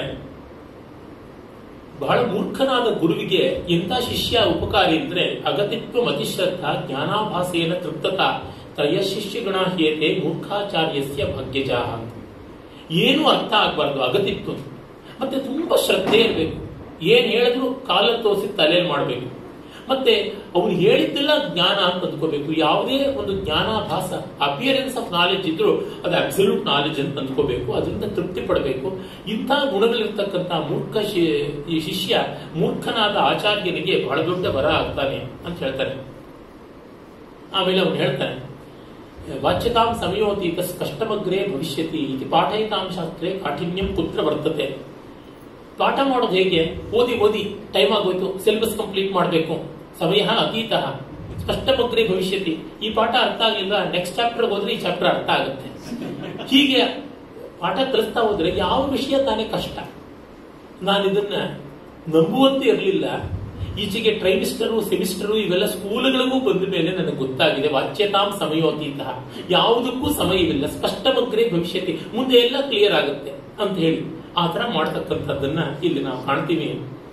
ಬಹಳ ಮೂರ್ಖನಾದ ಗುರುವಿಗೆ ಎಂಥ ಶಿಷ್ಯ ಉಪಕಾರಿ ಅಂದ್ರೆ ಅಗತಿತ್ವ ಮತಿಶ್ರದ್ಧ ಜ್ಞಾನಾಭಾಸೇನ ತೃಪ್ತತ ತ್ರಯ ಶಿಷ್ಯಗಣ ಹೇತೆ ಮೂರ್ಖಾಚಾರ್ಯಸ್ಯ ಭಾಗ್ಯಜಾ ಅಂತ ಏನು ಅರ್ಥ ಆಗ್ಬಾರ್ದು ಅಗತಿತ್ವ ಮತ್ತೆ ತುಂಬಾ ಶ್ರದ್ಧೆ ಇರಬೇಕು ಏನ್ ಹೇಳಿದ್ರು ಕಾಲ ತೋರಿಸಿ ತಲೆಯಲ್ಲಿ ಮಾಡಬೇಕು ಮತ್ತೆ ಅವ್ರು ಹೇಳಿದ್ದೆಲ್ಲ ಜ್ಞಾನ ಅಂತ ಅಂದ್ಕೋಬೇಕು ಯಾವುದೇ ಒಂದು ಜ್ಞಾನಾಭಾಸ ಅಪಿಯರೆನ್ಸ್ ಆಫ್ ನಾಲೆಜ್ ಇದ್ರು ಅದು ಅಬ್ಸಲ್ಯೂಟ್ ನಾಲೆಜ್ ಅಂತ ಅಂದ್ಕೋಬೇಕು ಅದರಿಂದ ತೃಪ್ತಿ ಪಡಬೇಕು ಇಂಥ ಗುಣಗಳಿರ್ತಕ್ಕಂಥ ಮೂರ್ಖ ಶಿ- ಈ ಶಿಷ್ಯ ಮೂರ್ಖನಾದ ಆಚಾರ್ಯನಿಗೆ ಬಹಳ ದೊಡ್ಡ ವರ ಆಗ್ತಾನೆ ಅಂತ ಹೇಳ್ತಾನೆ ಆಮೇಲೆ ಅವನು ಹೇಳ್ತಾನೆ ವಾಚ್ಯತಾಂ ಸಮಯೋತೀತ ಕಷ್ಟಮಗ್ರೇ ಭವಿಷ್ಯತಿ ಇತಿ ಪಾಠಯಿತಾಂ ಶಾಸ್ತ್ರೇ ಕಾಠಿನ್ಯಂ ಕುತ್ರ ವರ್ತತೆ ಪಾಠ ಮಾಡೋದು ಹೇಗೆ ಓದಿ ಓದಿ ಟೈಮ್ ಆಗೋಯ್ತು ಸಿಲೆಬಸ್ ಕಂಪ್ಲೀಟ್ ಮಾಡಬೇಕು ಸಮಯ ಅತೀತ ಸ್ಪಷ್ಟಮಗ್ರಿ ಭವಿಷ್ಯತಿ ಈ ಪಾಠ ಅರ್ಥ ಆಗಲಿಲ್ಲ ನೆಕ್ಸ್ಟ್ ಚಾಪ್ಟರ್ ಹೋದ್ರೆ ಈ ಚಾಪ್ಟರ್ ಅರ್ಥ ಆಗುತ್ತೆ ಹೀಗೆ ಪಾಠ ಕಲಿಸ್ತಾ ಹೋದ್ರೆ ಯಾವ ವಿಷಯ ತಾನೇ ಕಷ್ಟ ನಾನು ಇದನ್ನ ನಂಬುವಂತೆ ಇರಲಿಲ್ಲ ಈಚೆಗೆ ಟ್ರೈಮಿಸ್ಟರು ಸೆಮಿಸ್ಟರು ಇವೆಲ್ಲ ಸ್ಕೂಲ್ಗಳಿಗೂ ಬಂದ ಮೇಲೆ ನನಗೆ ಗೊತ್ತಾಗಿದೆ ವಾಚ್ಯತಾಂ ಸಮಯೋತೀತ ಯಾವುದಕ್ಕೂ ಸಮಯವಿಲ್ಲ ಸ್ಪಷ್ಟಮಗ್ರೆ ಭವಿಷ್ಯತಿ ಮುಂದೆ ಎಲ್ಲ ಕ್ಲಿಯರ್ ಆಗುತ್ತೆ ಅಂತ ಹೇಳಿ ಆ ತರ ಮಾಡ್ತಕ್ಕಂಥದ್ದನ್ನ ಇಲ್ಲಿ ನಾವು ಕಾಣ್ತೀವಿ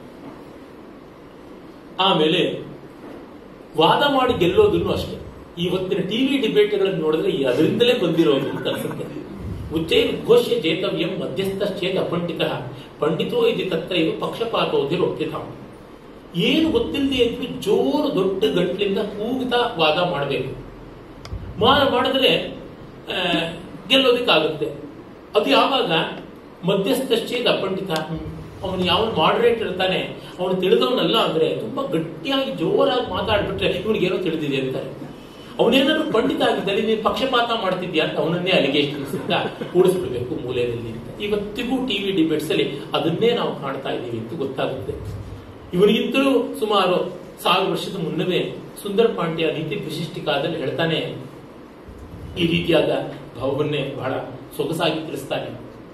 ಆಮೇಲೆ ವಾದ ಮಾಡಿ ಗೆಲ್ಲೋದನ್ನು ಅಷ್ಟೇ ಇವತ್ತಿನ ಟಿವಿ ಡಿಬೇಟ್ಗಳನ್ನು ನೋಡಿದ್ರೆ ಈ ಅದರಿಂದಲೇ ಬಂದಿರೋದು ಅಂತ ಅನ್ಸುತ್ತೆ ಉಚ್ಚೈ ಉದ್ಘೋಷ್ಯ ಜೇತವ್ಯಂ ಮಧ್ಯಸ್ಥಶ್ಚೇತ್ ಅಪಂಡಿತ ಪಂಡಿತೋ ಇದು ತತ್ರ ಇದು ಪಕ್ಷಪಾತೋದಿರೊಪ್ಪಿತ ಏನು ಗೊತ್ತಿಲ್ಲದೆ ಇದ್ವಿ ಜೋರು ದೊಡ್ಡ ಗಂಟ್ಲಿಂದ ಕೂಗುತ್ತಾ ವಾದ ಮಾಡಬೇಕು ಮಾಡಿದ್ರೆ ಆ, ಗೆಲ್ಲೋದಕ್ಕಾಗುತ್ತೆ ಅದು ಯಾವಾಗ ಮಧ್ಯಸ್ಥಶ್ಚೇದ್ ಅಪಂಡಿತ ಅವನು ಯಾವ ಮಾಡರೇಟ್ ಇರ್ತಾನೆ ಅವನು ತಿಳಿದವನಲ್ಲ ಅಂದ್ರೆ ತುಂಬಾ ಗಟ್ಟಿಯಾಗಿ ಜೋರಾಗಿ ಮಾತಾಡ್ಬಿಟ್ರೆ ಇವನಿಗೇನೋ ತಿಳಿದಿದೆ ಅಂತಾರೆ ಅವನೇನಾದ್ರು ಪಂಡಿತ ಆಗಿದ್ದಲ್ಲಿ ನೀನು ಪಕ್ಷಪಾತ ಮಾಡ್ತಿದ್ಯಾ ಅಂತ ಅವನನ್ನೇ ಅಲಿಗೇಷನ್ಸ್ ಇಂದ ಕೂಡಿಸ್ಬಿಡ್ಬೇಕು ಮೂಲೆಯಲ್ಲಿ ಅಂತ ಇವತ್ತಿಗೂ ಟಿವಿ ಡಿಬೇಟ್ಸ್ ಅಲ್ಲಿ ಅದನ್ನೇ ನಾವು ಕಾಣ್ತಾ ಇದ್ದೀವಿ ಅಂತ ಗೊತ್ತಾಗುತ್ತೆ ಇವನಿಗಿಂತಲೂ ಸುಮಾರು ಸಾವಿರ ವರ್ಷದ ಮುನ್ನವೇ ಸುಂದರ ಪಾಂಡ್ಯ ನೀತಿ ವಿಶಿಷ್ಟಿಕಾದಲ್ಲಿ ಹೇಳ್ತಾನೆ ಈ ರೀತಿಯಾದ ಭಾವವನ್ನೇ ಬಹಳ ಸೊಗಸಾಗಿ ತಿಳಿಸ್ತಾನೆ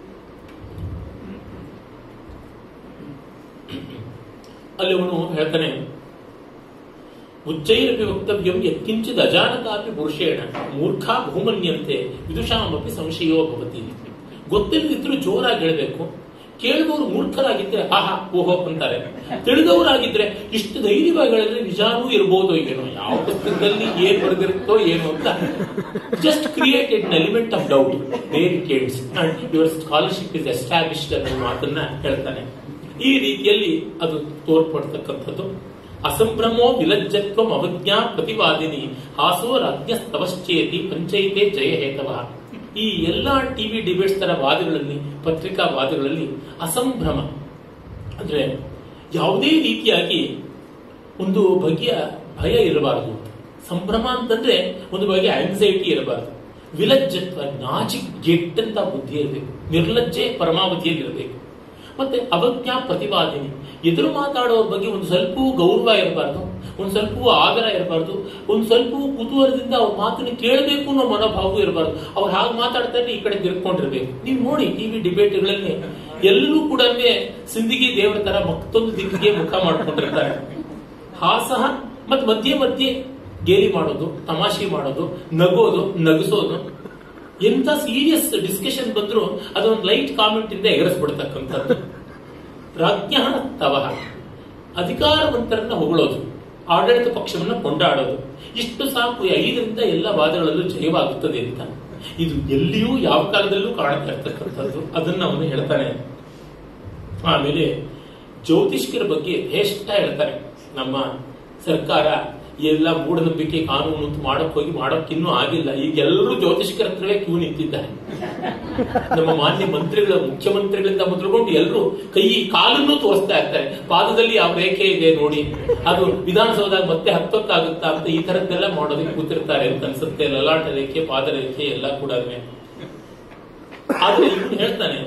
ಅಲ್ಲಿ ಅವನು ಹೇಳ್ತಾನೆ ಉಚ್ಚೈರಪಿ ವಕ್ತವ್ಯಂ ಯತ್ಕಿಂಚಿತ್ ಅಜಾನತಾಪಿ ಪುರುಷೇಣ ಮೂರ್ಖ ಬಹುಮನ್ಯಂತೆ ವಿದುಷಾಮಪಿ ಸಂಶಯೋ ಭವತಿ ಗೊತ್ತಿಲ್ಲದಿದ್ರು ಜೋರಾಗಿ ಹೇಳಬೇಕು ಕೇಳಿದವರು ಮೂರ್ಖರಾಗಿದ್ರೆ ಆಹಾ ಓಹೋ ಅಂತಾರೆ ತಿಳಿದವರಾಗಿದ್ರೆ ಇಷ್ಟು ಧೈರ್ಯವಾಗಿ ಹೇಳಿದ್ರೆ ನಿಜಾನೂ ಇರ್ಬೋದು ಏನೋ ಯಾವ ಪುಸ್ತಕದಲ್ಲಿ ಏನ್ ಬರೆದಿರುತ್ತೋ ಏನು ಅಂತ just create an element of doubt where it ends and your scholarship is established ಅನ್ನೋ ಮಾತನ್ನ ಹೇಳ್ತಾನೆ ಈ ರೀತಿಯಲ್ಲಿ ಅದು ತೋರ್ಪಡ್ತಕ್ಕಂಥದ್ದು ಅಸಂಭ್ರಮೋ ವಿಲಜ್ಜತ್ವಂ ಅವಜ್ಞಾ ಪ್ರತಿವಾದಿನಿ ಹಾಸೋ ರಾಜ್ಞಸ್ತವಶ್ಚೇತಿ ಪಂಚಾಯಿತೆ ಜಯಹೇತವ ಈ ಎಲ್ಲಾ ಟಿವಿ ಡಿಬೇಟ್ಸ್ ತರ ವಾದಗಳಲ್ಲಿ ಪತ್ರಿಕಾ ವಾದಗಳಲ್ಲಿ ಅಸಂಭ್ರಮ ಅಂದ್ರೆ ಯಾವುದೇ ರೀತಿಯಾಗಿ ಒಂದು ಬಗೆಯ ಭಯ ಇರಬಾರದು ಸಂಭ್ರಮ ಅಂತಂದ್ರೆ ಒಂದು ಬಗೆಯ ಆಂಗ್ಸೈಟಿ ಇರಬಾರದು ವಿಲಜ್ಜತ್ವ ನಾಚಿ ಗೆಟ್ಟಂತ ಬುದ್ಧಿ ಇರಬೇಕು ನಿರ್ಲಜ್ಜೆ ಪರಮಾವಧಿಯಲ್ಲಿ ಇರಬೇಕು ಮತ್ತೆ ಅವಜ್ಞಾ ಪ್ರತಿವಾದಿನಿ ಎದುರು ಮಾತಾಡೋರ ಬಗ್ಗೆ ಒಂದು ಸ್ವಲ್ಪ ಗೌರವ ಇರಬಾರ್ದು ಒಂದು ಸ್ವಲ್ಪ ಆದರ ಇರಬಾರ್ದು ಒಂದು ಸ್ವಲ್ಪ ಕುತೂಹಲದಿಂದ ಅವ್ರ ಮಾತನ್ನು ಕೇಳಬೇಕು ಅನ್ನೋ ಮನೋಭಾವವೂ ಇರಬಾರ್ದು ಅವ್ರು ಹಾಗೆ ಮಾತಾಡ್ತಾರೆ ಈ ಕಡೆ ತಿರ್ಕೊಂಡಿರ್ಬೇಕು ನೀವು ನೋಡಿ ಟಿವಿ ಡಿಬೇಟ್ಗಳಲ್ಲಿ ಎಲ್ಲರೂ ಕೂಡ ಸಿಂದಿಗೆ ದೇವರ ತರ ಮತ್ತೊಂದು ದಿಕ್ಕಿಗೆ ಮುಖ ಮಾಡ್ಕೊಂಡಿರ್ತಾರೆ ಹಾಸಹ ಮತ್ ಮಧ್ಯೆ ಮಧ್ಯೆ ಗೇಲಿ ಮಾಡೋದು ತಮಾಷೆ ಮಾಡೋದು ನಗೋದು ನಗಿಸೋದು ಎಂತ ಸೀರಿಯಸ್ ಡಿಸ್ಕಷನ್ ಬಂದ್ರು ಅದೊಂದು ಲೈಟ್ ಕಾಮೆಂಟ್ ಇಂದ ಎಗರಿಸ್ಬಿಡ್ತಕ್ಕಂಥದ್ದು ರಾಜ್ಞ ತವ ಅಧಿಕಾರವಂತರನ್ನ ಹೊಗಳೋದು ಆಡಳಿತ ಪಕ್ಷವನ್ನ ಕೊಂಡಾಡೋದು ಇಷ್ಟು ಸಾಕು ಈ ಐದರಿಂದ ಎಲ್ಲ ವಾದಗಳಲ್ಲೂ ಜಯವಾಗುತ್ತದೆ ಅಂತ ಇದು ಎಲ್ಲಿಯೂ ಯಾವ ಕಾಲದಲ್ಲೂ ಕಾಣ್ತಾ ಇರ್ತಕ್ಕಂಥದ್ದು ಅದನ್ನ ಅವನು ಹೇಳ್ತಾನೆ ಆಮೇಲೆ ಜ್ಯೋತಿಷ್ಕರ ಬಗ್ಗೆ ಎಷ್ಟ ಹೇಳ್ತಾರೆ ನಮ್ಮ ಸರ್ಕಾರ ಎಲ್ಲ ಮೂಢನಂಬಿಕೆ ಕಾನೂನು ಅಂತ ಮಾಡಕ್ ಹೋಗಿ ಮಾಡಕ್ ಇನ್ನೂ ಆಗಿಲ್ಲ ಈಗ ಎಲ್ಲರೂ ಜ್ಯೋತಿಷ್ಕರ ಹತ್ರವೇ ಕ್ಯೂ ನಿಂತಿದ್ದಾರೆ ನಮ್ಮ ಮಾನ್ಯ ಮಂತ್ರಿಗಳ ಮುಖ್ಯಮಂತ್ರಿಗಳಿಂದ ಮೊದಲುಗೊಂಡು ಎಲ್ಲರೂ ಕೈ ಕಾಲನ್ನು ತೋರಿಸ್ತಾ ಇರ್ತಾರೆ ಪಾದದಲ್ಲಿ ಯಾವ ರೇಖೆ ಇದೆ ನೋಡಿ ಅದು ವಿಧಾನಸೌಧ ಮತ್ತೆ ಹತ್ತೊತ್ತಾಗುತ್ತಾ ಅಂತ ಈ ತರದ್ದೆಲ್ಲ ಮಾಡೋದಕ್ಕೆ ಕೂತಿರ್ತಾರೆ ಅಂತ ಅನ್ಸುತ್ತೆ ಲಲಾಟ ರೇಖೆ ಪಾದ ರೇಖೆ ಎಲ್ಲ ಕೂಡ ಆದ್ರೆ ಇವನು ಹೇಳ್ತಾನೆ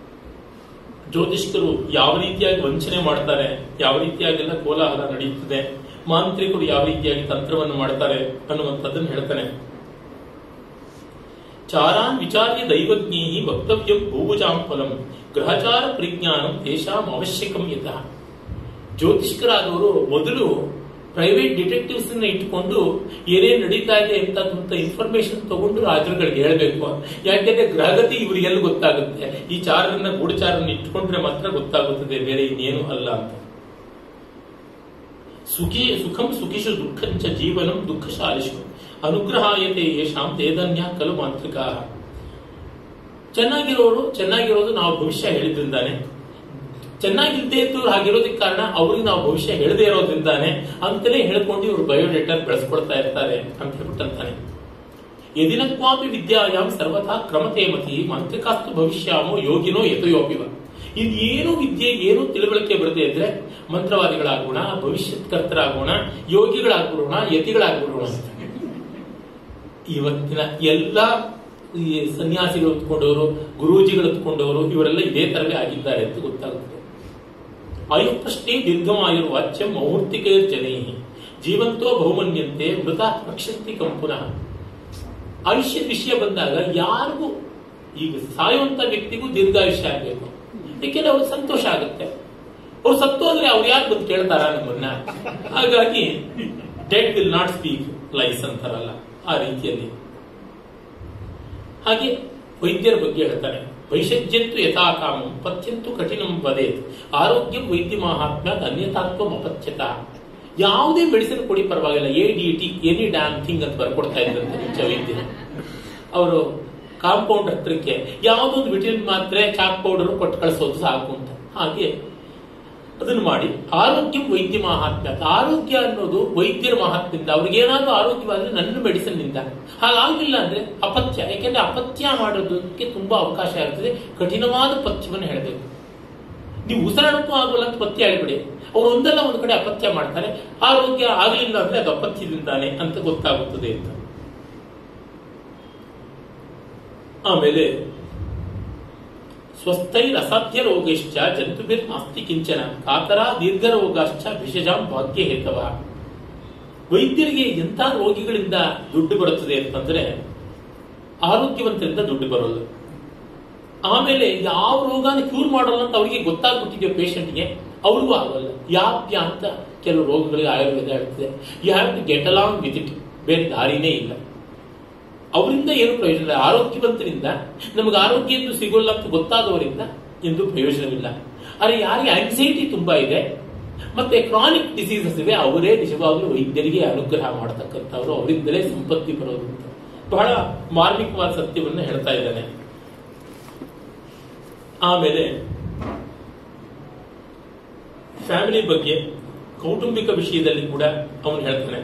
ಜ್ಯೋತಿಷ್ಕರು ಯಾವ ರೀತಿಯಾಗಿ ವಂಚನೆ ಮಾಡ್ತಾರೆ ಯಾವ ರೀತಿಯಾಗೆಲ್ಲ ಕೋಲಾಹಲ ನಡೆಯುತ್ತದೆ ಮಾಂತ್ರಿಕರು ಯಾವ ರೀತಿಯಾಗಿ ತಂತ್ರವನ್ನು ಮಾಡ್ತಾರೆ ಅನ್ನುವಂಥದ್ದನ್ನು ಹೇಳ್ತಾನೆ ಚಾರಾನ್ ವಿಚಾರ್ಯ ದೈವಜ್ಞೀ ವಕ್ತವ್ಯಂ ಭೂಭುಜಾಂ ಫಲಂ ಗ್ರಹಚಾರ ಪರಿಜ್ಞಾನಂ ತೇಷಾಂ ಅವಶ್ಯಕಂ ಯತ ಜ್ಯೋತಿಷ್ಕರಾದವರು ಮೊದಲು ಪ್ರೈವೇಟ್ ಡಿಟೆಕ್ಟಿವ್ಸ್ ಅನ್ನ ಇಟ್ಕೊಂಡು ಏನೇನ್ ನಡೀತಾ ಇದೆ ಅಂತ ಇನ್ಫಾರ್ಮೇಶನ್ ತಗೊಂಡು ರಾಜರುಗಳಿಗೆ ಹೇಳಬೇಕು ಯಾಕೆಂದ್ರೆ ಗ್ರಹಗತಿ ಇವರಿಗೆಲ್ಲ ಗೊತ್ತಾಗುತ್ತೆ ಈ ಚಾರನ್ನ ಗೂಢಚಾರನ್ನ ಇಟ್ಕೊಂಡ್ರೆ ಮಾತ್ರ ಗೊತ್ತಾಗುತ್ತದೆ ಬೇರೆ ಇನ್ನೇನು ಅಲ್ಲ ಅಂತ ಸುಖಿ ಸುಖಂ ಸುಖಿಷು ದುಃಖಂಚ ಜೀವನಂ ದುಃಖಶಾಲಿಷು ಅನುಗ್ರಹಾಯತೆ ಯಶಾಂ ತೇದನ್ಯ ಕಲು ಮಾಂತ್ರಿಕ ಚೆನ್ನಾಗಿರೋರು ಚೆನ್ನಾಗಿರೋದು ನಾವು ಭವಿಷ್ಯ ಹೇಳಿದ್ರಿಂದಾನೆ ಚೆನ್ನಾಗಿಲ್ದೇ ಇದ್ದು ಹಾಗಿರೋದಕ್ಕೆ ಕಾರಣ ಅವ್ರಿಗೆ ನಾವು ಭವಿಷ್ಯ ಹೇಳದೇ ಇರೋದ್ರಿಂದಾನೆ ಅಂತಲೇ ಹೇಳ್ಕೊಂಡು ಇವರು ಬಯೋಡೇಟಾ ಬೆಳೆಸ್ಕೊಳ್ತಾ ಇರ್ತಾರೆ ಅಂತ ಹೇಳ್ಬಿಟ್ಟಂತಾನೆ ಯದಿನಕ್ವಾಪಿ ವಿದ್ಯಾಯಾಮ್ ಸರ್ವಥಾ ಕ್ರಮತೆ ಮತಿ ಮಂತ್ರಿಕಾಸ್ತು ಭವಿಷ್ಯಾಮೋ ಯೋಗಿನೋ ಯಥಯೋಪಿವ ಇದು ಏನು ವಿದ್ಯೆ ಏನು ತಿಳುವಳಿಕೆ ಬರದೇ ಇದ್ರೆ ಮಂತ್ರವಾದಿಗಳಾಗೋಣ ಭವಿಷ್ಯತ್ಕರ್ತರಾಗೋಣ ಯೋಗಿಗಳಾಗ್ಬಿಡೋಣ ಯತಿಗಳಾಗ್ಬಿಡೋಣ ಅಂತ ಇವತ್ತಿನ ಎಲ್ಲ ಈ ಸನ್ಯಾಸಿಗಳು ಹೊತ್ಕೊಂಡವರು ಗುರೂಜಿಗಳು ಹೊತ್ಕೊಂಡವರು ಇವರೆಲ್ಲ ಇದೇ ತರವೇ ಆಗಿದ್ದಾರೆ ಅಂತ ಗೊತ್ತಾಗುತ್ತದೆ ಆಯುಪ್ರಶ್ನೆ ದೀರ್ಘಮಾಯುರ್ ವಾಚ್ಯ ಮೌಹೂರ್ತಿಕೈರ್ ಜನೇ ಜೀವಂತೋ ಬಹುಮನ್ಯಂತೆ ಮೃತ ರಕ್ಷಂತಿ ಕಂಪುನಃ ಆಯುಷ್ಯದ ವಿಷಯ ಬಂದಾಗ ಯಾರಿಗೂ ಈಗ ಸಾಯುವಂತ ವ್ಯಕ್ತಿಗೂ ದೀರ್ಘಾಯುಷ್ಯ ಆಗಬೇಕು ಏಕೆಂದ್ರೆ ಅವ್ರಿಗೆ ಸಂತೋಷ ಆಗುತ್ತೆ ಅವ್ರು ಸತ್ತೋದ್ರೆ ಅವ್ರು ಯಾರು ಬಂದು ಕೇಳ್ತಾರ ನಮ್ಮನ್ನ ಹಾಗಾಗಿ dead will not speak lies ಅಂತಾರಲ್ಲ ಆ ರೀತಿಯಲ್ಲಿ ಹಾಗೆ ವೈದ್ಯರ ಬಗ್ಗೆ ಹೇಳ್ತಾರೆ ವೈಷಜ್ಯಂತು ಯಥಾಕಾಮಂ ಪಥ್ಯಂತು ಕಠಿಣಂ ವದೇತ್ ಆರೋಗ್ಯಂ ವೈದ್ಯ ಮಹಾತ್ಮ ಅನ್ಯತಾತ್ವ ಅಪಥ್ಯತ ಯಾವುದೇ ಮೆಡಿಸಿನ್ ಕೊಡಿ ಪರವಾಗಿಲ್ಲ A D T any damn thing ಅಂತ ಬರ್ಕೊಡ್ತಾ ಇದ್ರಂತೆ ಮುಂಚೆ ವೈದ್ಯರು ಅವರು ಕಾಂಪೌಂಡ್ ಹತ್ರಕ್ಕೆ ಯಾವುದೊಂದು ವಿಟಮಿನ್ ಮಾತ್ರೆ ಚಾಕ್ ಪೌಡರ್ ಕೊಟ್ಟು ಕಳಿಸೋದು ಸಾಕು ಅಂತ ಹಾಗೆ ಅದನ್ನು ಮಾಡಿ ಆರೋಗ್ಯ ವೈದ್ಯ ಮಹಾತ್ಮ ಆರೋಗ್ಯ ಅನ್ನೋದು ವೈದ್ಯರ ಮಹಾತ್ಮದಿಂದ ಅವ್ರಿಗೆ ಏನಾದ್ರೂ ಆರೋಗ್ಯವಾದ್ರೆ ನನ್ನ ಮೆಡಿಸಿನ್ ನಿಂದ ಹಾಗಾಗಿಲ್ಲ ಅಂದ್ರೆ ಅಪಥ್ಯ ಯಾಕೆಂದ್ರೆ ಅಪಥ್ಯ ಮಾಡೋದಕ್ಕೆ ತುಂಬಾ ಅವಕಾಶ ಇರ್ತದೆ ಕಠಿಣವಾದ ಪಥ್ಯವನ್ನು ಹೇಳಬೇಕು ನೀವು ಉಸಿರಾಡಕ್ಕೂ ಆಗೋಲ್ಲ ಅಂತ ಪಥ್ಯ ಹೇಳ್ಬಿಡಿ ಅವ್ರು ಒಂದಲ್ಲ ಒಂದು ಕಡೆ ಅಪಥ್ಯ ಮಾಡ್ತಾರೆ ಆರೋಗ್ಯ ಆಗಲಿಲ್ಲ ಅಂದ್ರೆ ಅದು ಅಪಥ್ಯದಿಂದಾನೆ ಅಂತ ಗೊತ್ತಾಗುತ್ತದೆ ಅಂತ ಆಮೇಲೆ ಸ್ವಸ್ಥೈರ್ ಅಸಾಧ್ಯ ರೋಗಶ್ಚ ಜಂತುಭಿರ್ ನಾಸ್ತಿ ಕಿಂಚನ ಕಾತರ ದೀರ್ಘ ರೋಗಾಶ್ಚ ವಿಷಜಾಂ ಭಾಗ್ಯ ಹೇತವ ವೈದ್ಯರಿಗೆ ಎಂಥ ರೋಗಿಗಳಿಂದ ದುಡ್ಡು ಬರುತ್ತದೆ ಅಂತಂದ್ರೆ ಆರೋಗ್ಯವಂತರಿಂದ ದುಡ್ಡು ಬರೋಲ್ಲ ಆಮೇಲೆ ಯಾವ ರೋಗನ ಕ್ಯೂರ್ ಮಾಡೋಲ್ಲ ಅಂತ ಅವರಿಗೆ ಗೊತ್ತಾಗ್ಬಿಟ್ಟಿದೆಯೋ ಪೇಷಂಟ್ಗೆ ಅವ್ರಿಗೂ ಆಗೋಲ್ಲ ಯಾಪ್ಯ ಅಂತ ಕೆಲವು ರೋಗಗಳಿಗೆ ಆಯುರ್ವೇದ ಹೇಳ್ತದೆ you have to get along with it ಬೇರೆ ದಾರಿನೇ ಇಲ್ಲ ಅವರಿಂದ ಏನು ಪ್ರಯೋಜನ ಇಲ್ಲ ಆರೋಗ್ಯವಂತರಿಂದ ನಮಗೆ ಆರೋಗ್ಯ ಎಂದು ಸಿಗೋಲ್ಲ ಅಂತ ಗೊತ್ತಾದವರಿಂದ ಎಂದು ಪ್ರಯೋಜನವಿಲ್ಲ ಆದರೆ ಯಾರಿಗೆ ಆಂಗ್ಸೈಟಿ ತುಂಬಾ ಇದೆ ಮತ್ತೆ ಕ್ರಾನಿಕ್ ಡಿಸೀಸಸ್ ಇವೆ ಅವರೇ ನಿಜವಾಗ್ಲೂ ವೈದ್ಯರಿಗೆ ಅನುಗ್ರಹ ಮಾಡತಕ್ಕಂಥವ್ರು ಅವರಿಂದಲೇ ಸಂಪತ್ತಿ ಬರೋದು ಅಂತ ಬಹಳ ಮಾರ್ಮಿಕವಾದ ಸತ್ಯವನ್ನು ಹೇಳ್ತಾ ಇದ್ದಾನೆ ಆಮೇಲೆ ಫ್ಯಾಮಿಲಿ ಬಗ್ಗೆ ಕೌಟುಂಬಿಕ ವಿಷಯದಲ್ಲಿ ಕೂಡ ಅವನು ಹೇಳ್ತಾನೆ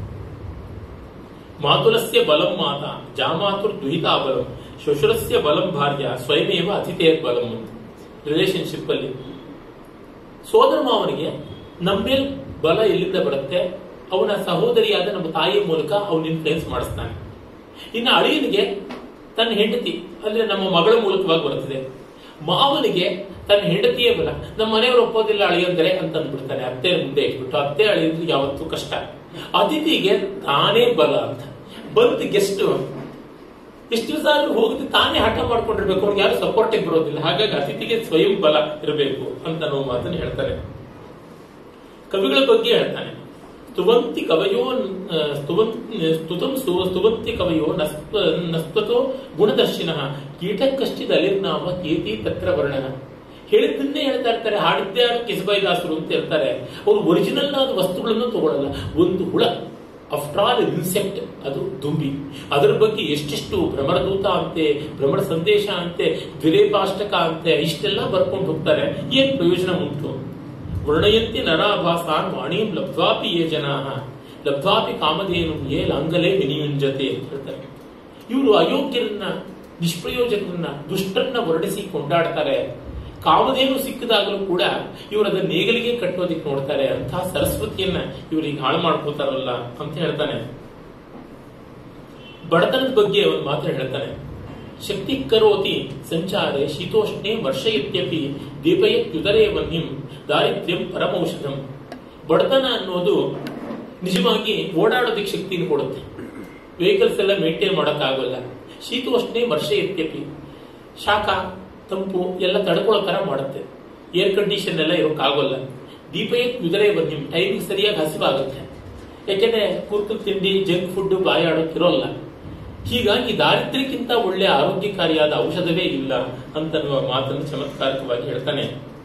ಮಾತುಲಸ್ಯ ಬಲಂ ಮಾತ ಜಾಮಾತುರ್ ದುಹಿತಾ ಬಲಂ ಶ್ವಶುರಸ್ಯ ಬಲಂ ಭಾರ್ಯ ಸ್ವಯಮೇವ ಅತಿಥೇರ್ ಬಲಂ ಅಂತ ರಿಲೇಶನ್ಶಿಪ್ ಅಲ್ಲಿ ಸೋದರ ಮಾವನಿಗೆ ನಮ್ಮೇಲ್ ಬಲ ಎಲ್ಲಿಂದ ಬರುತ್ತೆ ಅವನ ಸಹೋದರಿಯಾದ ನಮ್ಮ ತಾಯಿಯ ಮೂಲಕ ಅವನು ಇನ್ಫ್ಲೂಯೆನ್ಸ್ ಮಾಡಿಸ್ತಾನೆ ಇನ್ನು ಅಳಿಯನಿಗೆ ತನ್ನ ಹೆಂಡತಿ ಅಂದ್ರೆ ನಮ್ಮ ಮಗಳ ಮೂಲಕವಾಗಿ ಬರುತ್ತದೆ ಮಾವನಿಗೆ ತನ್ನ ಹೆಂಡತಿಯೇ ಬಲ ನಮ್ಮ ಮನೆಯವರು ಒಪ್ಪೋದಿಲ್ಲ ಅಳಿಯಂದ್ರೆ ಅಂತ ಅಂದ್ಬಿಡ್ತಾನೆ ಅತ್ತೆ ಮುಂದೆ ಇಟ್ಬಿಟ್ಟು ಅತ್ತೆ ಅಳಿಯಂದ್ರೆ ಯಾವತ್ತೂ ಕಷ್ಟ ಅತಿಥಿಗೆ ತಾನೇ ಬಲ ಅಂತ ಬಂದ್ ಗೆಸ್ಟ್ ಎಷ್ಟು ದಿವಸ ಆದ್ರೂ ಹೋಗುತ್ತೆ ತಾನೇ ಹಠ ಮಾಡ್ಕೊಂಡಿರ್ಬೇಕು ಅವ್ರಿಗೆ ಯಾರು ಸಪೋರ್ಟಿಗೆ ಬರೋದಿಲ್ಲ ಹಾಗಾಗಿ ಅತಿಥಿಗೆ ಸ್ವಯಂ ಬಲ ಇರಬೇಕು ಅಂತ ನಾವು ಮಾತನ್ನು ಹೇಳ್ತಾರೆ ಕವಿಗಳ ಬಗ್ಗೆ ಹೇಳ್ತಾನೆ ಸ್ತುವಂತಿ ಕವಯೋ ಆ, ಸ್ತುವನ್ ಸ್ತುತಂ ಸು- ಸ್ತುವಂತಿ ಕವಯೋ ನಸ್ಪ ನಸ್ಪತೋ ಗುಣದರ್ಶಿನ ಕೀಟಕ್ಕಷ್ಟಿದ ಅಲಿರ್ನಾಮ ಕೀರ್ತಿ ತತ್ರ ವರ್ಣನ ಹೇಳಿದ್ದನ್ನೇ ಹೇಳ್ತಾ ಇರ್ತಾರೆ ಹಾಡಿದ್ದೇ ಯಾರು ಕೆಸಬೈದಾಸರು ಅಂತ ಇರ್ತಾರೆ ಅವರು ಒರಿಜಿನಲ್ ಆದ ವಸ್ತುಗಳನ್ನು ತಗೊಳ್ಳಲ್ಲ ಒಂದು ಹುಳ ಆಫ್ಟರ್ ಆಲ್ ಇನ್ಸೆಕ್ಟ್ ಅದು ದುಂಬಿ ಅದರ ಬಗ್ಗೆ ಎಷ್ಟೆಷ್ಟು ಭ್ರಮರದೂತ ಅಂತೆ ಭ್ರಮರ ಸಂದೇಶ ಅಂತೆ ದ್ವಿರೇಪಾಷ್ಟಕ ಅಂತೆ ಇಷ್ಟೆಲ್ಲ ಬರ್ಕೊಂಡು ಹೋಗ್ತಾರೆ ಏನ್ ಪ್ರಯೋಜನ ಉಂಟು ವರ್ಣಯಂತಿ ನರಾಭಾಸಾನ್ ವಾಣಿಂ ಲಬ್ಧ್ವಾಪಿ ಯೇ ಜನಾ ಲಬ್ಧ್ವಾಪಿ ಕಾಮಧೇನು ಯೇ ಲಾಂಗಲೇ ವಿನಿಯುಂಜತೆ ಅಂತ ಹೇಳ್ತಾರೆ ಇವರು ಅಯೋಗ್ಯರನ್ನ ನಿಷ್ಪ್ರಯೋಜಕರನ್ನ ದುಷ್ಟರನ್ನ ವರ್ಣಿಸಿ ಕೊಂಡಾಡ್ತಾರೆ ಕಾಮಧೇನು ಸಿಕ್ಕಿದಾಗಲೂ ಕೂಡ ಇವರು ಅದನ್ನ ನೇಗಲಿಗೆ ಕಟ್ಟೋದಿಕ್ ನೋಡ್ತಾರೆ ಅಂತಹ ಸರಸ್ವತಿಯನ್ನ ಇವರು ಈಗ ಹಾಳು ಮಾಡ್ಕೋತಾರಲ್ಲ ಅಂತ ಹೇಳ್ತಾನೆ ಬಡತನದ ಬಗ್ಗೆ ಒಂದು ಮಾತ್ರ ಹೇಳ್ತಾನೆ ಶಕ್ತಿ ಕರೋತಿ ಸಂಚಾರೆ ಶೀತೋಷ್ಣೆ ವರ್ಷಯತ್ಯಪಿ ದೀಪಯತ್ಯುದರೇ ವನ್ಯಂ ದಾರಿದ್ರ್ಯಂ ಪರಮೌಷಧಂ ಬಡತನ ಅನ್ನೋದು ನಿಜವಾಗಿ ಓಡಾಡೋದಕ್ಕೆ ಶಕ್ತಿನ ಕೊಡುತ್ತೆ ವೆಹಿಕಲ್ಸ್ ಎಲ್ಲ ಮೇಂಟೈನ್ ಮಾಡೋಕ್ಕಾಗಲ್ಲ ಶೀತೋಷ್ಣೆ ವರ್ಷಯತ್ಯಪಿ ಶಾಖ ತಂಪು ಎಲ್ಲ ತಡ್ಕೊಳ್ಳೋ ತರ ಮಾಡುತ್ತೆ ಏರ್ ಕಂಡೀಷನ್ ಎಲ್ಲ ಇರೋಕ್ಕಾಗೋಲ್ಲ ದೀಪಯತ್ ಯುದರೇ ವನ್ಯಂ ಟೈಮಿಗೆ ಸರಿಯಾಗಿ ಹಸಿವಾಗುತ್ತೆ ಯಾಕೆಂದ್ರೆ ಕುರ್ಕು ತಿಂಡಿ ಜಂಕ್ ಫುಡ್ ಬಾಯಾಡೋಕ್ಕಿರೋಲ್ಲ ಹೀಗಾಗಿ ದಾರಿದ್ರ್ಯಕ್ಕಿಂತ ಒಳ್ಳೆ ಆರೋಗ್ಯಕಾರಿಯಾದ ಔಷಧವೇ ಇಲ್ಲ ಅಂತನ್ನುವ ಮಾತನ್ನು ಚಮತ್ಕಾರಕವಾಗಿ ಹೇಳ್ತಾನೆ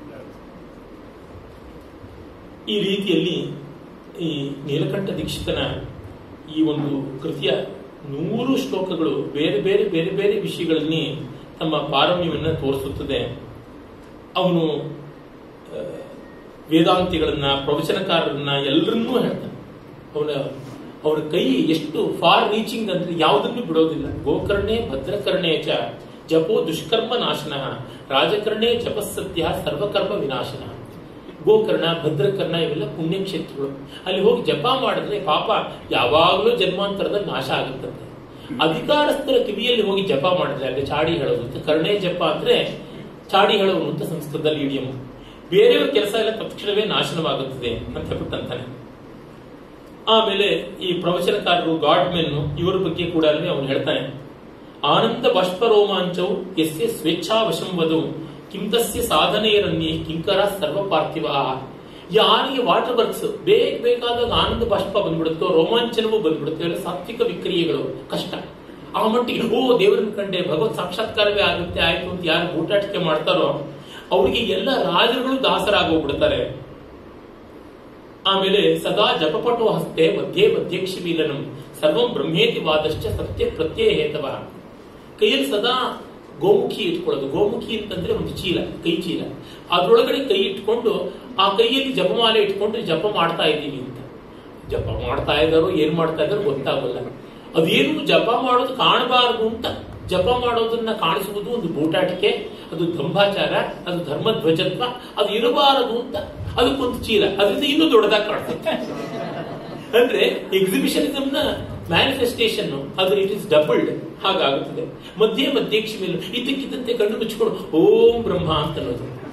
ಈ ರೀತಿಯಲ್ಲಿ ಈ ನೀಲಕಂಠ ದೀಕ್ಷಿತನ ಈ ಒಂದು ಕೃತಿಯ ನೂರು ಶ್ಲೋಕಗಳು ಬೇರೆ ಬೇರೆ ಬೇರೆ ಬೇರೆ ವಿಷಯಗಳಲ್ಲಿ ತಮ್ಮ ಪಾರಮ್ಯವನ್ನು ತೋರಿಸುತ್ತದೆ ಅವನು ಆ, ವೇದಾಂತಿಗಳನ್ನ ಪ್ರವಚನಕಾರರನ್ನ ಎಲ್ಲರನ್ನೂ ಹೇಳ್ತಾನೆ ಅವನ ಅವರ ಕೈ ಎಷ್ಟು ಫಾರ್ ರೀಚಿಂಗ್ ಅಂದ್ರೆ ಯಾವುದನ್ನು ಬಿಡೋದಿಲ್ಲ ಗೋಕರ್ಣೆ ಭದ್ರಕರ್ಣೆ ಚ ಜಪೋ ದುಷ್ಕರ್ಮ ನಾಶನ ರಾಜಕರ್ಣೆ ಜಪಸತ್ಯ ಸರ್ವಕರ್ಮ ವಿನಾಶನ ಗೋಕರ್ಣ ಭದ್ರಕರ್ಣ ಇವೆಲ್ಲ ಪುಣ್ಯಕ್ಷೇತ್ರಗಳು ಅಲ್ಲಿ ಹೋಗಿ ಜಪ ಮಾಡಿದ್ರೆ ಪಾಪ ಯಾವಾಗಲೂ ಜನ್ಮಾಂತರದಲ್ಲಿ ನಾಶ ಆಗುತ್ತಂತೆ ಅಧಿಕಾರಸ್ಥರ ಕಿವಿಯಲ್ಲಿ ಹೋಗಿ ಜಪ ಮಾಡಿದ್ರೆ ಅಲ್ಲಿ ಚಾಡಿ ಹೇಳೋದು ಅಂತ ಕರ್ಣೆ ಜಪ ಅಂದ್ರೆ ಚಾಡಿ ಹೇಳೋದು ಅಂತ ಸಂಸ್ಕೃತದಲ್ಲಿ ಇಡಿಯಂ ಬೇರೆಯವ್ರ ಕೆಲಸ ಎಲ್ಲ ತಕ್ಷಣವೇ ನಾಶನವಾಗುತ್ತದೆ ಅಂತ ಹೇಳ್ಬಿಟ್ಟು ಅಂತಾನೆ ಆಮೇಲೆ ಈ ಪ್ರವಚನಕಾರರು ಗಾಡ್ ಮೆನ್ ಇವರ ಬಗ್ಗೆ ಕೂಡ ಅಲ್ಲಿ ಅವನು ಹೇಳ್ತಾನೆ ಆನಂದ ಬಾಷ್ಪ ರೋಮಾಂಚವು ಎಸ್ಯ ಸ್ವೇಚ್ಛಾವಶಂ ವಧು ಕಿಂತಸ್ಯ ಸಾಧನೆಯರನ್ನೇ ಕಿಂಕರ ಸರ್ವ ಪಾರ್ಥಿವ ಯಾರಿಗೆ ವಾಟರ್ ವರ್ಕ್ಸ್ ಬೇಗ ಬೇಕಾದಾಗ ಆನಂದ ಬಾಷ್ಪ ಬಂದ್ಬಿಡುತ್ತೋ ರೋಮಾಂಚನವೂ ಬಂದ್ಬಿಡುತ್ತೆ ಇವೆಲ್ಲ ಸಾತ್ವಿಕ ವಿಕ್ರಿಯೆಗಳು ಕಷ್ಟ ಆ ಮಟ್ಟಿಗೆ ಓ ದೇವರನ್ನ ಕಂಡೆ ಭಗವತ್ ಸಾಕ್ಷಾತ್ಕಾರವೇ ಆಗುತ್ತೆ ಆಯ್ತು ಅಂತ ಯಾರು ಊಟಾಟಿಕೆ ಮಾಡ್ತಾರೋ ಅವರಿಗೆ ಎಲ್ಲ ರಾಜರುಗಳು ದಾಸರಾಗೋಗ್ಬಿಡ್ತಾರೆ ಆಮೇಲೆ ಸದಾ ಜಪಪಟೋ ಹಸ್ತೆ ಮಧ್ಯೆ ಮಧ್ಯಕ್ಷಿಮೀಲನಂ ಸರ್ವಂ ಬ್ರಹ್ಮೇತಿ ವಾದಶ್ಚ ಸತ್ಯ ಪ್ರತ್ಯಯ ಹೇತವ ಕೈಯಲ್ಲಿ ಸದಾ ಗೋಮುಖಿ ಇಟ್ಕೊಳ್ಳೋದು ಗೋಮುಖಿ ಅಂತಂದ್ರೆ ಒಂದು ಚೀಲ ಕೈ ಚೀಲ ಅದ್ರೊಳಗಡೆ ಕೈ ಇಟ್ಕೊಂಡು ಆ ಕೈಯಲ್ಲಿ ಜಪಮಾಲೆ ಇಟ್ಕೊಂಡು ಜಪ ಮಾಡ್ತಾ ಇದ್ದೀವಿ ಅಂತ ಜಪ ಮಾಡ್ತಾ ಇದ್ದಾರೋ ಏನ್ ಮಾಡ್ತಾ ಇದ್ದಾರೋ ಗೊತ್ತಾಗಲ್ಲ ಅದೇನು ಜಪ ಮಾಡೋದು ಕಾಣಬಾರದು ಅಂತ ಜಪ ಮಾಡೋದನ್ನ ಕಾಣಿಸುವುದು ಒಂದು ಬೂಟಾಟಿಕೆ ಅದು ದಂಭಾಚಾರ ಅದು ಧರ್ಮಧ್ವಜತ್ವ ಅದು ಇರಬಾರದು ಅಂತ ಅದಕ್ಕೊಂದು ಚೀಲ ಅದರಿಂದ ಇನ್ನೂ ದೊಡ್ಡದಾಗಿ ಕಾಣಿಸುತ್ತೆ ಅಂದ್ರೆ ಎಕ್ಸಿಬಿಷನಿಸಮ್ ನ ಮ್ಯಾನಿಫೆಸ್ಟೇಷನ್ ಅದು ಇಟ್ ಇಸ್ ಡಬಲ್ಡ್ ಹಾಗಾಗುತ್ತದೆ ಮಧ್ಯೆ ಮಧ್ಯಕ್ಷಿಮೇಲು ಇದ್ದಕ್ಕಿದ್ದಂತೆ ಕಣ್ಣು ಮುಚ್ಚಿಕೊಂಡು ಓಂ ಬ್ರಹ್ಮ ಅಂತ ಅನ್ನೋದು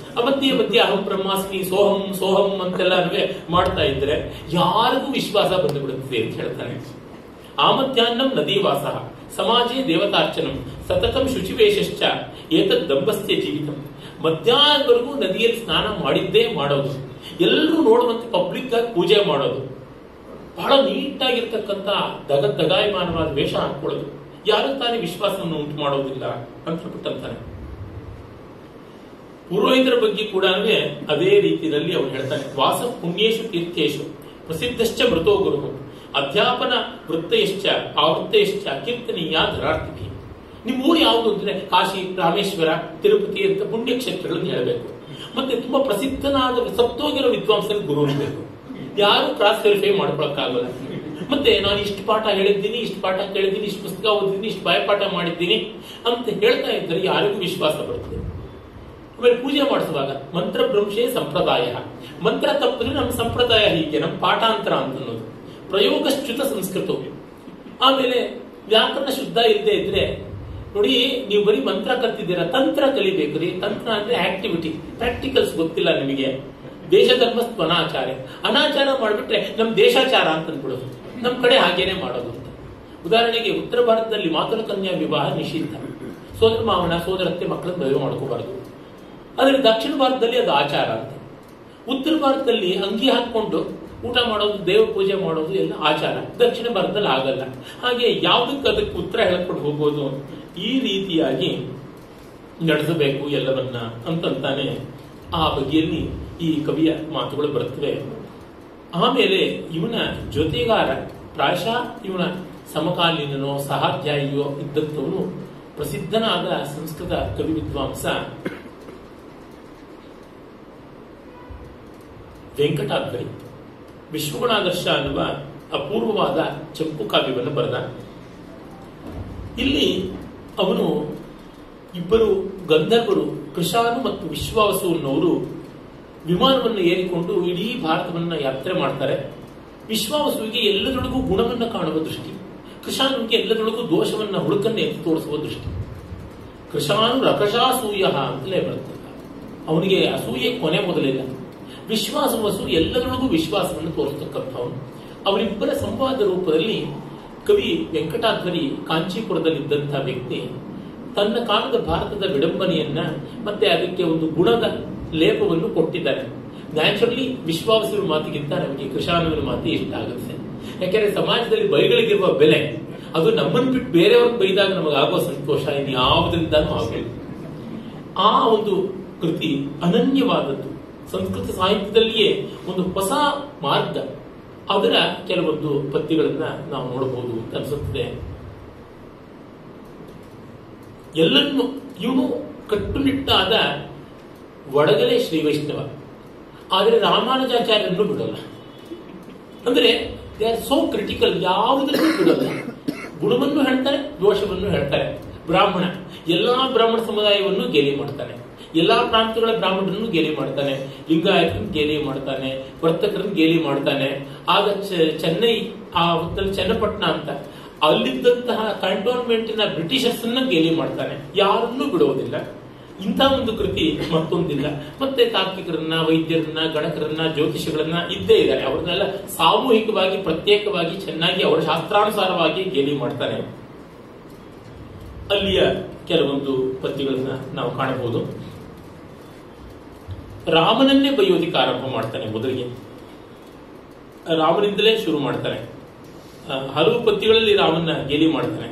ಮಧ್ಯೆ ಮಧ್ಯೆ ಅಹಂ ಬ್ರಹ್ಮಾಸ್ಮಿ ಸೋಹಂ ಸೋಹಂ ಅಂತೆಲ್ಲ ಮಾಡ್ತಾ ಇದ್ರೆ ಯಾರಿಗೂ ವಿಶ್ವಾಸ ಬಂದುಬಿಡುತ್ತದೆ ಅಂತ ಹೇಳ್ತಾನೆ ಆಮಧ್ಯಾನ್ನಂ ನದೀವಾಸ ಸಮಾಜೇ ದೇವತಾರ್ಚನಂ ಸತತಂ ಶುಚಿವೇಶಶ್ಚ ಏತದ್ ದಂಬಸ್ಯ ಜೀವಿತಂ ಮಧ್ಯಾಹ್ನವರೆಗೂ ನದಿಯಲ್ಲಿ ಸ್ನಾನ ಮಾಡಿದ್ದೇ ಮಾಡೋದು ಎಲ್ಲರೂ ನೋಡುವಂತೆ ಪಬ್ಲಿಕ್ ಆಗಿ ಪೂಜೆ ಮಾಡೋದು ಬಹಳ ನೀಟಾಗಿರ್ತಕ್ಕಂಥ ದಗ ದಗಾಯಮಾನವಾದ ವೇಷ ಹಾಕೊಳ್ಳೋದು ಯಾರು ತಾನೇ ವಿಶ್ವಾಸವನ್ನು ಉಂಟು ಮಾಡೋದಿಲ್ಲ ಅಂತ ಹೇಳ್ಬಿಟ್ಟಂತಾನೆ ಪುರೋಹಿತರ ಬಗ್ಗೆ ಕೂಡ ಅದೇ ರೀತಿಯಲ್ಲಿ ಅವನು ಹೇಳ್ತಾನೆ ವಾಸ ಪುಣ್ಯೇಶು ತೀರ್ಥೇಶು ಪ್ರಸಿದ್ಧಶ್ಚ ಮೃತೋ ಗುರು ಅಧ್ಯಾಪನ ವೃತ್ತಯಶ್ಚ ಆವೃತ್ತಯಶ್ಚ ಕೀರ್ತನೀಯ ಧರಾರ್ಥಿಭಿ ನಿಮ್ಮ ಊರು ಯಾವುದು ಅಂದ್ರೆ ಕಾಶಿ ರಾಮೇಶ್ವರ ತಿರುಪತಿ ಅಂತ ಪುಣ್ಯಕ್ಷೇತ್ರಗಳನ್ನು ಹೇಳಬೇಕು ಮತ್ತೆ ತುಂಬಾ ಪ್ರಸಿದ್ಧನಾದ ಸತ್ತೋಗಿರೋ ವಿದ್ವಾಂಸರಿಗೆ ಗುರು ಇರಬೇಕು ಯಾರು ಕ್ರಾಸ್ ವೆರಿಫೈ ಮಾಡ್ಕೊಳಕ್ಕಾಗಲ್ಲ ಮತ್ತೆ ನಾನು ಇಷ್ಟು ಪಾಠ ಹೇಳಿದ್ದೀನಿ ಇಷ್ಟು ಪಾಠ ಕೇಳಿದ್ದೀನಿ ಇಷ್ಟು ಪುಸ್ತಕ ಓದಿದ್ದೀನಿ ಇಷ್ಟು ಬಾಯಪಾಠ ಮಾಡಿದ್ದೀನಿ ಅಂತ ಹೇಳ್ತಾ ಇದ್ದರೆ ಯಾರಿಗೂ ವಿಶ್ವಾಸ ಬರ್ತದೆ ಆಮೇಲೆ ಪೂಜೆ ಮಾಡಿಸುವಾಗ ಮಂತ್ರ ಭ್ರಂಶೇ ಸಂಪ್ರದಾಯ ಮಂತ್ರ ತಪ್ಪಿದ್ರೆ ನಮ್ಮ ಸಂಪ್ರದಾಯ ಹೀಗೆ ನಮ್ಮ ಪಾಠಾಂತರ ಅಂತ ಅನ್ನೋದು ಪ್ರಯೋಗಶ್ಚ್ಯುತ ಸಂಸ್ಕೃತ ಆಮೇಲೆ ವ್ಯಾಕರಣ ಶುದ್ಧ ಇಲ್ಲದೆ ಇದ್ರೆ ನೋಡಿ ನೀವು ಬರೀ ಮಂತ್ರ ಕಲ್ತಿದ್ದೀರಾ ತಂತ್ರ ಕಲಿಬೇಕು ರೀ ತಂತ್ರ ಅಂದ್ರೆ ಆಕ್ಟಿವಿಟಿ ಪ್ರಾಕ್ಟಿಕಲ್ಸ್ ಗೊತ್ತಿಲ್ಲ ನಿಮಗೆ ದೇಶ ಧರ್ಮ ಸ್ವನಾಚಾರ ಅನಾಚಾರ ಮಾಡಿಬಿಟ್ರೆ ನಮ್ ದೇಶಾಚಾರ ಅಂತ ಅಂದ್ಬಿಡೋದು ನಮ್ ಕಡೆ ಹಾಗೇನೆ ಮಾಡೋದು ಅಂತ ಉದಾಹರಣೆಗೆ ಉತ್ತರ ಭಾರತದಲ್ಲಿ ಮಾತೃ ಕನ್ಯಾ ವಿವಾಹ ನಿಷಿದ್ಧ ಸೋದರ ಮಾವನ ಸೋದರತ್ತೆ ಮಕ್ಕಳನ್ನ ಮದುವೆ ಮಾಡ್ಕೋಬಾರದು ಆದ್ರೆ ದಕ್ಷಿಣ ಭಾರತದಲ್ಲಿ ಅದು ಆಚಾರ ಅಂತ ಉತ್ತರ ಭಾರತದಲ್ಲಿ ಅಂಗಿ ಹಾಕೊಂಡು ಊಟ ಮಾಡೋದು ದೇವ ಪೂಜೆ ಮಾಡೋದು ಎಲ್ಲ ಆಚಾರ ದಕ್ಷಿಣ ಭಾರತದಲ್ಲಿ ಆಗಲ್ಲ ಹಾಗೆ ಯಾವುದಕ್ಕೆ ಅದಕ್ಕೆ ಉತ್ತರ ಹೇಳ್ಕೊಂಡು ಹೋಗೋದು ಈ ರೀತಿಯಾಗಿ ನಡೆಸಬೇಕು ಎಲ್ಲವನ್ನ ಅಂತಂತಾನೆ ಆ ಬಗೆಯಲ್ಲಿ ಈ ಕವಿಯ ಮಾತುಗಳು ಬರುತ್ತವೆ ಆಮೇಲೆ ಇವನ ಜೊತೆಗಾರ ಪ್ರಾಯಶಃ ಇವನ ಸಮಕಾಲೀನನೋ ಸಹಾಧ್ಯಾಯಿಯೋ ಇದ್ದಂಥವನು ಪ್ರಸಿದ್ಧನಾದ ಸಂಸ್ಕೃತ ಕವಿ ವಿದ್ವಾಂಸ ವೆಂಕಟಾದ್ರಿ ವಿಶ್ವಗುಣಾದರ್ಶ ಅನ್ನುವ ಅಪೂರ್ವವಾದ ಚಂಪು ಕಾವ್ಯವನ್ನು ಬರೆದ ಇಲ್ಲಿ ಅವನು ಇಬ್ಬರು ಗಂಧರ್ವರು ಕೃಷಾನು ಮತ್ತು ವಿಶ್ವಾವಸು ಅನ್ನೋರು ವಿಮಾನವನ್ನು ಏರಿಕೊಂಡು ಇಡೀ ಭಾರತವನ್ನ ಯಾತ್ರೆ ಮಾಡ್ತಾರೆ ವಿಶ್ವಾವಸುವಿಗೆ ಎಲ್ಲದರೊಳಗೂ ಗುಣವನ್ನ ಕಾಣುವ ದೃಷ್ಟಿ ಕೃಷಾನುವಿಗೆ ಎಲ್ಲದರೊಳಗೂ ದೋಷವನ್ನ ಹುಡುಕನ್ನ ಎತ್ತಿ ತೋರಿಸುವ ದೃಷ್ಟಿ ಕೃಷಾನು ರಕಷಾಸೂಯ ಅಂತಲೇ ಬರ್ತದೆ ಅವನಿಗೆ ಅಸೂಯೆ ಕೊನೆ ಮೊದಲಿಲ್ಲ ವಿಶ್ವಾಸ ವಸು ಎಲ್ಲದರೊಳಗೂ ವಿಶ್ವಾಸವನ್ನು ತೋರಿಸ್ತಕ್ಕಂಥವನು ಅವರಿಬ್ಬರ ಸಂವಾದ ರೂಪದಲ್ಲಿ ಕವಿ ವೆಂಕಟಾಧ್ವರಿ ಕಾಂಚೀಪುರದಲ್ಲಿದ್ದಂತಹ ವ್ಯಕ್ತಿ ತನ್ನ ಕಾಲದ ಭಾರತದ ವಿಡಂಬನೆಯನ್ನ ಮತ್ತೆ ಅದಕ್ಕೆ ಒಂದು ಗುಣದ ಲೇಪವನ್ನು ಕೊಟ್ಟಿದ್ದಾನೆ ನ್ಯಾಚುರಲಿ ವಿಶ್ವಾಸದ ಮಾತಿಗಿಂತ ನಮಗೆ ಕೃಷಾನುವಿನ ಮಾತು ಇಷ್ಟ ಆಗುತ್ತೆ ಯಾಕೆಂದ್ರೆ ಸಮಾಜದಲ್ಲಿ ಬೈಗಳಿಗಿರುವ ಬೆಲೆ ಅದು ನಮ್ಮನ್ನು ಬಿಟ್ಟು ಬೇರೆಯವ್ರನ್ನ ಬೈದಾಗ ನಮಗಾಗೋ ಸಂತೋಷ ಇನ್ನು ಯಾವುದರಿಂದನೂ ಆಗಬೇಕು ಆ ಒಂದು ಕೃತಿ ಅನನ್ಯವಾದದ್ದು ಸಂಸ್ಕೃತ ಸಾಹಿತ್ಯದಲ್ಲಿಯೇ ಒಂದು ಹೊಸ ಮಾರ್ಗ ಅದರ ಕೆಲವೊಂದು ಪದ್ಯಗಳನ್ನ ನಾವು ನೋಡಬಹುದು ಅಂತ ಅನಿಸುತ್ತದೆ ಎಲ್ಲನ್ನು ಇವನು ಕಟ್ಟುನಿಟ್ಟಾದ ಒಡಗಲೆ ಶ್ರೀ ವೈಷ್ಣವ ಆದರೆ ರಾಮಾನುಜಾಚಾರ್ಯರನ್ನು ಬಿಡಲ್ಲ ಅಂದ್ರೆ ದೇ ಆರ್ ಸೋ ಕ್ರಿಟಿಕಲ್ ಯಾವುದನ್ನು ಬಿಡಲ್ಲ ಗುಣವನ್ನು ಹೇಳ್ತಾರೆ ದೋಷವನ್ನು ಹೇಳ್ತಾರೆ ಬ್ರಾಹ್ಮಣ ಎಲ್ಲಾ ಬ್ರಾಹ್ಮಣ ಸಮುದಾಯವನ್ನು ಗೇಲಿ ಮಾಡ್ತಾನೆ ಎಲ್ಲಾ ಪ್ರಾಂತ್ಯಗಳ ಬ್ರಾಹ್ಮಣರನ್ನು ಗೇಲಿ ಮಾಡ್ತಾನೆ ಲಿಂಗಾಯತರನ್ನು ಗೇಲಿ ಮಾಡ್ತಾನೆ ವರ್ತಕರನ್ನು ಗೇಲಿ ಮಾಡ್ತಾನೆ ಆಗ ಚ- ಚೆನ್ನೈ ಆ ಹೊತ್ತಲ್ಲಿ ಚನ್ನಪಟ್ಟಣ ಅಂತ ಅಲ್ಲಿದ್ದಂತಹ ಕಂಟೋನ್ಮೆಂಟಿನ ಬ್ರಿಟಿಷರ್ಸ್ ಅನ್ನ ಗೇಲಿ ಮಾಡ್ತಾನೆ ಯಾರನ್ನೂ ಬಿಡುವುದಿಲ್ಲ ಇಂಥ ಒಂದು ಕೃತಿ ಮತ್ತೊಂದಿಲ್ಲ ಮತ್ತೆ ತಾರ್ಕಿಕರನ್ನ ವೈದ್ಯರನ್ನ ಗಣಕರನ್ನ ಜ್ಯೋತಿಷಿಗಳನ್ನ ಇದ್ದೇ ಇದ್ದಾರೆ ಅವ್ರನ್ನೆಲ್ಲ ಸಾಮೂಹಿಕವಾಗಿ ಪ್ರತ್ಯೇಕವಾಗಿ ಚೆನ್ನಾಗಿ ಅವರ ಶಾಸ್ತ್ರಾನುಸಾರವಾಗಿ ಗೇಲಿ ಮಾಡ್ತಾನೆ ಅಲ್ಲಿಯ ಕೆಲವೊಂದು ಪದ್ಯಗಳನ್ನ ನಾವು ಕಾಣಬಹುದು ರಾಮನನ್ನೇ ಬೈಯೋದಿಕ್ಕೆ ಆರಂಭ ಮಾಡ್ತಾನೆ ಮೊದಲಿಗೆ ರಾಮನಿಂದಲೇ ಶುರು ಮಾಡ್ತಾನೆ ಆ, ಹಲವು ಪದ್ಯಗಳಲ್ಲಿ ರಾಮನ್ನ ಗೇಲಿ ಮಾಡ್ತಾನೆ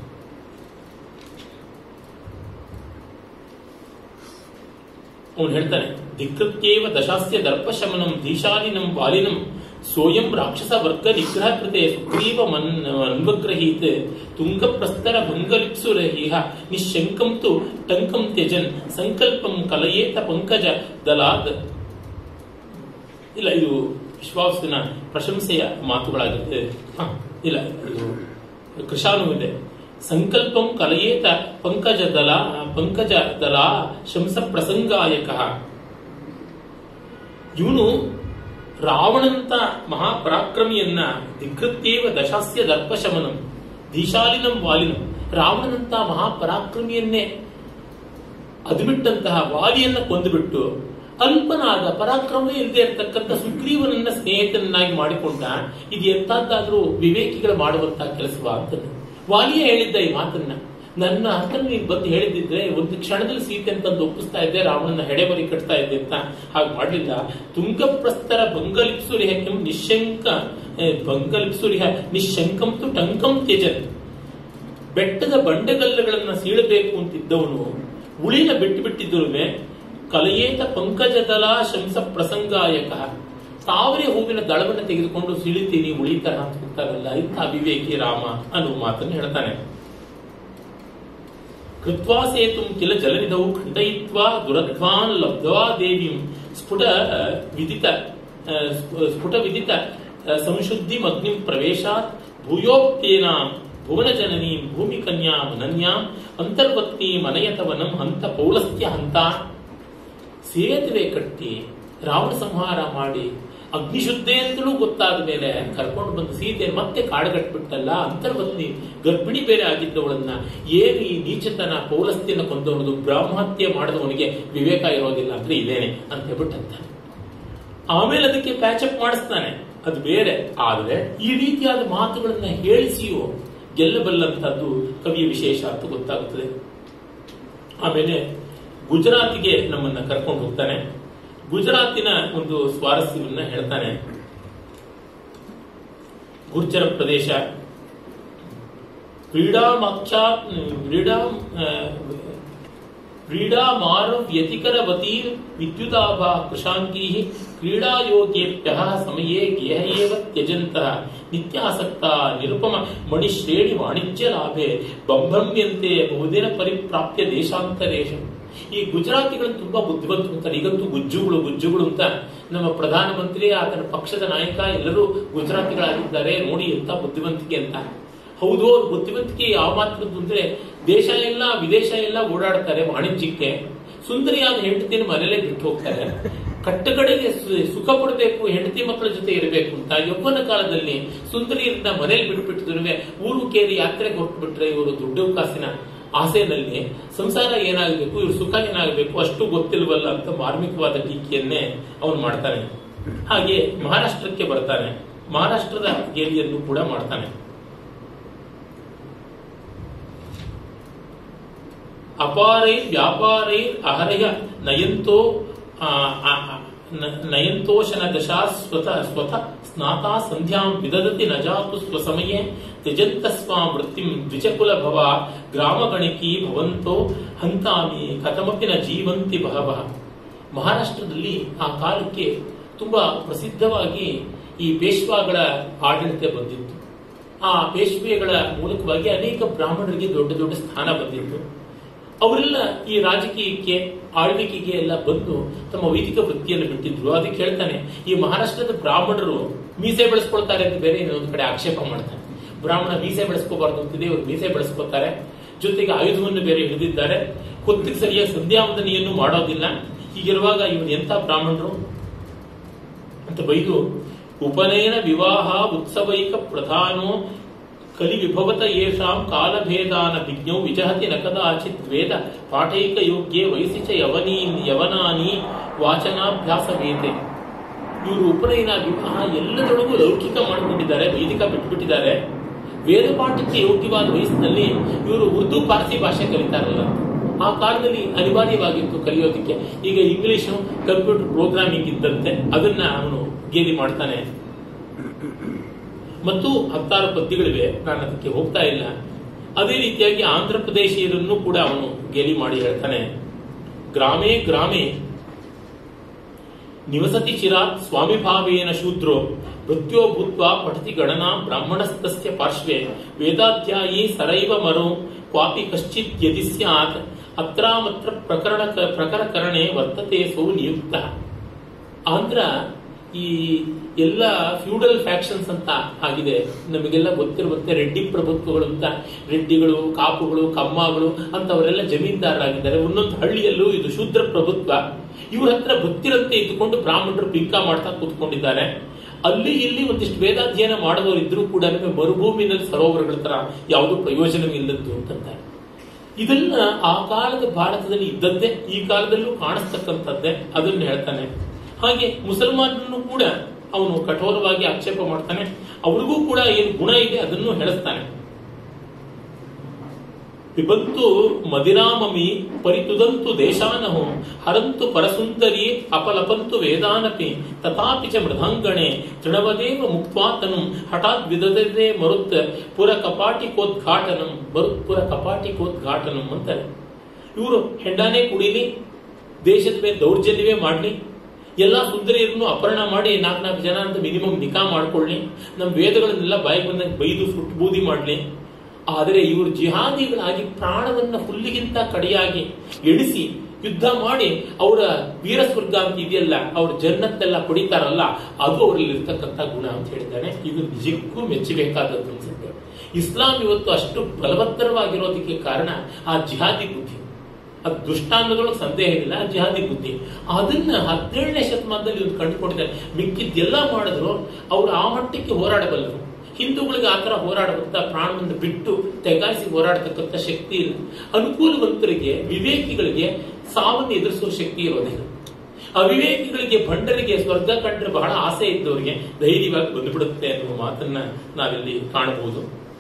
ಅವನು ಹೇಳ್ತಾನೆ ಧಿಕೃತ್ಯೇವ ದಶಾಸ್ಯ ದರ್ಪಶಮನಂ ಧೀಶಾಲಿನಂ ವಾಲಿನಂ ಸೋಯಂ ರಾಕ್ಷಸ ವರ್ಗ ನಿಗ್ರಹ ಕೃತೆ ಸುಗ್ರೀವ ಮನ್ ಅನ್ವಗ್ರಹೀತ್ ತುಂಗ ಪ್ರಸ್ತರ ಭಂಗಲಿಪ್ಸುರಹಿಹ ನಿಶಂಕಂ ತು ಟಂಕಂ ತ್ಯಜನ್ ಸಂಕಲ್ಪಂ ಕಲಯೇತ ಪಂಕಜ ದಲಾದ್ ಇಲ್ಲ ಇದು ವಿಶ್ವಾಸನ ಪ್ರಶಂಸೆಯ ಮಾತುಗಳಾಗುತ್ತೆ ಹ, ಇಲ್ಲ ಇದು ಕೃಷಾನುವಿದೆ ಸಂಕಲ್ಪಂ ಕಲಯೇತ ಪಂಕಜ ದಲ ಪಂಕಜ ದಲ ಶಂಸ ಪ್ರಸಂಗಾಯಕ ಇವನು ರಾವಣಂತ ಮಹಾಪರಾಕ್ರಮಿಯನ್ನ ದಿಗ್ಗತ್ತೇವ ದಶಾಸ್ಯ ದರ್ಪಶಮನಂ ಧೀಶಾಲಿನಂ ವಾಲಿನಂ ರಾವಣನಂತ ಮಹಾಪರಾಕ್ರಮಿಯನ್ನೇ ಅದು ಬಿಟ್ಟಂತಹ ವಾಲಿಯನ್ನ ಕೊಂದುಬಿಟ್ಟು ಅಲ್ಪನಾದ ಪರಾಕ್ರಮವೇ ಇಲ್ಲದೆ ಇರತಕ್ಕಂಥ ಸುಗ್ರೀವನನ್ನ ಸ್ನೇಹಿತನನ್ನಾಗಿ ಮಾಡಿಕೊಂಡ ಇದು ಎಂತಾದ್ರೂ ವಿವೇಕಿಗಳು ಮಾಡುವಂತಹ ಕೆಲಸವಾ ಅಂತ ವಾಲಿಯೇ ಹೇಳಿದ್ದ ಈ ಮಾತನ್ನ ನನ್ನ ಹತ್ರ ನೀನು ಬಂದು ಹೇಳಿದ್ದಿದ್ರೆ ಒಂದು ಕ್ಷಣದಲ್ಲಿ ಸೀತೆ ತಂದು ಒಪ್ಪಿಸ್ತಾ ಇದ್ದೆ ರಾವಣನ ಹೆಡೆಮರಿ ಕಟ್ತಾ ಇದ್ದೆ ಅಂತ ಹಾಗೆ ಮಾಡಲಿಲ್ಲ ತುಂಗಪ್ರಸ್ತರ ಬಂಗಲಿಪ್ಸುರಿಹ ಕೆಂ ನಿಶಂಕ ಏ, ಬಂಗಲಿಪ್ಸುರಿಹ ನಿಶಂಕಂತು ಟಂಕಂ ತ್ಯಜನ್ ಬೆಟ್ಟದ ಬಂಡೆಗಲ್ಲುಗಳನ್ನ ಸೀಳಬೇಕು ಅಂತಿದ್ದವನು ಉಳಿನ ಬಿಟ್ಟು ಬಿಟ್ಟಿದ್ದರುವೆ ಕಲಯೇತ ಪಂಕಜದಲ ಶಂಸ ಪ್ರಸಂಗಾಯಕ ತಾವರೆ ಹೂವಿನ ದಳವನ್ನು ತೆಗೆದುಕೊಂಡು ಸಿಳಿತೀನಿ ಉಳಿತಾರ ಅಂತ ಹೋಗ್ತಾರಲ್ಲ ಇಂಥ ಅವಿವೇಕಿ ರಾಮ ಅನ್ನುವ ಮಾತನ್ನು ಹೇಳ್ತಾನೆ ಕೃತ್ವಾ ಸೇತು ಕಿಲ ಜಲನಿಧೌ ಖಂಡಯಿತ್ವಾ ದುರಧ್ವಾನ್ ಲಬ್ಧ್ವಾ ದೇವಿಂ ಸ್ಫುಟ ವಿದಿತ ಆ, ಸ್ಫು- ಸ್ಫುಟ ವಿದಿತ ಆ, ಸಂಶುದ್ಧಿಂ ಅಗ್ನಿಂ ಪ್ರವೇಶಾತ್ ಭೂಯೋಕ್ತೇನಾಂ ಭುವನ ಜನನೀಂ ಭೂಮಿ ಕನ್ಯಾಂ ಅನನ್ಯಾಂ ಅಂತರ್ವತ್ನಿ ಮನಯತವನಂ ಹಂತ ಪೌಲಸ್ತ್ಯ ಹಂತ ಸೇತುವೆ ಕಟ್ಟಿ ರಾವಣ ಸಂಹಾರ ಮಾಡಿ ಅಗ್ನಿಶುದ್ಧೆ ಅಂತಲೂ ಗೊತ್ತಾದ ಮೇಲೆ ಕರ್ಕೊಂಡು ಬಂದು ಸೀತೆಯನ್ನು ಮತ್ತೆ ಕಾಡುಗಟ್ಬಿಟ್ಟಲ್ಲ ಅಂತರ್ವತ್ನಿ ಗರ್ಭಿಣಿ ಬೇರೆ ಆಗಿದ್ದವಳನ್ನ ಏನು ಈ ನೀಚತನ ಪೌಲಸ್ತ್ಯನ ಕೊಂದವನದು ಬ್ರಹ್ಮಹತ್ಯೆ ಮಾಡಿದವನಿಗೆ ವಿವೇಕ ಇರೋದಿಲ್ಲ ಅಂದ್ರೆ ಇದೇನೆ ಅಂತ ಹೇಳ್ಬಿಟ್ಟಂತ ಆಮೇಲೆ ಅದಕ್ಕೆ ಪ್ಯಾಚಪ್ ಮಾಡಿಸ್ತಾನೆ ಅದು ಬೇರೆ ಆದ್ರೆ ಈ ರೀತಿಯಾದ ಮಾತುಗಳನ್ನ ಹೇಳಿಸಿಯೂ ಗೆಲ್ಲಬಲ್ಲಂತದ್ದು ಕವಿಯ ವಿಶೇಷ ಅಂತ ಗೊತ್ತಾಗುತ್ತದೆ ಆಮೇಲೆ ಗುಜರಾತಿಗೆ ನಮ್ಮನ್ನ ಕರ್ಕೊಂಡು ಹೋಗ್ತಾನೆ ಗುಜರಾತಿನ ಒಂದು ಸ್ವಾರಸ್ಯವನ್ನ ಹೇಳ್ತಾನೆ ಗುರ್ಜರ ಪ್ರದೇಶ ಕ್ರೀಡಾಮಕ್ಷಾ ಕ್ರೀಡಾ ಆ, ಕ್ರೀಡಾಮಾರ ವ್ಯತಿಕರವತಿ ವಿದ್ಯುದಾಭ ಕೃಷಾಂಕೀ ಕ್ರೀಡಾಯೋಗ್ಯೇಭ್ಯ ಸಮಯೇ ಗೇಹ ಏವ ತ್ಯಜಂತಃ ನಿತ್ಯಾಸಕ್ತ ನಿರುಪಮ ಮಣಿಶ್ರೇಣಿ ವಾಣಿಜ್ಯ ಲಾಭೆ ಬಂಭ್ರಮ್ಯಂತೆ ಬಹುದಿನ ಪರಿಪ್ರಾಪ್ಯ ದೇಶಾಂತರೇಶ ಈ ಗುಜರಾತಿಗಳು ತುಂಬಾ ಬುದ್ಧಿವಂತರು ಅಂತಾರೆ ಈಗಂತೂ ಗುಜ್ಜುಗಳು ಗುಜ್ಜುಗಳು ಅಂತ ನಮ್ಮ ಪ್ರಧಾನಮಂತ್ರಿ ಆತನ ಪಕ್ಷದ ನಾಯಕ ಎಲ್ಲರೂ ಗುಜರಾತಿಗಳಾಗಿದ್ದಾರೆ ನೋಡಿ ಎಂತ ಬುದ್ಧಿವಂತಿಕೆ ಅಂತ ಹೌದು ಅವ್ರ ಬುದ್ಧಿವಂತಿಕೆ ಯಾವ ಮಾತ್ರದ್ದು ಅಂದ್ರೆ ದೇಶ ಎಲ್ಲ ವಿದೇಶ ಎಲ್ಲ ಓಡಾಡ್ತಾರೆ ವಾಣಿಜ್ಯಕ್ಕೆ ಸುಂದರಿಯಾದ ಹೆಂಡತಿನ ಮನೇಲೆ ಬಿಟ್ಟು ಹೋಗ್ತಾರೆ ಕಟ್ಟಕಡೆಗೆ ಸು- ಸುಖ ಪಡಬೇಕು ಹೆಂಡತಿ ಮಕ್ಕಳ ಜೊತೆ ಇರಬೇಕು ಅಂತ ಯೌವನ ಕಾಲದಲ್ಲಿ ಸುಂದರಿಯರನ್ನ ಮನೇಲಿ ಬಿಟ್ಬಿಟ್ಟಿದ್ರು ಊರು ಕೇರಿ ಯಾತ್ರೆಗೆ ಹೊರಟು ಬಿಟ್ರೆ ಇವರು ದುಡ್ಡು ಕಾಸಿನ ಆಸೆನಲ್ಲಿ ಸಂಸಾರ ಏನಾಗಬೇಕು ಇವ್ರ ಸುಖ ಏನಾಗಬೇಕು ಅಷ್ಟು ಗೊತ್ತಿಲ್ವಲ್ಲ ಅಂತ ಮಾರ್ಮಿಕವಾದ ಟೀಕೆಯನ್ನೇ ಅವನು ಮಾಡ್ತಾನೆ ಹಾಗೆ ಮಹಾರಾಷ್ಟ್ರಕ್ಕೆ ಬರ್ತಾನೆ ಮಹಾರಾಷ್ಟ್ರದ ಗೇಲಿಯನ್ನು ಕೂಡ ಮಾಡ್ತಾನೆ ಅಪಾರೈ ವ್ಯಾಪಾರೈ ಅಹರಯ ನಯಂತೋ ಆ, ಆ, ಆ, ನ- ನಯಂತೋಶನ ದಶಾ ಸ್ವತ ಸ್ವತ ಸ್ನಾತಾ ಸಂಧ್ಯಾಂ ವಿದದತಿ ನ ಜಾತು ಸ್ವಸಮಯೇ ತ್ಯಜಂತ ಸ್ವಾಂ ವೃತ್ತಿಂ ದ್ವಿಜಕುಲ ಭವ ಗ್ರಾಮಗಣಿಕಿ ಭವಂತೋ ಹಂತಾಮಿ ಕಥಮಪಿ ನ ಜೀವಂತಿ ಬಹವಃ ಮಹಾರಾಷ್ಟ್ರದಲ್ಲಿ ಆ ಕಾಲಕ್ಕೆ ತುಂಬಾ ಪ್ರಸಿದ್ಧವಾಗಿ ಈ ಪೇಶ್ವಾಗಳ ಆಡಳಿತ ಬಂದಿತ್ತು ಆ ಪೇಶ್ವೆಗಳ ಮೂಲಕವಾಗಿ ಅನೇಕ ಬ್ರಾಹ್ಮಣರಿಗೆ ದೊಡ್ಡ ದೊಡ್ಡ ಸ್ಥಾನ ಬಂದಿತ್ತು ಅವರೆಲ್ಲ ಈ ರಾಜಕೀಯಕ್ಕೆ ಆಳ್ವಿಕೆಗೆ ಎಲ್ಲ ಬಂದು ತಮ್ಮ ವೈದಿಕ ವೃತ್ತಿಯನ್ನು ಬಿಟ್ಟಿದ್ರು ಅದಕ್ಕೆ ಹೇಳ್ತಾನೆ ಈ ಮಹಾರಾಷ್ಟ್ರದ ಬ್ರಾಹ್ಮಣರು ಮೀಸೆ ಬೆಳೆಸ್ಕೊಳ್ತಾರೆ ಅಂತ ಬೇರೆ ಇನ್ನೊಂದು ಕಡೆ ಆಕ್ಷೇಪ ಮಾಡ್ತಾನೆ ಬ್ರಾಹ್ಮಣ ಮೀಸೆ ಬೆಳೆಸ್ಕೋಬಾರ್ದು ಅಂತಿದೆ ಇವರು ಮೀಸೆ ಬೆಳೆಸ್ಕೋತಾರೆ ಜೊತೆಗೆ ಆಯುಧವನ್ನು ಬೇರೆ ಹಿಡಿದಿದ್ದಾರೆ ಹೊತ್ತಿಗೆ ಸರಿಯಾಗಿ ಸಂಧ್ಯಾವಂದನೆಯನ್ನು ಮಾಡೋದಿಲ್ಲ ಹೀಗಿರುವಾಗ ಇವನು ಎಂಥ ಬ್ರಾಹ್ಮಣರು ಅಂತ ಬೈದು ಉಪನಯನ ವಿವಾಹ ಉತ್ಸವೈಕ ಪ್ರಧಾನೋ ಕಲಿ ವಿಭವತ ಯೇಷಾಂ ಕಾಲಭೇದಾನ ವಿಜ್ಞೌ ವಿಜಹತಿ ನ ಕದಾಚಿತ್ ವೇದ ಪಾಠೈಕ ಯೋಗ್ಯೆ ವಯಸ್ಸಿ ಚ ಯವನೀ ಯವನಾನಿ ವಾಚನಾಭ್ಯಾಸ ವೇದೆ ಇವರು ಉಪನಯನ ವಿವಾಹ ಎಲ್ಲದರೊಳಗೂ ಲೌಕಿಕ ಮಾಡಿಕೊಂಡಿದ್ದಾರೆ ವೈದಿಕ ಬಿಟ್ಬಿಟ್ಟಿದ್ದಾರೆ ವೇದ ಪಾಠಕ್ಕೆ ಯೋಗ್ಯವಾದ ವಯಸ್ಸಿನಲ್ಲಿ ಇವರು ಉರ್ದು ಪಾರ್ಸಿ ಭಾಷೆ ಕಲಿತಾರಲ್ಲ ಆ ಕಾಲದಲ್ಲಿ ಅನಿವಾರ್ಯವಾಗಿತ್ತು ಕಲಿಯೋದಕ್ಕೆ ಈಗ ಇಂಗ್ಲಿಷು ಕಂಪ್ಯೂಟರ್ ಪ್ರೋಗ್ರಾಮಿಂಗ್ ಇದ್ದಂತೆ ಅದನ್ನ ಅವನು ಗೇಲಿ ಮಾಡ್ತಾನೆ ಮತ್ತು ಹತ್ತಾರು ಪದ್ಯಗಳಿವೆ ನಾನು ಅದಕ್ಕೆ ಹೋಗ್ತಾ ಇಲ್ಲ ಅದೇ ರೀತಿಯಾಗಿ ಆಂಧ್ರ ಪ್ರದೇಶೀಯರನ್ನು ಕೂಡ ಅವನು ಗೇಲಿ ಮಾಡಿ ಹೇಳ್ತಾನೆ ಗ್ರಾಮೇ ಗ್ರಾಮೇ ನಿವಸತಿ ಚಿರಾತ್ ಸ್ವಾಮಿ ಭಾವೇನ ಶೂದ್ರೋ ಮೃತ್ಯೋ ಭೂತ್ವಾ ಪಠತಿ ಗಣನಾ ಬ್ರಾಹ್ಮಣಸ್ತಸ್ಯ ಪಾರ್ಶ್ವೆ ವೇದಾಧ್ಯಾಯಿ ಸರೈವ ಮರೋ ಕ್ವಾಪಿ ಕಶ್ಚಿತ್ ಯದಿ ಸ್ಯಾತ್ ಅತ್ರಾಮತ್ರ ಪ್ರಕರಣ ಪ್ರಕರಕರಣೆ ವರ್ತತೆ ಸೌ ನಿಯುಕ್ತ ಆಂಧ್ರ ಈ ಎಲ್ಲ ಫ್ಯೂಡಲ್ ಫ್ಯಾಕ್ಷನ್ಸ್ ಅಂತ ಆಗಿದೆ ನಮಗೆಲ್ಲ ಗೊತ್ತಿರುವಂತೆ ರೆಡ್ಡಿ ಪ್ರಭುತ್ವಗಳು ಅಂತ ರೆಡ್ಡಿಗಳು ಕಾಪುಗಳು ಕಮ್ಮಗಳು ಅಂತವರೆಲ್ಲ ಜಮೀನ್ದಾರರಾಗಿದ್ದಾರೆ ಒಂದೊಂದು ಹಳ್ಳಿಯಲ್ಲೂ ಇದು ಶೂದ್ರ ಪ್ರಭುತ್ವ ಇವ್ರ ಹತ್ರ ಭಕ್ತಿರಂತೆ ಇದ್ದುಕೊಂಡು ಬ್ರಾಹ್ಮಣರು ಪಿಂಕ ಮಾಡ್ತಾ ಕೂತ್ಕೊಂಡಿದ್ದಾರೆ ಅಲ್ಲಿ ಇಲ್ಲಿ ಒಂದಿಷ್ಟು ವೇದಾಧ್ಯಯನ ಮಾಡುವವರು ಇದ್ರೂ ಕೂಡ ಮರುಭೂಮಿನಲ್ಲಿ ಸರೋವರಗಳ ತರ ಯಾವುದೂ ಪ್ರಯೋಜನವಿಲ್ಲದ್ದು ಅಂತಂತಾರೆ ಇದನ್ನ ಆ ಕಾಲದ ಭಾರತದಲ್ಲಿ ಇದ್ದದ್ದೇ ಈ ಕಾಲದಲ್ಲೂ ಕಾಣಿಸ್ತಕ್ಕಂಥದ್ದೇ ಅದನ್ನು ಹೇಳ್ತಾನೆ ಹಾಗೆ ಮುಸಲ್ಮಾನರನ್ನು ಕೂಡ ಅವನು ಕಠೋರವಾಗಿ ಆಕ್ಷೇಪ ಮಾಡ್ತಾನೆ ಅವ್ರಿಗೂ ಕೂಡ ಏನು ಗುಣ ಇದೆ ಅದನ್ನು ಹೇಳಿಸ್ತಾನೆ ಪಿಬಂತು ಮದಿರಾಮಮಿ ಪರಿತುದಂತು ದೇಶಾನಹು ಹರಂತು ಪರಸುಂದರಿ ಅಪಲಪಂತು ವೇದಾನಪಿ ತಥಾಪಿ ಚ ಮೃದಂಗಣೆ ತೃಣವದೇವ ಮುಕ್ತ್ವಾತನು ಹಠಾತ್ ವಿದದೇ ಮರುತ್ ಪುರ ಕಪಾಟಿಕೋದ್ಘಾಟನಂ ಮರುತ್ ಪುರ ಕಪಾಟಿಕೋದ್ಘಾಟನಂ ಅಂತಾರೆ ಇವರು ಹೆಂಡಾನೇ ಕುಡಿಲಿ ದೇಶದ ಮೇಲೆ ದೌರ್ಜನ್ಯವೇ ಮಾಡಲಿ ಎಲ್ಲಾ ಸುಂದರಿಯರನ್ನು ಅಪಹರಣ ಮಾಡಿ ನಾಲ್ಕು ನಾಲ್ಕು ಜನ ಅಂತ ಮಿನಿಮಮ್ ನಿಕಾ ಮಾಡ್ಕೊಳ್ಳಿ ನಮ್ಮ ವೇದಗಳನ್ನೆಲ್ಲ ಬಾಯಿಗೆ ಬಂದಂಗೆ ಬೈದು ಸುಟ್ಟು ಬೂದಿ ಮಾಡಲಿ ಆದರೆ ಇವರು ಜಿಹಾದಿಗಳಾಗಿ ಪ್ರಾಣವನ್ನ ಹುಲ್ಲಿಗಿಂತ ಕಡಿಯಾಗಿ ಎಡಿಸಿ ಯುದ್ಧ ಮಾಡಿ ಅವರ ವೀರ ಸ್ವರ್ಗ ಅಂತ ಇದೆಯಲ್ಲ ಅವ್ರ ಜನ್ನತ್ತೆಲ್ಲ ಪಡಿತಾರಲ್ಲ ಅದು ಅವರಲ್ಲಿ ಇರ್ತಕ್ಕಂಥ ಗುಣ ಅಂತ ಹೇಳಿದ್ದಾನೆ ಇದು ನಿಜಕ್ಕೂ ಮೆಚ್ಚಬೇಕಾದದ್ದು ಅನ್ಸುತ್ತೆ ಇಸ್ಲಾಂ ಇವತ್ತು ಅಷ್ಟು ಬಲವತ್ತರವಾಗಿರೋದಕ್ಕೆ ಕಾರಣ ಆ ಜಿಹಾದಿ ಬುದ್ಧಿ ಅದು ದುಷ್ಟ ಅನ್ನೋದ್ರೊಳಗೆ ಸಂದೇಹ ಇಲ್ಲ ಜಿಹಾದಿ ಬುದ್ಧಿ ಅದನ್ನ ಹದಿನೇಳನೇ ಶತಮಾನದಲ್ಲಿ ಇವ್ರು ಕಂಡುಕೊಂಡಿದ್ದಾರೆ ಮಿಕ್ಕಿದ್ದೆಲ್ಲ ಮಾಡಿದ್ರು ಅವರು ಆ ಮಟ್ಟಕ್ಕೆ ಹೋರಾಡಬಲ್ಲರು ಹಿಂದೂಗಳಿಗೆ ಆ ತರ ಹೋರಾಡುವಂತ ಪ್ರಾಣವನ್ನು ಬಿಟ್ಟು ತೆಗಾಯಿಸಿ ಹೋರಾಡತಕ್ಕಂಥ ಶಕ್ತಿ ಇಲ್ಲ ಅನುಕೂಲವಂತರಿಗೆ ವಿವೇಕಿಗಳಿಗೆ ಸಾವನ್ನು ಎದುರಿಸುವ ಶಕ್ತಿ ಇರೋದಿಲ್ಲ ಅವಿವೇಕಿಗಳಿಗೆ ಭಂಡರಿಗೆ ಸ್ವರ್ಗ ಕಂಡ್ರೆ ಬಹಳ ಆಸೆ ಇದ್ದವರಿಗೆ ಧೈರ್ಯವಾಗಿ ಬಂದುಬಿಡುತ್ತೆ ಅನ್ನುವ ಮಾತನ್ನ ನಾವಿಲ್ಲಿ ಕಾಣಬಹುದು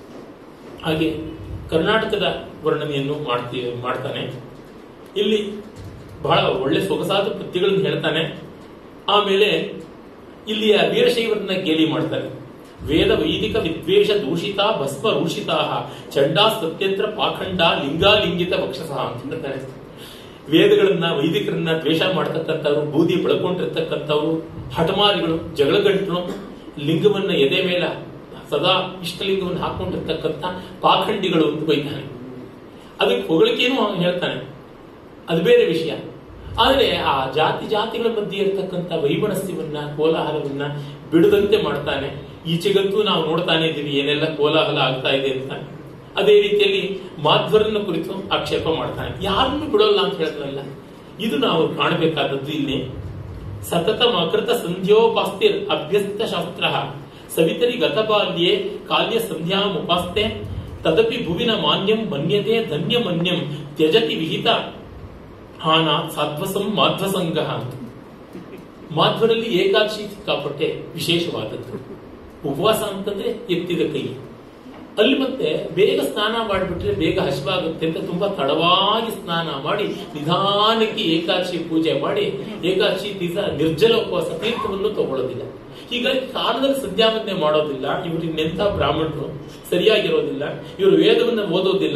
ಹಾಗೆ ಕರ್ನಾಟಕದ ವರ್ಣನೆಯನ್ನು ಮಾಡ್ತೀವಿ ಮಾಡ್ತಾನೆ ಇಲ್ಲಿ ಬಹಳ ಒಳ್ಳೆ ಸೊಗಸಾದ ಕೃತಿಗಳನ್ನು ಹೇಳ್ತಾನೆ ಆಮೇಲೆ ಇಲ್ಲಿಯ ವೀರಶೈವರನ್ನ ಗೇಲಿ ಮಾಡ್ತಾರೆ ವೇದ ವೈದಿಕ ವಿದ್ವೇಷ ದೂಷಿತ ಭಸ್ಮ ರೂಷಿತಾ ಚಂಡಾ ಸತ್ಯಂತ್ರ ಪಾಖಂಡ ಲಿಂಗಾಲಿಂಗಿತ ಭಕ್ಷಸಃ ಅಂತ ಹೇಳ್ತಾರೆ ವೇದಗಳನ್ನ ವೈದಿಕರನ್ನ ದ್ವೇಷ ಮಾಡ್ತಕ್ಕಂಥವ್ರು ಬೂದಿ ಬೆಳ್ಕೊಂಡಿರ್ತಕ್ಕಂಥವ್ರು ಹಠಮಾರಿಗಳು ಜಗಳಗಂಟರು ಲಿಂಗವನ್ನ ಎದೆ ಮೇಲೆ ಸದಾ ಇಷ್ಟಲಿಂಗವನ್ನು ಹಾಕೊಂಡಿರ್ತಕ್ಕಂಥ ಪಾಖಂಡಿಗಳು ಅಂತ ಬೈತಾನೆ ಅದಕ್ಕೆ ಹೊಗಳಿಕೆನೂ ಅವನು ಹೇಳ್ತಾನೆ ಅದು ಬೇರೆ ವಿಷಯ ಆದರೆ ಆ ಜಾತಿ ಜಾತಿಗಳ ಮಧ್ಯೆ ಇರತಕ್ಕಂಥ ವೈಮನಸ್ಯವನ್ನ ಕೋಲಾಹಲವನ್ನ ಬಿಡದಂತೆ ಮಾಡ್ತಾನೆ ಈಚೆಗಂತೂ ನಾವು ನೋಡ್ತಾನೆ ಇದ್ದೀವಿ ಏನೆಲ್ಲ ಕೋಲಾಹಲ ಆಗ್ತಾ ಇದೆ ಅಂತ ಅದೇ ರೀತಿಯಲ್ಲಿ ಮಾಧ್ವರನ್ನ ಕುರಿತು ಆಕ್ಷೇಪ ಮಾಡ್ತಾನೆ ಯಾರನ್ನು ಬಿಡೋಲ್ಲ ಅಂತ ಹೇಳ್ತಾರಲ್ಲ ಇದು ನಾವು ಕಾಣಬೇಕಾದದ್ದು ಇಲ್ಲಿ ಸತತ ಮಕೃತ ಸಂಧ್ಯೋಪಾಸ್ತಿರ್ ಅಭ್ಯಸ್ತ ಶಾಸ್ತ್ರ ಸವಿತರಿ ಗತಬಾಲ್ಯೆ ಕಾಲ್ಯ ಸಂಧ್ಯಾಮುಪಾಸ್ತೆ ತದಪಿ ಭುವಿನ ಮಾನ್ಯಂ ಮನ್ಯತೆ ಧನ್ಯ ಮನ್ಯಂ ತ್ಯಜತಿ ವಿಹಿತ ಹಾನ ಸಾಧ್ವಸಂ ಮಾಧ್ವಸಂಗ ಅಂತ ಮಾಧ್ವರಲ್ಲಿ ಏಕಾದಶಿ ಸಿಕ್ಕಾಪಟ್ಟೆ ವಿಶೇಷವಾದದ್ದು ಉಪವಾಸ ಅಂತಂದ್ರೆ ಎತ್ತಿದ ಕೈ ಅಲ್ಲಿ ಮತ್ತೆ ಬೇಗ ಸ್ನಾನ ಮಾಡಿಬಿಟ್ರೆ ಬೇಗ ಹಸಿವಾಗುತ್ತೆ ಅಂತ ತುಂಬಾ ತಡವಾಗಿ ಸ್ನಾನ ಮಾಡಿ ನಿಧಾನಕ್ಕೆ ಏಕಾದಶಿ ಪೂಜೆ ಮಾಡಿ ಏಕಾದಶಿ ದಿವಸ ನಿರ್ಜಲ ಉಪವಾಸ ತೀರ್ಥವನ್ನು ತಗೊಳ್ಳೋದಿಲ್ಲ ಹೀಗಾಗಿ ಕಾಲದಲ್ಲಿ ಸಂಧ್ಯಾವಂದನೆ ಮಾಡೋದಿಲ್ಲ ಇವರು ಇನ್ನೆಂಥ ಬ್ರಾಹ್ಮಣರು ಸರಿಯಾಗಿರೋದಿಲ್ಲ ಇವರು ವೇದವನ್ನು ಓದೋದಿಲ್ಲ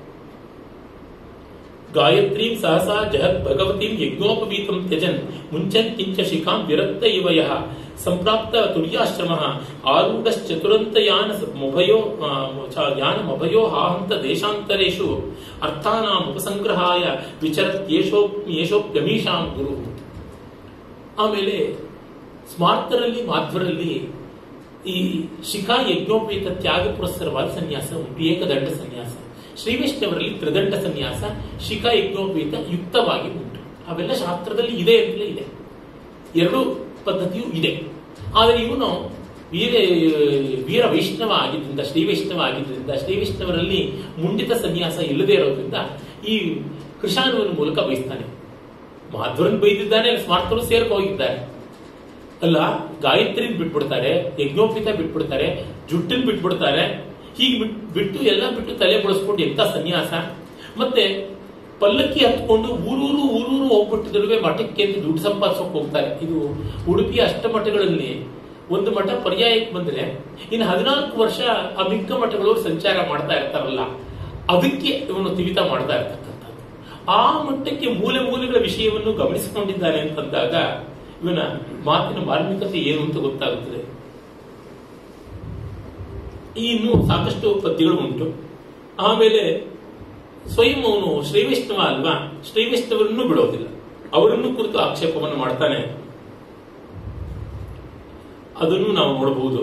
ಗಾಯತ್ರೀಂ ಸಹಸಾ ಜಹತ್ ಭಗವತೀಂ ಯಜ್ಞೋಪವೀತಂ ತ್ಯಜನ್ ಮುಂಚನ್ ಕಿಂಚ ಶಿಖಾಂ ವಿರಕ್ತ ಇವಯ ಸಂಪ್ರಾಪ್ತ ತುರ್ಯಾಶ್ರಮ ಆರೂಢಶ್ಚತುರಂತ ಯಾನ ಮುಭಯೋ ಯಾನಮಭಯೋ ಹಾಹಂತ ದೇಶಾಂತರೇಷು ಅರ್ಥಾನಾಂ ಉಪಸಂಗ್ರಹಾಯ ವಿಚರತ್ ಯೇಷೋ ಯೇಷೋಪ್ಯಮೀಷಾಂ ಗುರು ಆಮೇಲೆ ಸ್ಮಾರ್ತರಲ್ಲಿ ಮಾಧ್ವರಲ್ಲಿ ಈ ಶಿಖಾ ಯಜ್ಞೋಪೇತ ತ್ಯಾಗ ಪುರಸ್ಸರವಾದ ಸನ್ಯಾಸ ಉಂಟು ಏಕದಂಡ ಸನ್ಯಾಸ ಶ್ರೀ ವೈಷ್ಣವರಲ್ಲಿ ತ್ರಿದಂಡ ಸನ್ಯಾಸ ಶಿಖಾ ಯಜ್ಞೋಪೇತ ಯುಕ್ತವಾಗಿ ಉಂಟು ಅವೆಲ್ಲ ಶಾಸ್ತ್ರದಲ್ಲಿ ಇದೆ ಅಂತಲೇ ಇದೆ ಎರಡು ಪದ್ಧತಿಯೂ ಇದೆ ಆದರೆ ಇವನು ವೀರ ವೀರ ವೈಷ್ಣವ ಆಗಿದ್ದರಿಂದ ಶ್ರೀ ವೈಷ್ಣವ ಆಗಿದ್ದರಿಂದ ಶ್ರೀ ವೈಷ್ಣವರಲ್ಲಿ ಮುಂಡಿತ ಸನ್ಯಾಸ ಇಲ್ಲದೆ ಇರೋದ್ರಿಂದ ಈ ಕೃಷಾನುವನ ಮೂಲಕ ಬಯಸ್ತಾನೆ ಮಾಧ್ವರನ್ ಬೈದಿದ್ದಾನೆ ಸ್ಮಾರ್ತರು ಸೇರ್ಕ ಹೋಗಿದ್ದಾರೆ ಅಲ್ಲ ಗಾಯತ್ರಿನ್ ಬಿಟ್ಬಿಡ್ತಾರೆ ಯಜ್ಞೋಪಿತ ಬಿಟ್ಬಿಡ್ತಾರೆ ಜುಟ್ಟಿನ್ ಬಿಟ್ಬಿಡ್ತಾರೆ ಹೀಗೆ ಬಿಟ್ಟು ಎಲ್ಲ ಬಿಟ್ಟು ತಲೆ ಬಳಸ್ಕೊಂಡು ಎಂತ ಸನ್ಯಾಸ ಮತ್ತೆ ಪಲ್ಲಕ್ಕಿ ಹತ್ಕೊಂಡು ಊರೂರು ಊರೂರು ಹೋಗ್ಬಿಟ್ಟಿದ್ರು ಮಠಕ್ಕೆ ಅಂತ ದುಡ್ಡು ಸಂಪಾದಿಸೋಕೆ ಹೋಗ್ತಾರೆ ಇದು ಉಡುಪಿಯ ಅಷ್ಟಮಠಗಳಲ್ಲಿ ಒಂದು ಮಠ ಪರ್ಯಾಯಕ್ಕೆ ಬಂದ್ರೆ ಇನ್ನು ಹದಿನಾಲ್ಕು ವರ್ಷ ಆ ಮಿಕ್ಕ ಮಠಗಳು ಸಂಚಾರ ಮಾಡ್ತಾ ಇರ್ತಾರಲ್ಲ ಅದಕ್ಕೆ ಇವನು ತಿವಿತ ಮಾಡ್ತಾ ಇರ್ತಕ್ಕಂಥದ್ದು ಆ ಮಟ್ಟಕ್ಕೆ ಮೂಲೆ ಮೂಲೆಗಳ ವಿಷಯವನ್ನು ಗಮನಿಸಿಕೊಂಡಿದ್ದಾನೆ ಅಂತಂದಾಗ ಇವನ ಮಾತಿನ ಮಾರ್ಮಿಕತೆ ಏನು ಅಂತ ಗೊತ್ತಾಗುತ್ತದೆ ಇನ್ನು ಸಾಕಷ್ಟು ಪದ್ಯಗಳು ಉಂಟು ಆಮೇಲೆ ಸ್ವಯಂ ಅವನು ಶ್ರೀ ವೈಷ್ಣವ ಅಲ್ವಾ ಶ್ರೀ ವೈಷ್ಣವರನ್ನು ಬಿಡೋದಿಲ್ಲ ಅವರನ್ನು ಕುರಿತು ಆಕ್ಷೇಪವನ್ನು ಮಾಡ್ತಾನೆ ಅದನ್ನು ನಾವು ನೋಡಬಹುದು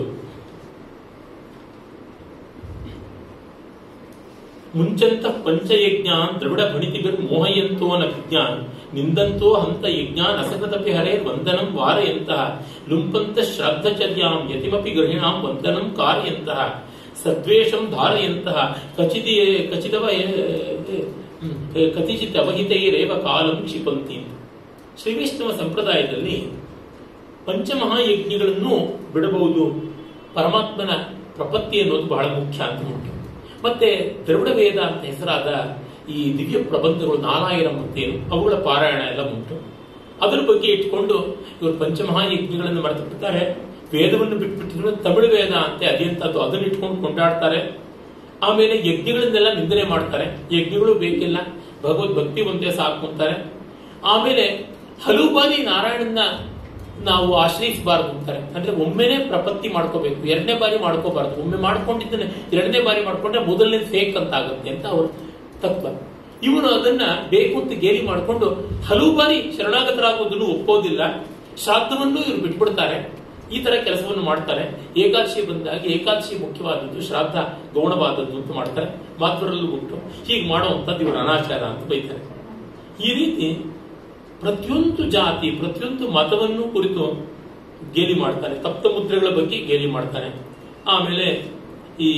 ಮುಂಚಂತ ಪಂಚಯಜ್ಞಾನ್ ದ್ರವಿಡ ಭಣಿತಿಗರು ಮೋಹಯಂತೋ ನಭಿಜ್ಞಾನ್ ನಿಂದಂತೋ ಹಂತ ಯಜ್ಞಾನ್ ಅಸಕತಪಿ ಹರೇ ವಂದನಂ ವಾರಯಂತಹ ಲುಂಪಂತ ಶ್ರಾದ್ದಚರ್ಯಾಂ ಯತಿಮಪಿ ಗೃಹಿಣಾಂ ವಂದನಂ ಕಾರ್ಯಂತಹ ಸದ್ವೇಷಂ ಧಾರಯಂತಹ ಖಚಿತ ಖಚಿತವ ಹ್ಮ್, ಕತಿಚಿತ್ ಅವಹಿತೈರೇವ ಕಾಲಂ ಕ್ಷಿಪಂತಿ ಅಂತ. ಶ್ರೀ ವೈಷ್ಣವ ಸಂಪ್ರದಾಯದಲ್ಲಿ ಪಂಚಮಹಾಯಜ್ಞಗಳನ್ನು ಬಿಡಬಹುದು ಪರಮಾತ್ಮನ ಪ್ರಪತ್ತಿ ಅನ್ನೋದು ಬಹಳ ಮುಖ್ಯ ಅಂತ ಉಂಟು ಮತ್ತೆ ದ್ರವಿಡ ವೇದ ಅಂತ ಹೆಸರಾದ ಈ ದಿವ್ಯ ಪ್ರಬಂಧಗಳು ನಾರಾಯಣ ಮತ್ತೇನು ಅವುಗಳ ಪಾರಾಯಣ ಎಲ್ಲ ಉಂಟು ಅದರ ಬಗ್ಗೆ ಇಟ್ಕೊಂಡು ಇವರು ಪಂಚಮಹಾಯಜ್ಞಗಳನ್ನು ಮಾಡ್ತಾ ಬಿಡ್ತಾರೆ ವೇದವನ್ನು ಬಿಟ್ಬಿಟ್ಟಿದ್ರು ತಮಿಳು ವೇದ ಅಂತೆ ಅದೆಂತದ್ದು ಅದನ್ನ ಇಟ್ಕೊಂಡು ಕೊಂಡಾಡ್ತಾರೆ ಆಮೇಲೆ ಯಜ್ಞಗಳನ್ನೆಲ್ಲ ನಿಂದನೆ ಮಾಡ್ತಾರೆ ಯಜ್ಞಗಳು ಬೇಕಿಲ್ಲ ಭಗವದ್ ಭಕ್ತಿ ಒಂದೇ ಸಾಕು ಅಂತಾರೆ ಆಮೇಲೆ ಹಲವು ಬಾರಿ ನಾರಾಯಣನ ನಾವು ಆಶ್ರಯಿಸಬಾರದು ಅಂತಾರೆ ಅಂದ್ರೆ ಒಮ್ಮೆನೆ ಪ್ರಪತ್ತಿ ಮಾಡ್ಕೋಬೇಕು ಎರಡನೇ ಬಾರಿ ಮಾಡ್ಕೋಬಾರದು ಒಮ್ಮೆ ಮಾಡ್ಕೊಂಡಿದ್ದನೆ ಎರಡನೇ ಬಾರಿ ಮಾಡ್ಕೊಂಡ್ರೆ ಮೊದಲನೇ ಫೇಕ್ ಅಂತ ಆಗುತ್ತೆ ಅಂತ ಅವ್ರ ತತ್ವ ಇವರು ಅದನ್ನ ಬೇಕು ಅಂತ ಗೇಲಿ ಮಾಡಿಕೊಂಡು ಹಲವು ಬಾರಿ ಶರಣಾಗತರಾಗೋದನ್ನು ಒಪ್ಪೋದಿಲ್ಲ ಶ್ರಾದ್ದವನ್ನು ಇವರು ಬಿಟ್ಬಿಡ್ತಾರೆ ಈ ತರ ಕೆಲಸವನ್ನು ಮಾಡ್ತಾರೆ ಏಕಾದಶಿ ಬಂದಾಗ ಏಕಾದಶಿ ಮುಖ್ಯವಾದದ್ದು ಶ್ರಾದ್ದ ಗೌಣವಾದದ್ದು ಅಂತ ಮಾಡ್ತಾರೆ ಮಾತ್ರರಲ್ಲೂ ಉಂಟು ಹೀಗೆ ಮಾಡುವಂಥದ್ದು ಇವರು ಅನಾಚಾರ ಅಂತ ಬೈತಾರೆ ಈ ರೀತಿ ಪ್ರತಿಯೊಂದು ಜಾತಿ ಪ್ರತಿಯೊಂದು ಮತವನ್ನು ಕುರಿತು ಗೇಲಿ ಮಾಡ್ತಾನೆ ತಪ್ತ ಮುದ್ರೆಗಳ ಬಗ್ಗೆ ಗೇಲಿ ಮಾಡ್ತಾನೆ ಆಮೇಲೆ ಈ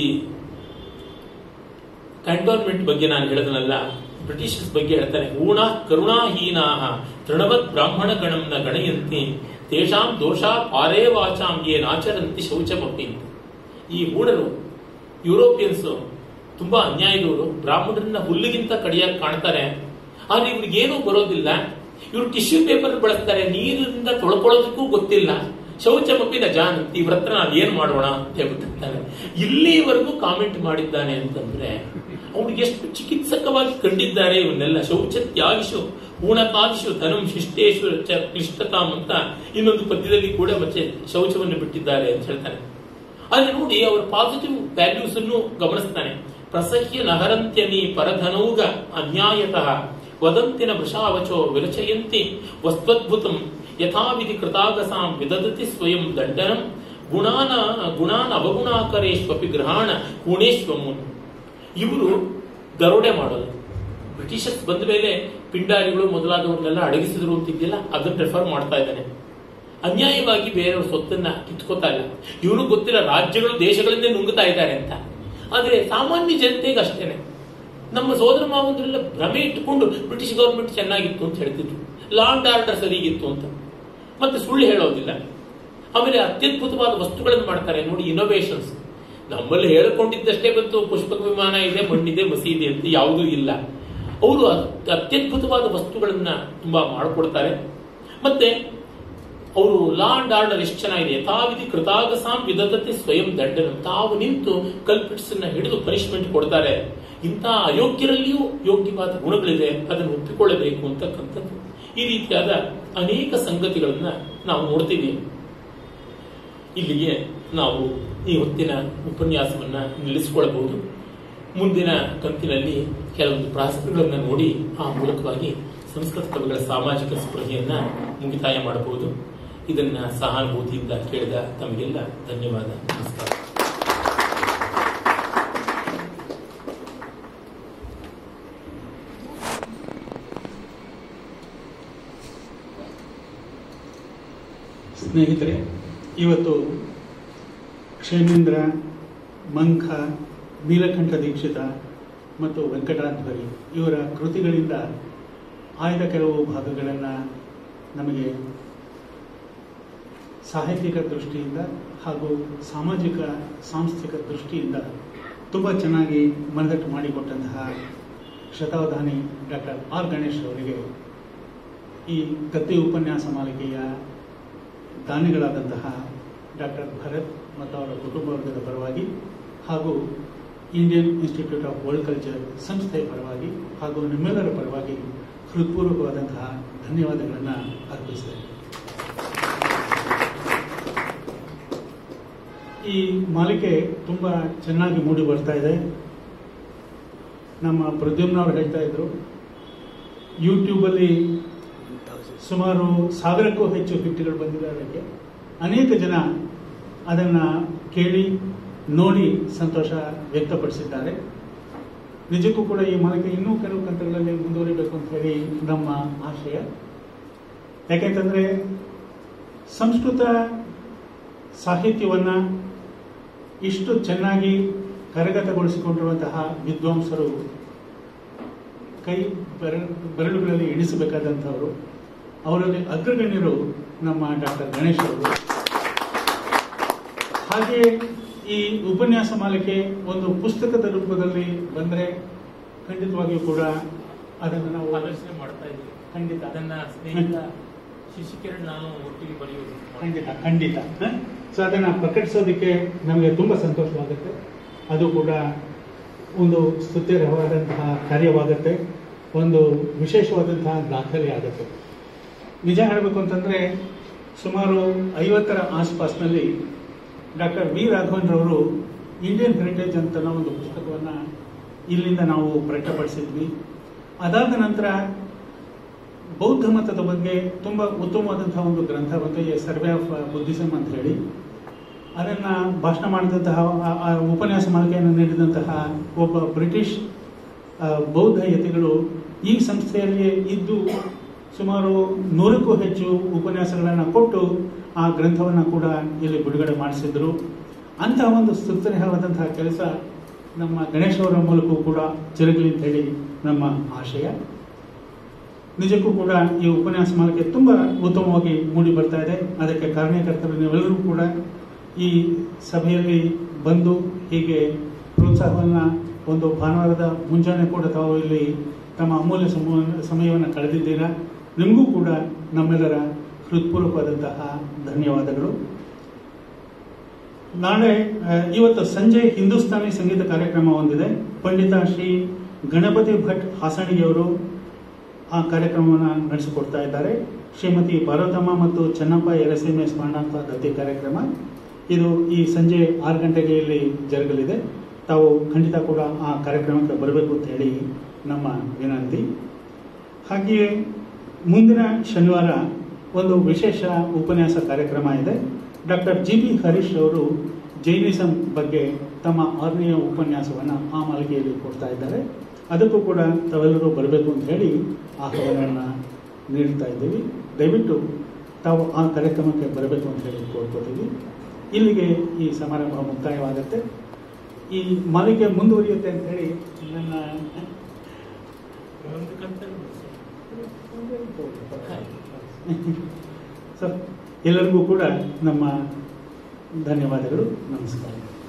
ಕಂಟೋನ್ಮೆಂಟ್ ಬಗ್ಗೆ ನಾನು ಹೇಳಿದನಲ್ಲ ಬ್ರಿಟಿಷರ್ಸ್ ಬಗ್ಗೆ ಹೇಳ್ತಾನೆ ಊಣ ಕರುಣಾಹೀನಾ ತೃಣವತ್ ಬ್ರಾಹ್ಮಣ ಗಣಂನ ಗಣಯಂತಿ ತೇಷಾಂ ದೋಷ ಪಾರೇ ವಾಚಾಂ ಏನಾಚರಂತಿ ಶೌಚಮಪಿ ಅಂತ. ಈ ಊಣರು ಯುರೋಪಿಯನ್ಸ್ ತುಂಬಾ ಅನ್ಯಾಯದವರು ಬ್ರಾಹ್ಮಣರನ್ನ ಹುಲ್ಲಿಗಿಂತ ಕಡಿಯಾಗಿ ಕಾಣ್ತಾರೆ ಆದ್ರೆ ಇವ್ರಿಗೇನೂ ಬರೋದಿಲ್ಲ ಇವರು ಟಿಶ್ಯೂ ಪೇಪರ್ ಬಳಸ್ತಾರೆ ನೀರಿನಿಂದ ತೊಳ್ಕೊಳ್ಳೋದಕ್ಕೂ ಗೊತ್ತಿಲ್ಲ ಶೌಚಮಪಿ ನ ಜಾನಂತಿ ಇವ್ರ ಹತ್ರ ನಾವು ಏನ್ ಮಾಡೋಣ ಅಂತ ಹೇಳ್ಬಿಟ್ಟಿರ್ತಾನೆ ಇಲ್ಲಿವರೆಗೂ ಕಾಮೆಂಟ್ ಮಾಡಿದ್ದಾನೆ ಅಂತಂದ್ರೆ ಅವ್ರಿಗೆ ಎಷ್ಟು ಚಿಕಿತ್ಸಕವಾಗಿ ಕಂಡಿದ್ದಾರೆ ಇವನ್ನೆಲ್ಲ ಶೌಚತ್ಯಾಗಿಶು ಊಣಕಾದಿಶು ಧನಂ ಶಿಷ್ಟೇಶು ಚ ಕ್ಲಿಷ್ಟತಾಂ ಅಂತ ಇನ್ನೊಂದು ಪದ್ಯದಲ್ಲಿ ಕೂಡ ಮತ್ತೆ ಶೌಚವನ್ನು ಬಿಟ್ಟಿದ್ದಾರೆ ಅಂತ ಹೇಳ್ತಾನೆ ಆದ್ರೆ ನೋಡಿ ಅವರ ಪಾಸಿಟಿವ್ ವ್ಯಾಲ್ಯೂಸ್ ಅನ್ನು ಗಮನಿಸ್ತಾನೆ ಪ್ರಸಹ್ಯ ನಹರಂತ್ಯನಿ ಪರಧನೌಗ ಅನ್ಯಾಯತಃ ವದಂತಿನ ವೃಷಾವಚೋ ವಿರಚಯಂತಿ ವಸ್ತ್ವದ್ಭುತಂ ಯಥಾವಿಧಿ ಕೃತಾಗಸಾಂ ವಿದದತಿ ಸ್ವಯಂ ದಂಡನಂ ಗುಣಾನ ಗುಣಾನ್ ಅವಗುಣಾಕರೇಶ್ವಪಿ ಗ್ರಹಣ ಗುಣೇಶ್ವಮುನ್ ಇವರು ದರೋಡೆ ಮಾಡೋದು ಬ್ರಿಟಿಷರ್ಸ್ ಬಂದ ಮೇಲೆ ಪಿಂಡಾರಿಗಳು ಮೊದಲಾದವ್ರನ್ನೆಲ್ಲ ಅಡಗಿಸಿದ್ರು ಅಂತಿದ್ಯಲ್ಲ ಅದನ್ನ ರೆಫರ್ ಮಾಡ್ತಾ ಇದ್ದಾನೆ ಅನ್ಯಾಯವಾಗಿ ಬೇರೆಯವ್ರ ಸೊತ್ತನ್ನ ಕಿತ್ಕೋತಾ ಇಲ್ಲ ಇವರು ಗೊತ್ತಿಲ್ಲ ರಾಜ್ಯಗಳು ದೇಶಗಳಿಂದ ನುಂಗುತ್ತಾ ಇದ್ದಾರೆ ಅಂತ ಆದ್ರೆ ಸಾಮಾನ್ಯ ಜನತೆಗೆ ಅಷ್ಟೇನೆ ನಮ್ಮ ಸೋದರ ಮಾವಂದ್ರೆಲ್ಲ ಭ್ರಮೆ ಇಟ್ಟುಕೊಂಡು ಬ್ರಿಟಿಷ್ ಗವರ್ಮೆಂಟ್ ಚೆನ್ನಾಗಿತ್ತು ಅಂತ ಹೇಳ್ತಿದ್ರು ಲಾ ಅಂಡ್ ಆರ್ಡರ್ ಸರಿಗಿತ್ತು ಅಂತ ಮತ್ತೆ ಸುಳ್ಳು ಹೇಳೋದಿಲ್ಲ ಆಮೇಲೆ ಅತ್ಯದ್ಭುತವಾದ ವಸ್ತುಗಳನ್ನು ಮಾಡ್ತಾರೆ ನೋಡಿ ಇನೋವೇಷನ್ಸ್ ನಮ್ಮಲ್ಲಿ ಹೇಳಿಕೊಂಡಿದ್ದಷ್ಟೇ ಬಂತು ಪುಷ್ಪಕ ವಿಮಾನ ಇದೆ ಮಣ್ಣಿದೆ ಮಸೀದಿ ಅಂತ ಯಾವುದೂ ಇಲ್ಲ ಅವರು ಅತ್ಯದ್ಭುತವಾದ ವಸ್ತುಗಳನ್ನ ತುಂಬಾ ಮಾಡಿಕೊಡ್ತಾರೆ ಮತ್ತೆ ಅವರು ಲಾ ಅಂಡ್ ಆರ್ಡರ್ ಎಷ್ಟು ಚೆನ್ನಾಗಿದೆ ಯಥಾವಿಧಿ ಕೃತಾಗಸಾಂ ವಿದತತೆ ಸ್ವಯಂ ದಂಡನ ತಾವು ನಿಂತು ಕಲ್ಪಿಟ್ಸನ್ನ ಹಿಡಿದು ಪನಿಷ್ಮೆಂಟ್ ಕೊಡ್ತಾರೆ ಇಂಥ ಅಯೋಗ್ಯರಲ್ಲಿಯೂ ಯೋಗ್ಯವಾದ ಗುಣಗಳಿದೆ ಅದನ್ನು ಒಪ್ಪಿಕೊಳ್ಳಬೇಕು ಅಂತಕ್ಕಂಥದ್ದು ಈ ರೀತಿಯಾದ ಅನೇಕ ಸಂಗತಿಗಳನ್ನ ನಾವು ನೋಡ್ತೀವಿ ಇಲ್ಲಿಗೆ ನಾವು ಈ ಹೊತ್ತಿನ ಉಪನ್ಯಾಸವನ್ನ ನಿಲ್ಲಿಸಿಕೊಳ್ಳಬಹುದು ಮುಂದಿನ ಕಂತಿನಲ್ಲಿ ಕೆಲವೊಂದು ಪ್ರಾಸಗಳನ್ನು ನೋಡಿ ಆ ಮೂಲಕವಾಗಿ ಸಂಸ್ಕೃತ ಕವಿಗಳ ಸಾಮಾಜಿಕ ಸ್ಪೃಹೆಯನ್ನ ಮುಗಿತಾಯ ಮಾಡಬಹುದು ಇದನ್ನ ಸಹಾನುಭೂತಿಯಿಂದ ಕೇಳಿದ ತಮಗೆಲ್ಲ ಧನ್ಯವಾದ ನಮಸ್ಕಾರ ಸ್ನೇಹಿತರೆ ಇವತ್ತು ಕ್ಷೇಮೇಂದ್ರ ಮಂಖ ನೀಲಕಂಠ ದೀಕ್ಷಿತ ಮತ್ತು ವೆಂಕಟಾಧ್ವರಿ ಇವರ ಕೃತಿಗಳಿಂದ ಆಯ್ದ ಕೆಲವು ಭಾಗಗಳನ್ನು ನಮಗೆ ಸಾಹಿತ್ಯಿಕ ದೃಷ್ಟಿಯಿಂದ ಹಾಗೂ ಸಾಮಾಜಿಕ ಸಾಂಸ್ಥಿಕ ದೃಷ್ಟಿಯಿಂದ ತುಂಬ ಚೆನ್ನಾಗಿ ಮನದಟ್ಟು ಮಾಡಿಕೊಟ್ಟಂತಹ ಶತಾವಧಾನಿ ಡಾಕ್ಟರ್ ಆರ್ ಗಣೇಶ್ ಅವರಿಗೆ ಈ ಗದ್ದೆ ಉಪನ್ಯಾಸ ಮಾಲಿಕೆಯ ದಾನಿಗಳಾದಂತಹ ಡಾಕ್ಟರ್ ಭರತ್ ಮತ್ತು ಅವರ ಕುಟುಂಬ ವರ್ಗದ ಪರವಾಗಿ ಹಾಗೂ Indian Institute of World Culture ಸಂಸ್ಥೆಯ ಪರವಾಗಿ ಹಾಗೂ ನಿಮ್ಮೆಲ್ಲರ ಪರವಾಗಿ ಹೃತ್ಪೂರ್ವಕವಾದಂತಹ ಧನ್ಯವಾದಗಳನ್ನು ಅರ್ಪಿಸ್ತೇನೆ ಈ ಮಾಲಿಕೆ ತುಂಬ ಚೆನ್ನಾಗಿ ಮೂಡಿ ಬರ್ತಾ ಇದೆ ನಮ್ಮ ಪ್ರದ್ಯುಮ್ನವ್ರು ಹೇಳ್ತಾ ಇದ್ರು ಯೂಟ್ಯೂಬಲ್ಲಿ ಸುಮಾರು ಸಾವಿರಕ್ಕೂ ಹೆಚ್ಚು ಹಿಟ್ಗಳು ಬಂದಿದೆ ಅದಕ್ಕೆ ಅನೇಕ ಜನ ಅದನ್ನು ಕೇಳಿ ನೋಡಿ ಸಂತೋಷ ವ್ಯಕ್ತಪಡಿಸಿದ್ದಾರೆ ನಿಜಕ್ಕೂ ಕೂಡ ಈ ಮಾಲಿಕೆ ಇನ್ನೂ ಕೆಲವು ಕಂತಗಳಲ್ಲಿ ಮುಂದುವರಿಬೇಕು ಅಂತ ಹೇಳಿ ನಮ್ಮ ಆಶಯ ಯಾಕೆಂತಂದ್ರೆ ಸಂಸ್ಕೃತ ಸಾಹಿತ್ಯವನ್ನ ಇಷ್ಟು ಚೆನ್ನಾಗಿ ಕರಗತಗೊಳಿಸಿಕೊಂಡಿರುವಂತಹ ವಿದ್ವಾಂಸರು ಕೈ ಬೆರ ಬೆರಳುಗಳಲ್ಲಿ ಎಣಿಸಬೇಕಾದಂಥವರು ಅವರಲ್ಲಿ ಅಗ್ರಗಣ್ಯರು ನಮ್ಮ ಡಾಕ್ಟರ್ ಗಣೇಶ್ ಅವರು ಹಾಗೆ ಈ ಉಪನ್ಯಾಸ ಮಾಲಿಕೆ ಒಂದು ಪುಸ್ತಕದ ರೂಪದಲ್ಲಿ ಬಂದರೆ ಖಂಡಿತವಾಗಿಯೂ ಕೂಡ ಅದನ್ನು ನಾವು ಆಲೋಚನೆ ಮಾಡ್ತಾ ಇದ್ವಿ ಖಂಡಿತ ಅದನ್ನ ಸ್ನೇಹಿತ ಶಶಿಕಿರಣ್ ನಾನು ಒಟ್ಟಿಗೆ ಬರೆಯೋದು ಖಂಡಿತ ಖಂಡಿತ ಸೊ ಅದನ್ನು ಪ್ರಕಟಿಸೋದಕ್ಕೆ ನಮಗೆ ತುಂಬ ಸಂತೋಷವಾಗುತ್ತೆ ಅದು ಕೂಡ ಒಂದು ಸ್ತುತ್ಯರ್ಹವಾದಂತಹ ಕಾರ್ಯವಾಗುತ್ತೆ ಒಂದು ವಿಶೇಷವಾದಂತಹ ದಾಖಲೆ ಆಗುತ್ತೆ ನಿಜ ಹೇಳಬೇಕು ಅಂತಂದರೆ ಸುಮಾರು ಐವತ್ತರ ಆಸ್ಪಾಸ್ನಲ್ಲಿ ಡಾಕ್ಟರ್ ವಿ ರಾಘವನ್ರವರು ಇಂಡಿಯನ್ ಹೆರಿಟೇಜ್ ಅಂತ ಅನ್ನೋ ಒಂದು ಪುಸ್ತಕವನ್ನು ಇಲ್ಲಿಂದ ನಾವು ಪ್ರಕಟಪಡಿಸಿದ್ವಿ ಅದಾದ ನಂತರ ಬೌದ್ಧ ಮತದ ಬಗ್ಗೆ ತುಂಬ ಉತ್ತಮವಾದಂತಹ ಒಂದು ಗ್ರಂಥ ಬಂತು ಎ ಸರ್ವೆ ಆಫ್ ಬುದ್ಧಿಸಮ್ ಅಂತ ಹೇಳಿ ಅದನ್ನು ಭಾಷಣ ಮಾಡಿದಂತಹ ಆ- ಆ ಉಪನ್ಯಾಸ ಮಾಲಿಕೆಯನ್ನು ನೀಡಿದಂತಹ ಒಬ್ಬ ಬ್ರಿಟಿಷ್ ಆ, ಬೌದ್ಧ ಯತಿಗಳು ಈ ಸಂಸ್ಥೆಯಲ್ಲಿ ಇದ್ದು ಸುಮಾರು ನೂರಕ್ಕೂ ಹೆಚ್ಚು ಉಪನ್ಯಾಸಗಳನ್ನು ಕೊಟ್ಟು ಆ ಗ್ರಂಥವನ್ನು ಕೂಡ ಇಲ್ಲಿ ಬಿಡುಗಡೆ ಮಾಡಿಸಿದ್ರು ಅಂತಹ ಒಂದು ಸ್ತುತ್ಯವಾದಂತಹ ಕೆಲಸ ನಮ್ಮ ಗಣೇಶ್ ಅವರ ಮೂಲಕವೂ ಕೂಡ ಜರುಗಲಿ ಅಂತ ಹೇಳಿ ನಮ್ಮ ಆಶಯ ನಿಜಕ್ಕೂ ಕೂಡ ಈ ಉಪನ್ಯಾಸ ಮಾಲಿಕೆ ತುಂಬ ಉತ್ತಮವಾಗಿ ಮೂಡಿ ಬರ್ತಾ ಇದೆ ಅದಕ್ಕೆ ಕಾರಣಕರ್ತರು ನೀವೆಲ್ಲರೂ ಕೂಡ ಈ ಸಭೆಯಲ್ಲಿ ಬಂದು ಹೀಗೆ ಪ್ರೋತ್ಸಾಹವನ್ನು ಒಂದು ಭಾನುವಾರದ ಮುಂಜಾನೆ ಕೂಡ ತಾವು ಇಲ್ಲಿ ತಮ್ಮ ಅಮೂಲ್ಯ ಸಮಯ- ಸಮಯವನ್ನು ಕಳೆದಿದ್ದೀರಾ ನಿಮಗೂ ಕೂಡ ನಮ್ಮೆಲ್ಲರ ಹೃತ್ಪೂರ್ವಕವಾದಂತಹ ಧನ್ಯವಾದಗಳು ನಾಳೆ ಆ, ಇವತ್ತು ಸಂಜೆ ಹಿಂದೂಸ್ತಾನಿ ಸಂಗೀತ ಕಾರ್ಯಕ್ರಮ ಹೊಂದಿದೆ ಪಂಡಿತ ಶ್ರೀ ಗಣಪತಿ ಭಟ್ ಹಾಸಣಿಗೆಯವರು ಆ ಕಾರ್ಯಕ್ರಮವನ್ನು ನಡೆಸಿಕೊಡ್ತಾ ಇದ್ದಾರೆ ಶ್ರೀಮತಿ ಪಾರ್ವತಮ್ಮ ಮತ್ತು ಚೆನ್ನಪ್ಪ ಎರಸೀಮೆ ಸ್ಮರಣಾರ್ಥ ದತ್ತಿ ಕಾರ್ಯಕ್ರಮ ಇದು ಈ ಸಂಜೆ ಆರು ಗಂಟೆಗೆ ಇಲ್ಲಿ ಜರುಗಲಿದೆ ತಾವು ಖಂಡಿತ ಕೂಡ ಆ ಕಾರ್ಯಕ್ರಮಕ್ಕೆ ಬರಬೇಕು ಅಂತ ಹೇಳಿ ನಮ್ಮ ವಿನಂತಿ ಹಾಗೆಯೇ ಮುಂದಿನ ಶನಿವಾರ ಒಂದು ವಿಶೇಷ ಉಪನ್ಯಾಸ ಕಾರ್ಯಕ್ರಮ ಇದೆ ಡಾಕ್ಟರ್ ಜಿ ಬಿ ಹರೀಶ್ ಅವರು ಜೈನಿಸಂ ಬಗ್ಗೆ ತಮ್ಮ ಆರನೆಯ ಉಪನ್ಯಾಸವನ್ನು ಆ ಮಾಲಿಕೆಯಲ್ಲಿ ಕೊಡ್ತಾ ಇದ್ದಾರೆ ಅದಕ್ಕೂ ಕೂಡ ತಾವೆಲ್ಲರೂ ಬರಬೇಕು ಅಂತ ಹೇಳಿ ಆಹ್ವಾನವನ್ನು ನೀಡ್ತಾ ಇದ್ದೀವಿ ದಯವಿಟ್ಟು ತಾವು ಆ ಕಾರ್ಯಕ್ರಮಕ್ಕೆ ಬರಬೇಕು ಅಂತ ಹೇಳಿ ಕೋರ್ಕೋತೀವಿ ಇಲ್ಲಿಗೆ ಈ ಸಮಾರಂಭ ಮುಕ್ತಾಯವಾಗುತ್ತೆ ಈ ಮಾಲಿಕೆ ಮುಂದುವರಿಯುತ್ತೆ ಅಂತ ಹೇಳಿ ನನ್ನ ಒಂದು ಕಂತಲ್ಲಿ ಸೊ ಎಲ್ಲರಿಗೂ ಕೂಡ ನಮ್ಮ ಧನ್ಯವಾದಗಳು ನಮಸ್ಕಾರ